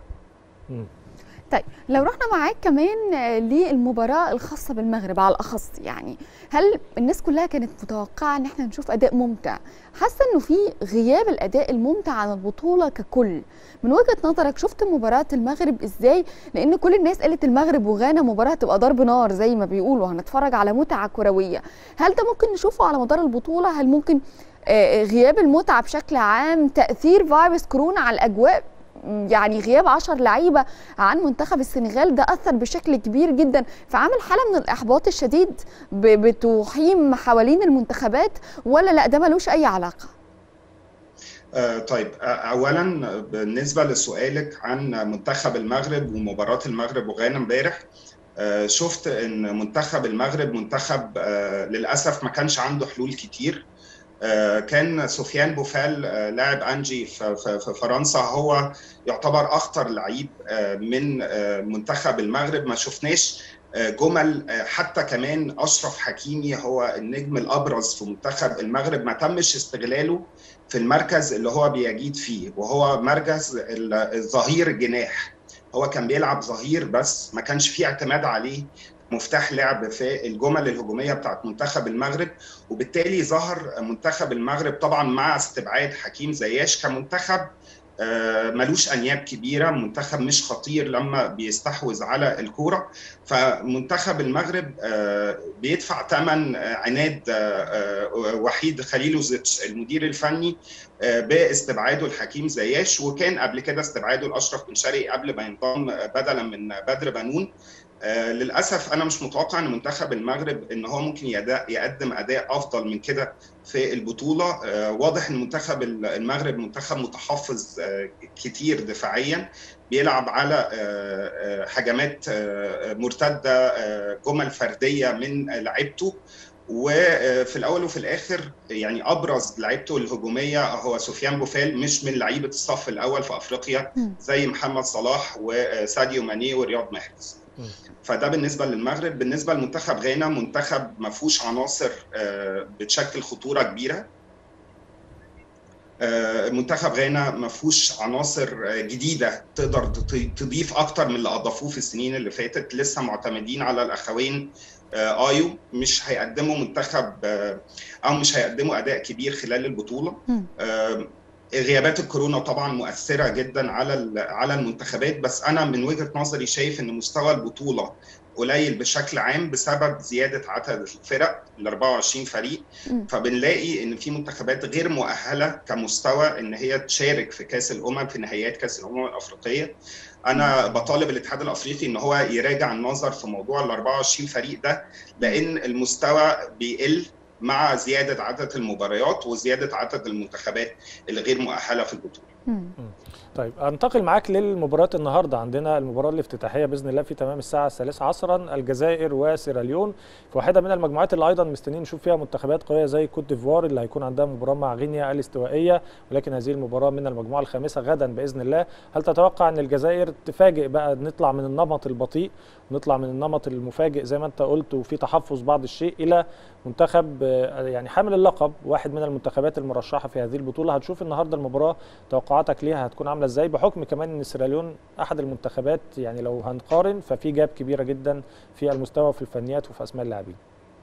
طيب لو رحنا معاك كمان للمباراه الخاصه بالمغرب على الاخص يعني هل الناس كلها كانت متوقعه ان احنا نشوف اداء ممتع حاسه انه في غياب الاداء الممتع عن البطوله ككل من وجهه نظرك شفت مباراه المغرب ازاي لان كل الناس قالت المغرب وغانا مباراه هتبقى ضرب نار زي ما بيقولوا هنتفرج على متعه كرويه هل ده ممكن نشوفه على مدار البطوله هل ممكن غياب المتعه بشكل عام تاثير فيروس كورونا على الاجواء يعني غياب 10 لعيبه عن منتخب السنغال ده اثر بشكل كبير جدا فعمل حاله من الاحباط الشديد بتحيم حوالين المنتخبات ولا لا ده ملوش اي علاقه آه طيب آه اولا بالنسبه لسؤالك عن منتخب المغرب ومباراه المغرب وغانا امبارح آه شفت ان منتخب المغرب منتخب للاسف ما كانش عنده حلول كتير كان سفيان بوفال لاعب انجي في فرنسا هو يعتبر اخطر لعيب من منتخب المغرب ما شفناش جمل حتى كمان اشرف حكيمي هو النجم الابرز في منتخب المغرب ما تمش استغلاله في المركز اللي هو بيجيد فيه وهو مركز الظهير الجناح هو كان بيلعب ظهير بس ما كانش فيه اعتماد عليه مفتاح لعب في الجمل الهجوميه بتاعت منتخب المغرب وبالتالي ظهر منتخب المغرب طبعا مع استبعاد حكيم زياش كمنتخب ملوش انياب كبيره منتخب مش خطير لما بيستحوذ على الكوره فمنتخب المغرب بيدفع ثمن عناد وحيد خليلوزيتش المدير الفني باستبعاده الحكيم زياش وكان قبل كده استبعاده الاشرف بن شرقي قبل ما ينضم بدلا من بدر بنون آه للاسف انا مش متوقع ان منتخب المغرب ان هو ممكن يقدم اداء افضل من كده في البطوله آه واضح ان منتخب المغرب منتخب متحفظ آه كتير دفاعيا بيلعب على هجمات مرتده جمل فرديه من لعيبته وفي الاول وفي الاخر يعني ابرز لعيبته الهجوميه هو سفيان بوفال مش من لعيبه الصف الاول في افريقيا زي محمد صلاح وساديو ماني ورياض محرز فده بالنسبه للمغرب بالنسبه لمنتخب غانا منتخب ما فيهوش عناصر بتشكل خطوره كبيره منتخب غانا ما فيهوش عناصر جديده تقدر تضيف اكتر من اللي اضافوه في السنين اللي فاتت لسه معتمدين على الاخوين ايو مش هيقدموا منتخب او مش هيقدموا اداء كبير خلال البطوله غيابات الكورونا طبعا مؤثره جدا على على المنتخبات بس انا من وجهه نظري شايف ان مستوى البطوله قليل بشكل عام بسبب زياده عدد الفرق ال 24 فريق فبنلاقي ان في منتخبات غير مؤهله كمستوى ان هي تشارك في كاس الامم في نهائيات كاس الامم الافريقيه انا بطالب الاتحاد الافريقي ان هو يراجع النظر في موضوع ال 24 فريق ده لان المستوى بيقل مع زياده عدد المباريات وزياده عدد المنتخبات اللي غير مؤهله في البطوله. طيب انتقل معاك للمباريات النهارده عندنا المباراه الافتتاحيه باذن الله في تمام الساعه الثالثه عصرا الجزائر وسيراليون في واحده من المجموعات اللي ايضا مستنيين نشوف فيها منتخبات قويه زي كوت ديفوار اللي هيكون عندها مباراه مع غينيا الاستوائيه ولكن هذه المباراه من المجموعه الخامسه غدا باذن الله هل تتوقع ان الجزائر تفاجئ بقى نطلع من النمط البطيء ونطلع من النمط المفاجئ زي ما انت قلت وفي تحفظ بعض الشيء الى منتخب يعني حامل اللقب واحد من المنتخبات المرشحه في هذه البطوله هتشوف النهارده المباراه توقعاتك ليها هتكون عامله ازاي بحكم كمان ان سيراليون احد المنتخبات يعني لو هنقارن ففي جاب كبيره جدا في المستوى وفي الفنيات وفي اسماء اللاعبين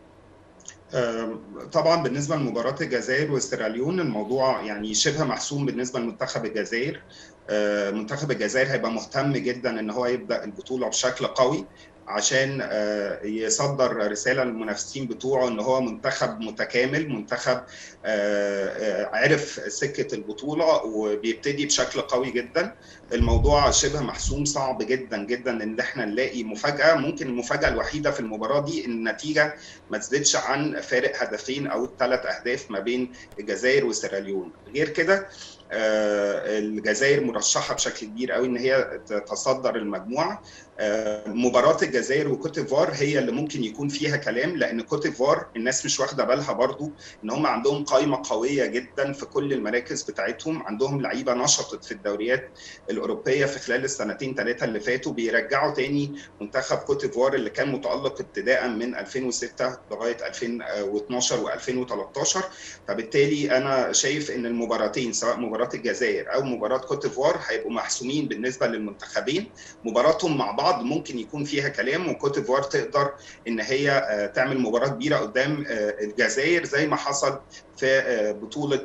طبعا بالنسبه لمباراه الجزائر وسيراليون الموضوع يعني شبه محسوم بالنسبه لمنتخب الجزائر منتخب الجزائر هيبقى مهتم جدا ان هو يبدا البطوله بشكل قوي عشان يصدر رساله للمنافسين بتوعه ان هو منتخب متكامل منتخب عرف سكه البطوله وبيبتدي بشكل قوي جدا الموضوع شبه محسوم صعب جدا جدا ان احنا نلاقي مفاجاه ممكن المفاجاه الوحيده في المباراه دي ان النتيجه ما تزيدش عن فارق هدفين او ثلاث اهداف ما بين الجزائر وسيراليون غير كده الجزائر مرشحه بشكل كبير قوي ان هي تتصدر المجموعه مباراه الجزائر وكوت ديفوار هي اللي ممكن يكون فيها كلام لان كوت ديفوار الناس مش واخده بالها برضو ان هم عندهم قائمه قويه جدا في كل المراكز بتاعتهم عندهم لعيبه نشطت في الدوريات الاوروبيه في خلال السنتين ثلاثه اللي فاتوا بيرجعوا تاني منتخب كوت ديفوار اللي كان متالق ابتداء من 2006 لغايه 2012 و2013 فبالتالي انا شايف ان المباراتين سواء مباراه الجزائر او مباراه كوت ديفوار هيبقوا محسومين بالنسبه للمنتخبين مباراتهم مع بعض ممكن يكون فيها كلام وكوت ديفوار تقدر ان هي تعمل مباراه كبيره قدام الجزائر زي ما حصل في بطوله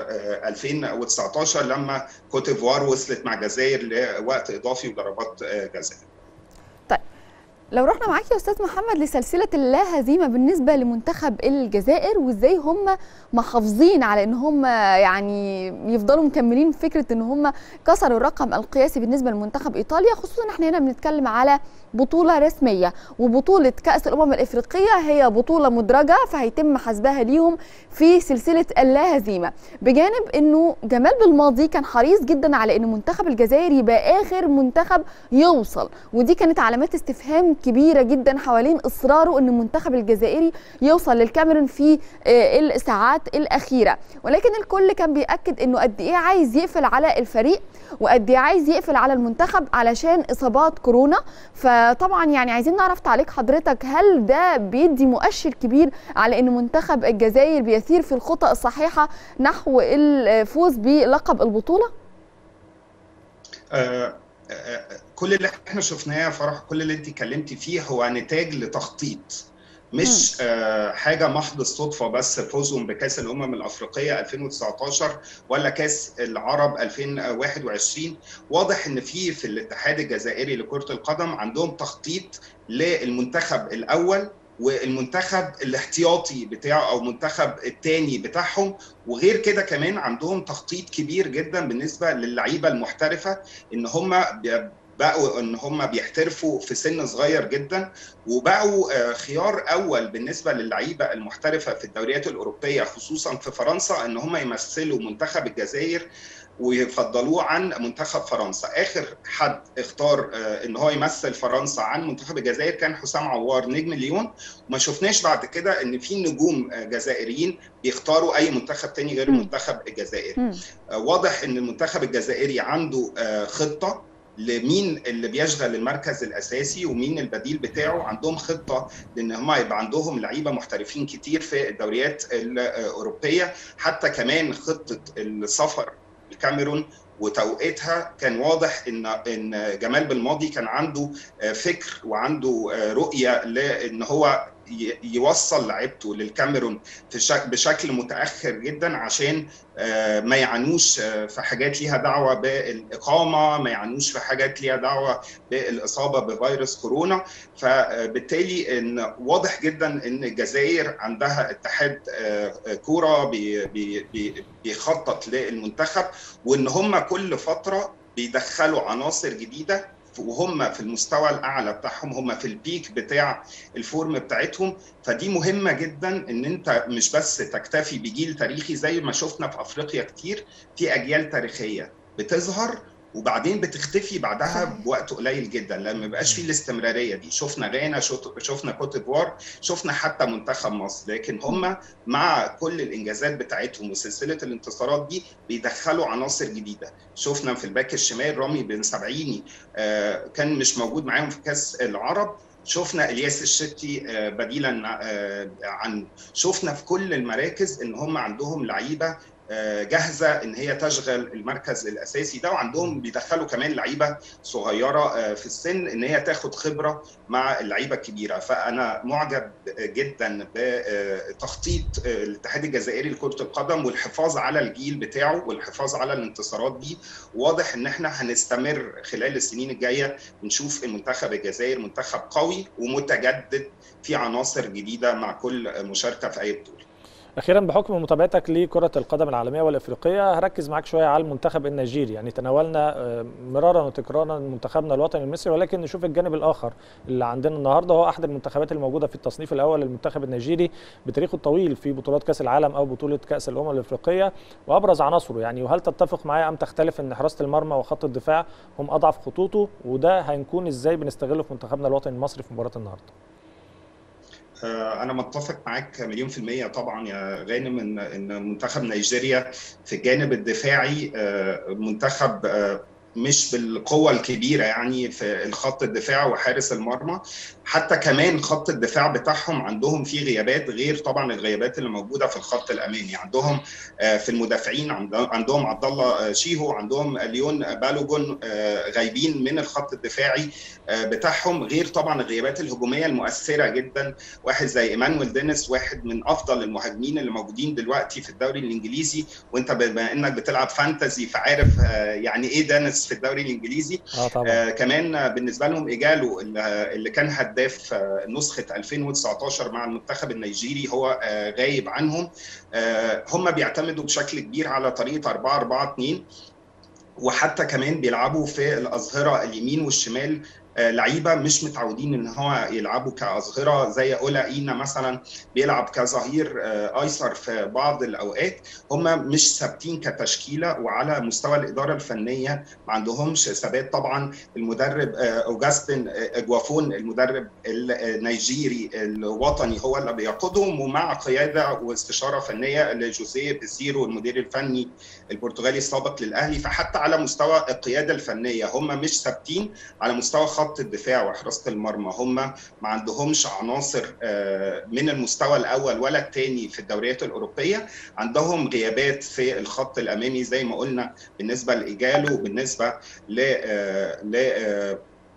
2019 لما كوت ديفوار وصلت مع الجزائر لوقت اضافي وضربات جزاء. طيب لو رحنا معاك يا استاذ محمد لسلسله اللا هزيمه بالنسبه لمنتخب الجزائر وازاي هم محافظين على ان هم يعني يفضلوا مكملين فكره ان هم كسروا الرقم القياسي بالنسبه لمنتخب ايطاليا خصوصا احنا هنا بنتكلم على بطوله رسميه وبطوله كاس الامم الافريقيه هي بطوله مدرجه فهيتم حسبها ليهم في سلسله اللا هزيمه بجانب انه جمال بالماضي كان حريص جدا على ان منتخب الجزائر يبقى اخر منتخب يوصل ودي كانت علامات استفهام كبيره جدا حوالين اصراره ان المنتخب الجزائري يوصل للكاميرون في الساعات الاخيره ولكن الكل كان بياكد انه قد ايه عايز يقفل على الفريق وقد ايه عايز يقفل على المنتخب علشان اصابات كورونا فطبعا يعني عايزين نعرف تعليق حضرتك هل ده بيدي مؤشر كبير على ان منتخب الجزائر بيسير في الخطى الصحيحه نحو الفوز بلقب البطوله؟ آه كل اللي احنا شفناه يا فرح كل اللي انت اتكلمتي فيه هو نتاج لتخطيط مش آه حاجه محض الصدفه بس فوزهم بكاس الامم الافريقيه 2019 ولا كاس العرب 2021 واضح ان في في الاتحاد الجزائري لكره القدم عندهم تخطيط للمنتخب الاول والمنتخب الاحتياطي بتاعه او المنتخب الثاني بتاعهم وغير كده كمان عندهم تخطيط كبير جدا بالنسبه للعيبه المحترفه ان هم بقوا ان هم بيحترفوا في سن صغير جدا وبقوا خيار اول بالنسبه للعيبه المحترفه في الدوريات الاوروبيه خصوصا في فرنسا ان هم يمثلوا منتخب الجزائر ويفضلوه عن منتخب فرنسا اخر حد اختار ان هو يمثل فرنسا عن منتخب الجزائر كان حسام عوار نجم ليون وما شفناش بعد كده ان في نجوم جزائريين بيختاروا اي منتخب تاني غير المنتخب الجزائري واضح ان المنتخب الجزائري عنده خطه لمين اللي بيشغل المركز الاساسي ومين البديل بتاعه عندهم خطه لان هم يبقى عندهم لعيبه محترفين كتير في الدوريات الاوروبيه حتى كمان خطه السفر الكاميرون وتوقيتها كان واضح ان ان جمال بالماضي كان عنده فكر وعنده رؤيه لان هو يوصل لعيبته للكاميرون بشكل متاخر جدا عشان ما يعانوش في حاجات ليها دعوه بالاقامه ما يعانوش في حاجات ليها دعوه بالاصابه بفيروس كورونا فبالتالي ان واضح جدا ان الجزائر عندها اتحاد كوره بيخطط للمنتخب وان هم كل فتره بيدخلوا عناصر جديده وهم في المستوى الاعلى بتاعهم هم في البيك بتاع الفورم بتاعتهم فدي مهمه جدا ان انت مش بس تكتفي بجيل تاريخي زي ما شفنا في افريقيا كتير في اجيال تاريخيه بتظهر وبعدين بتختفي بعدها بوقت قليل جدا لما ما يبقاش فيه الاستمراريه دي شفنا غانا شفنا كوت ديفوار شفنا حتى منتخب مصر لكن هم مع كل الانجازات بتاعتهم وسلسله الانتصارات دي بيدخلوا عناصر جديده شفنا في الباك الشمال رامي بن سبعيني آه كان مش موجود معاهم في كاس العرب شفنا الياس الشتي بديلا عنه شفنا في كل المراكز ان هم عندهم لعيبه جاهزه ان هي تشغل المركز الاساسي ده وعندهم بيدخلوا كمان لعيبه صغيره في السن ان هي تاخد خبره مع اللعيبه الكبيره فانا معجب جدا بتخطيط الاتحاد الجزائري لكره القدم والحفاظ على الجيل بتاعه والحفاظ على الانتصارات دي واضح ان احنا هنستمر خلال السنين الجايه ونشوف المنتخب الجزائر منتخب قوي ومتجدد في عناصر جديده مع كل مشاركه في اي بطوله اخيرا بحكم متابعتك لكره القدم العالميه والافريقيه هركز معاك شويه على المنتخب النيجيري يعني تناولنا مرارا وتكرارا منتخبنا الوطني المصري ولكن نشوف الجانب الاخر اللي عندنا النهارده هو احد المنتخبات الموجوده في التصنيف الاول للمنتخب النيجيري بتاريخه الطويل في بطولات كاس العالم او بطوله كاس الامم الافريقيه وابرز عناصره يعني وهل تتفق معايا ام تختلف ان حراسه المرمى وخط الدفاع هم اضعف خطوطه وده هنكون ازاي بنستغله في منتخبنا الوطني المصري في مباراه النهارده انا متفق معاك مليون في الميه طبعا يا غانم ان ان منتخب نيجيريا في الجانب الدفاعي منتخب مش بالقوه الكبيره يعني في الخط الدفاع وحارس المرمى حتى كمان خط الدفاع بتاعهم عندهم فيه غيابات غير طبعا الغيابات اللي موجوده في الخط الامامي عندهم في المدافعين عندهم عبد الله شيهو عندهم ليون بالوجون غايبين من الخط الدفاعي بتاعهم غير طبعا الغيابات الهجوميه المؤثره جدا واحد زي ايمانويل دينيس واحد من افضل المهاجمين اللي موجودين دلوقتي في الدوري الانجليزي وانت بما انك بتلعب فانتزي فعارف يعني ايه دينيس في الدوري الانجليزي آه طبعا. آه كمان بالنسبه لهم ايجالو اللي كان هداف نسخه 2019 مع المنتخب النيجيري هو آه غايب عنهم آه هم بيعتمدوا بشكل كبير على طريقه 4 4 2 وحتى كمان بيلعبوا في الاظهره اليمين والشمال لعيبه مش متعودين ان هو يلعبوا كاظهره زي اولا اينا مثلا بيلعب كظهير ايسر في بعض الاوقات هم مش ثابتين كتشكيله وعلى مستوى الاداره الفنيه ما عندهمش ثبات طبعا المدرب اوجاستن اجوافون المدرب النيجيري الوطني هو اللي بيقودهم ومع قياده واستشاره فنيه لجوزيه بيسيرو المدير الفني البرتغالي السابق للاهلي فحتى على مستوى القياده الفنيه هم مش ثابتين على مستوى خط الدفاع وحراسه المرمى هم ما عندهمش عناصر من المستوى الاول ولا الثاني في الدوريات الاوروبيه عندهم غيابات في الخط الامامي زي ما قلنا بالنسبه لايجالو وبالنسبه ل ل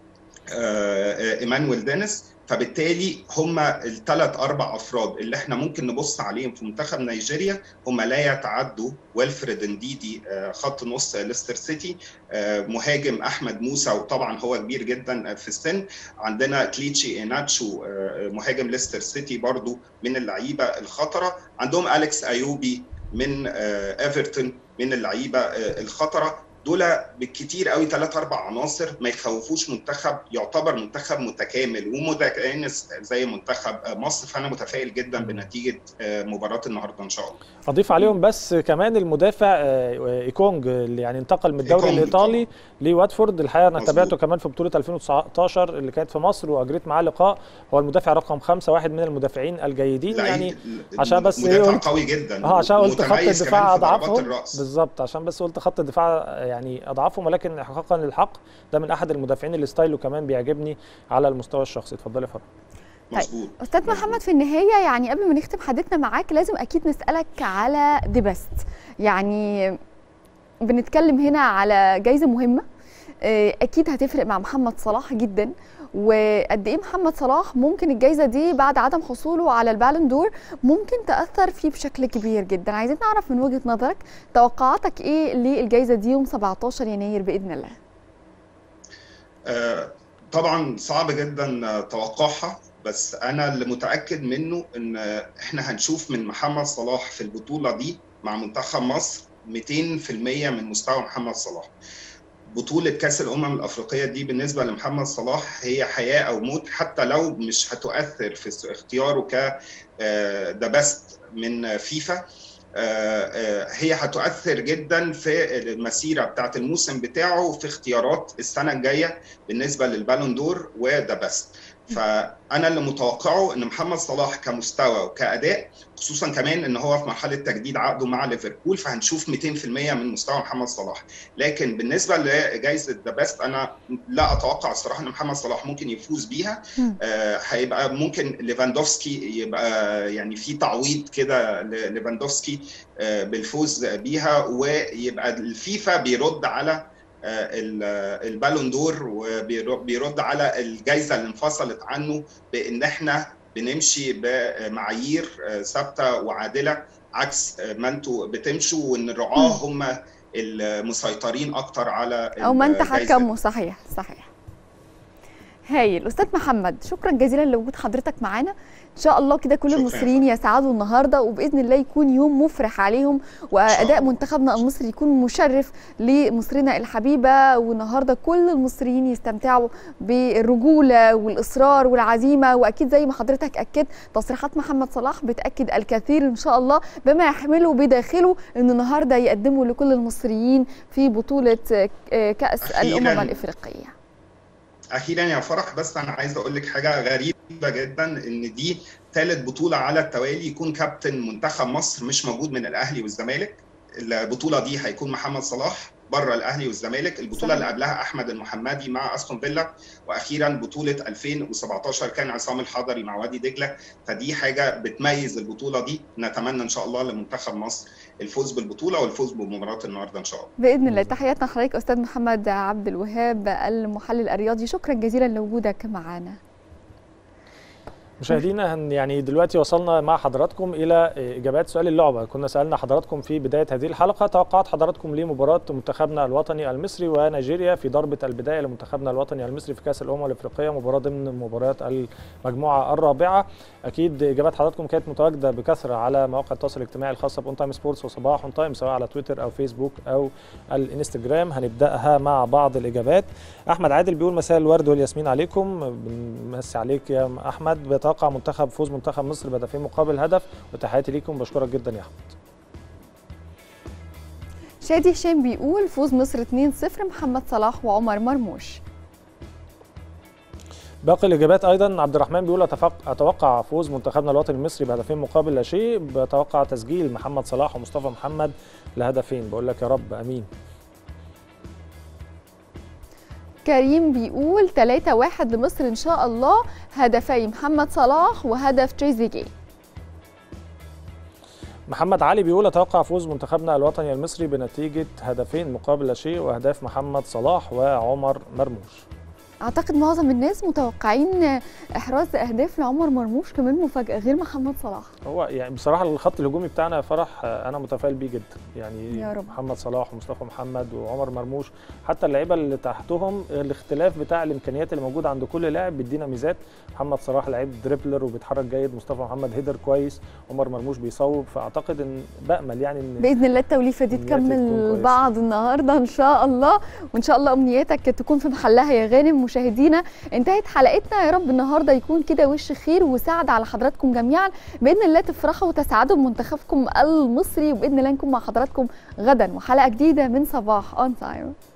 ايمانويل دينيس فبالتالي هم الثلاث اربع افراد اللي احنا ممكن نبص عليهم في منتخب نيجيريا هم لا يتعدوا ويلفريد انديدي خط نص ليستر سيتي مهاجم احمد موسى وطبعا هو كبير جدا في السن عندنا كليتشي اناتشو مهاجم ليستر سيتي برضو من اللعيبه الخطره عندهم اليكس ايوبي من ايفرتون من اللعيبه الخطره دول بالكتير قوي ثلاث اربع عناصر ما يخوفوش منتخب يعتبر منتخب متكامل ومتكانس زي منتخب مصر فانا متفائل جدا بنتيجه مباراه النهارده ان شاء الله. اضيف عليهم بس كمان المدافع ايكونج اللي يعني انتقل من الدوري الايطالي لواتفورد الحقيقه انا تابعته كمان في بطوله 2019 اللي كانت في مصر واجريت معاه لقاء هو المدافع رقم خمسة واحد من المدافعين الجيدين يعني عشان بس مدافع قوي جدا اه عشان قلت خط الدفاع اضعفهم بالظبط عشان بس قلت خط الدفاع يعني اضعفهم ولكن حقا للحق ده من احد المدافعين اللي ستايله كمان بيعجبني على المستوى الشخصي اتفضلي يا فرح طيب استاذ محمد في النهايه يعني قبل ما نختم حديثنا معاك لازم اكيد نسالك على دي بيست يعني بنتكلم هنا على جايزه مهمه اكيد هتفرق مع محمد صلاح جدا وقد ايه محمد صلاح ممكن الجائزه دي بعد عدم حصوله على البالون دور ممكن تاثر فيه بشكل كبير جدا عايزين نعرف من وجهه نظرك توقعاتك ايه للجائزه دي يوم 17 يناير باذن الله آه طبعا صعب جدا توقعها بس انا اللي متاكد منه ان احنا هنشوف من محمد صلاح في البطوله دي مع منتخب مصر 200% من مستوى محمد صلاح بطولة كأس الأمم الأفريقية دي بالنسبة لمحمد صلاح هي حياة أو موت حتى لو مش هتؤثر في اختياره ك ذا بيست من فيفا هي هتؤثر جدا في المسيرة بتاعت الموسم بتاعه في اختيارات السنة الجاية بالنسبة للبالون دور وذا بيست فانا اللي متوقعه ان محمد صلاح كمستوى وكاداء خصوصا كمان ان هو في مرحله تجديد عقده مع ليفربول فهنشوف 200% من مستوى محمد صلاح لكن بالنسبه لجائزه ذا بيست انا لا اتوقع الصراحه ان محمد صلاح ممكن يفوز بيها آه هيبقى ممكن ليفاندوفسكي يبقى يعني في تعويض كده ليفاندوفسكي آه بالفوز بيها ويبقى الفيفا بيرد على البالون دور وبيرد على الجائزه اللي انفصلت عنه بان احنا بنمشي بمعايير ثابته وعادله عكس ما انتوا بتمشوا وان الرعاه هم المسيطرين اكتر على او من تحكموا صحيح صحيح هايل استاذ محمد شكرا جزيلا لوجود حضرتك معانا ان شاء الله كده كل المصريين يسعدوا النهارده وباذن الله يكون يوم مفرح عليهم واداء منتخبنا المصري يكون مشرف لمصرنا الحبيبه والنهارده كل المصريين يستمتعوا بالرجوله والاصرار والعزيمه واكيد زي ما حضرتك اكدت تصريحات محمد صلاح بتاكد الكثير ان شاء الله بما يحمله بداخله ان النهارده يقدموا لكل المصريين في بطوله كاس الامم الافريقيه اخيرا يا فرح بس انا عايز اقول لك حاجه غريبه جدا ان دي ثالث بطوله على التوالي يكون كابتن منتخب مصر مش موجود من الاهلي والزمالك البطوله دي هيكون محمد صلاح بره الاهلي والزمالك البطوله صحيح. اللي قبلها احمد المحمدي مع استون فيلا واخيرا بطوله 2017 كان عصام الحضري مع وادي دجله فدي حاجه بتميز البطوله دي نتمنى ان شاء الله لمنتخب مصر الفوز بالبطوله والفوز بمباراه النهارده ان شاء الله باذن الله تحياتنا لحضرتك استاذ محمد عبد الوهاب المحلل الرياضي شكرا جزيلا لوجودك معنا مشاهدينا يعني دلوقتي وصلنا مع حضراتكم الى اجابات سؤال اللعبه كنا سالنا حضراتكم في بدايه هذه الحلقه توقعات حضراتكم لمباراه منتخبنا الوطني المصري ونيجيريا في ضربه البدايه لمنتخبنا الوطني المصري في كاس الامم الافريقيه مباراه ضمن مباريات المجموعه الرابعه اكيد اجابات حضراتكم كانت متواجده بكثره على مواقع التواصل الاجتماعي الخاصه باون تايم سبورتس وصباح اون تايم سواء على تويتر او فيسبوك او الانستجرام هنبداها مع بعض الاجابات احمد عادل بيقول مساء الورد والياسمين عليكم بنمسي عليك يا احمد بيتوقع منتخب فوز منتخب مصر بهدفين مقابل هدف وتحياتي ليكم بشكرك جدا يا احمد شادي هشام بيقول فوز مصر 2-0 محمد صلاح وعمر مرموش باقي الاجابات ايضا عبد الرحمن بيقول اتوقع فوز منتخبنا الوطني المصري بهدفين مقابل لا شيء بتوقع تسجيل محمد صلاح ومصطفى محمد لهدفين بقول لك يا رب امين كريم بيقول 3-1 لمصر ان شاء الله هدفي محمد صلاح وهدف تريزيجيه محمد علي بيقول اتوقع فوز منتخبنا الوطني المصري بنتيجه هدفين مقابل لا شيء واهداف محمد صلاح وعمر مرموش اعتقد معظم الناس متوقعين احراز اهداف لعمر مرموش كمان مفاجاه غير محمد صلاح هو يعني بصراحه الخط الهجومي بتاعنا يا فرح آه، انا متفائل بيه جدا يعني يا رب. محمد صلاح ومصطفى محمد وعمر مرموش حتى اللعيبه اللي تحتهم الاختلاف بتاع الامكانيات اللي موجوده عند كل لاعب بيدينا ميزات محمد صلاح لعيب دريبلر وبيتحرك جيد مصطفى محمد هيدر كويس عمر مرموش بيصوب فاعتقد ان بامل يعني ان باذن الله التوليفه دي أمنياتي تكون تكمل كويسة. بعض النهارده ان شاء الله وان شاء الله امنياتك تكون في محلها يا غانم مشاهدينا انتهت حلقتنا يا رب النهارده يكون كده وش خير وسعد على حضراتكم جميعا باذن الله تفرحوا وتسعدوا بمنتخبكم المصري وباذن الله نكون مع حضراتكم غدا وحلقه جديده من صباح اون تايم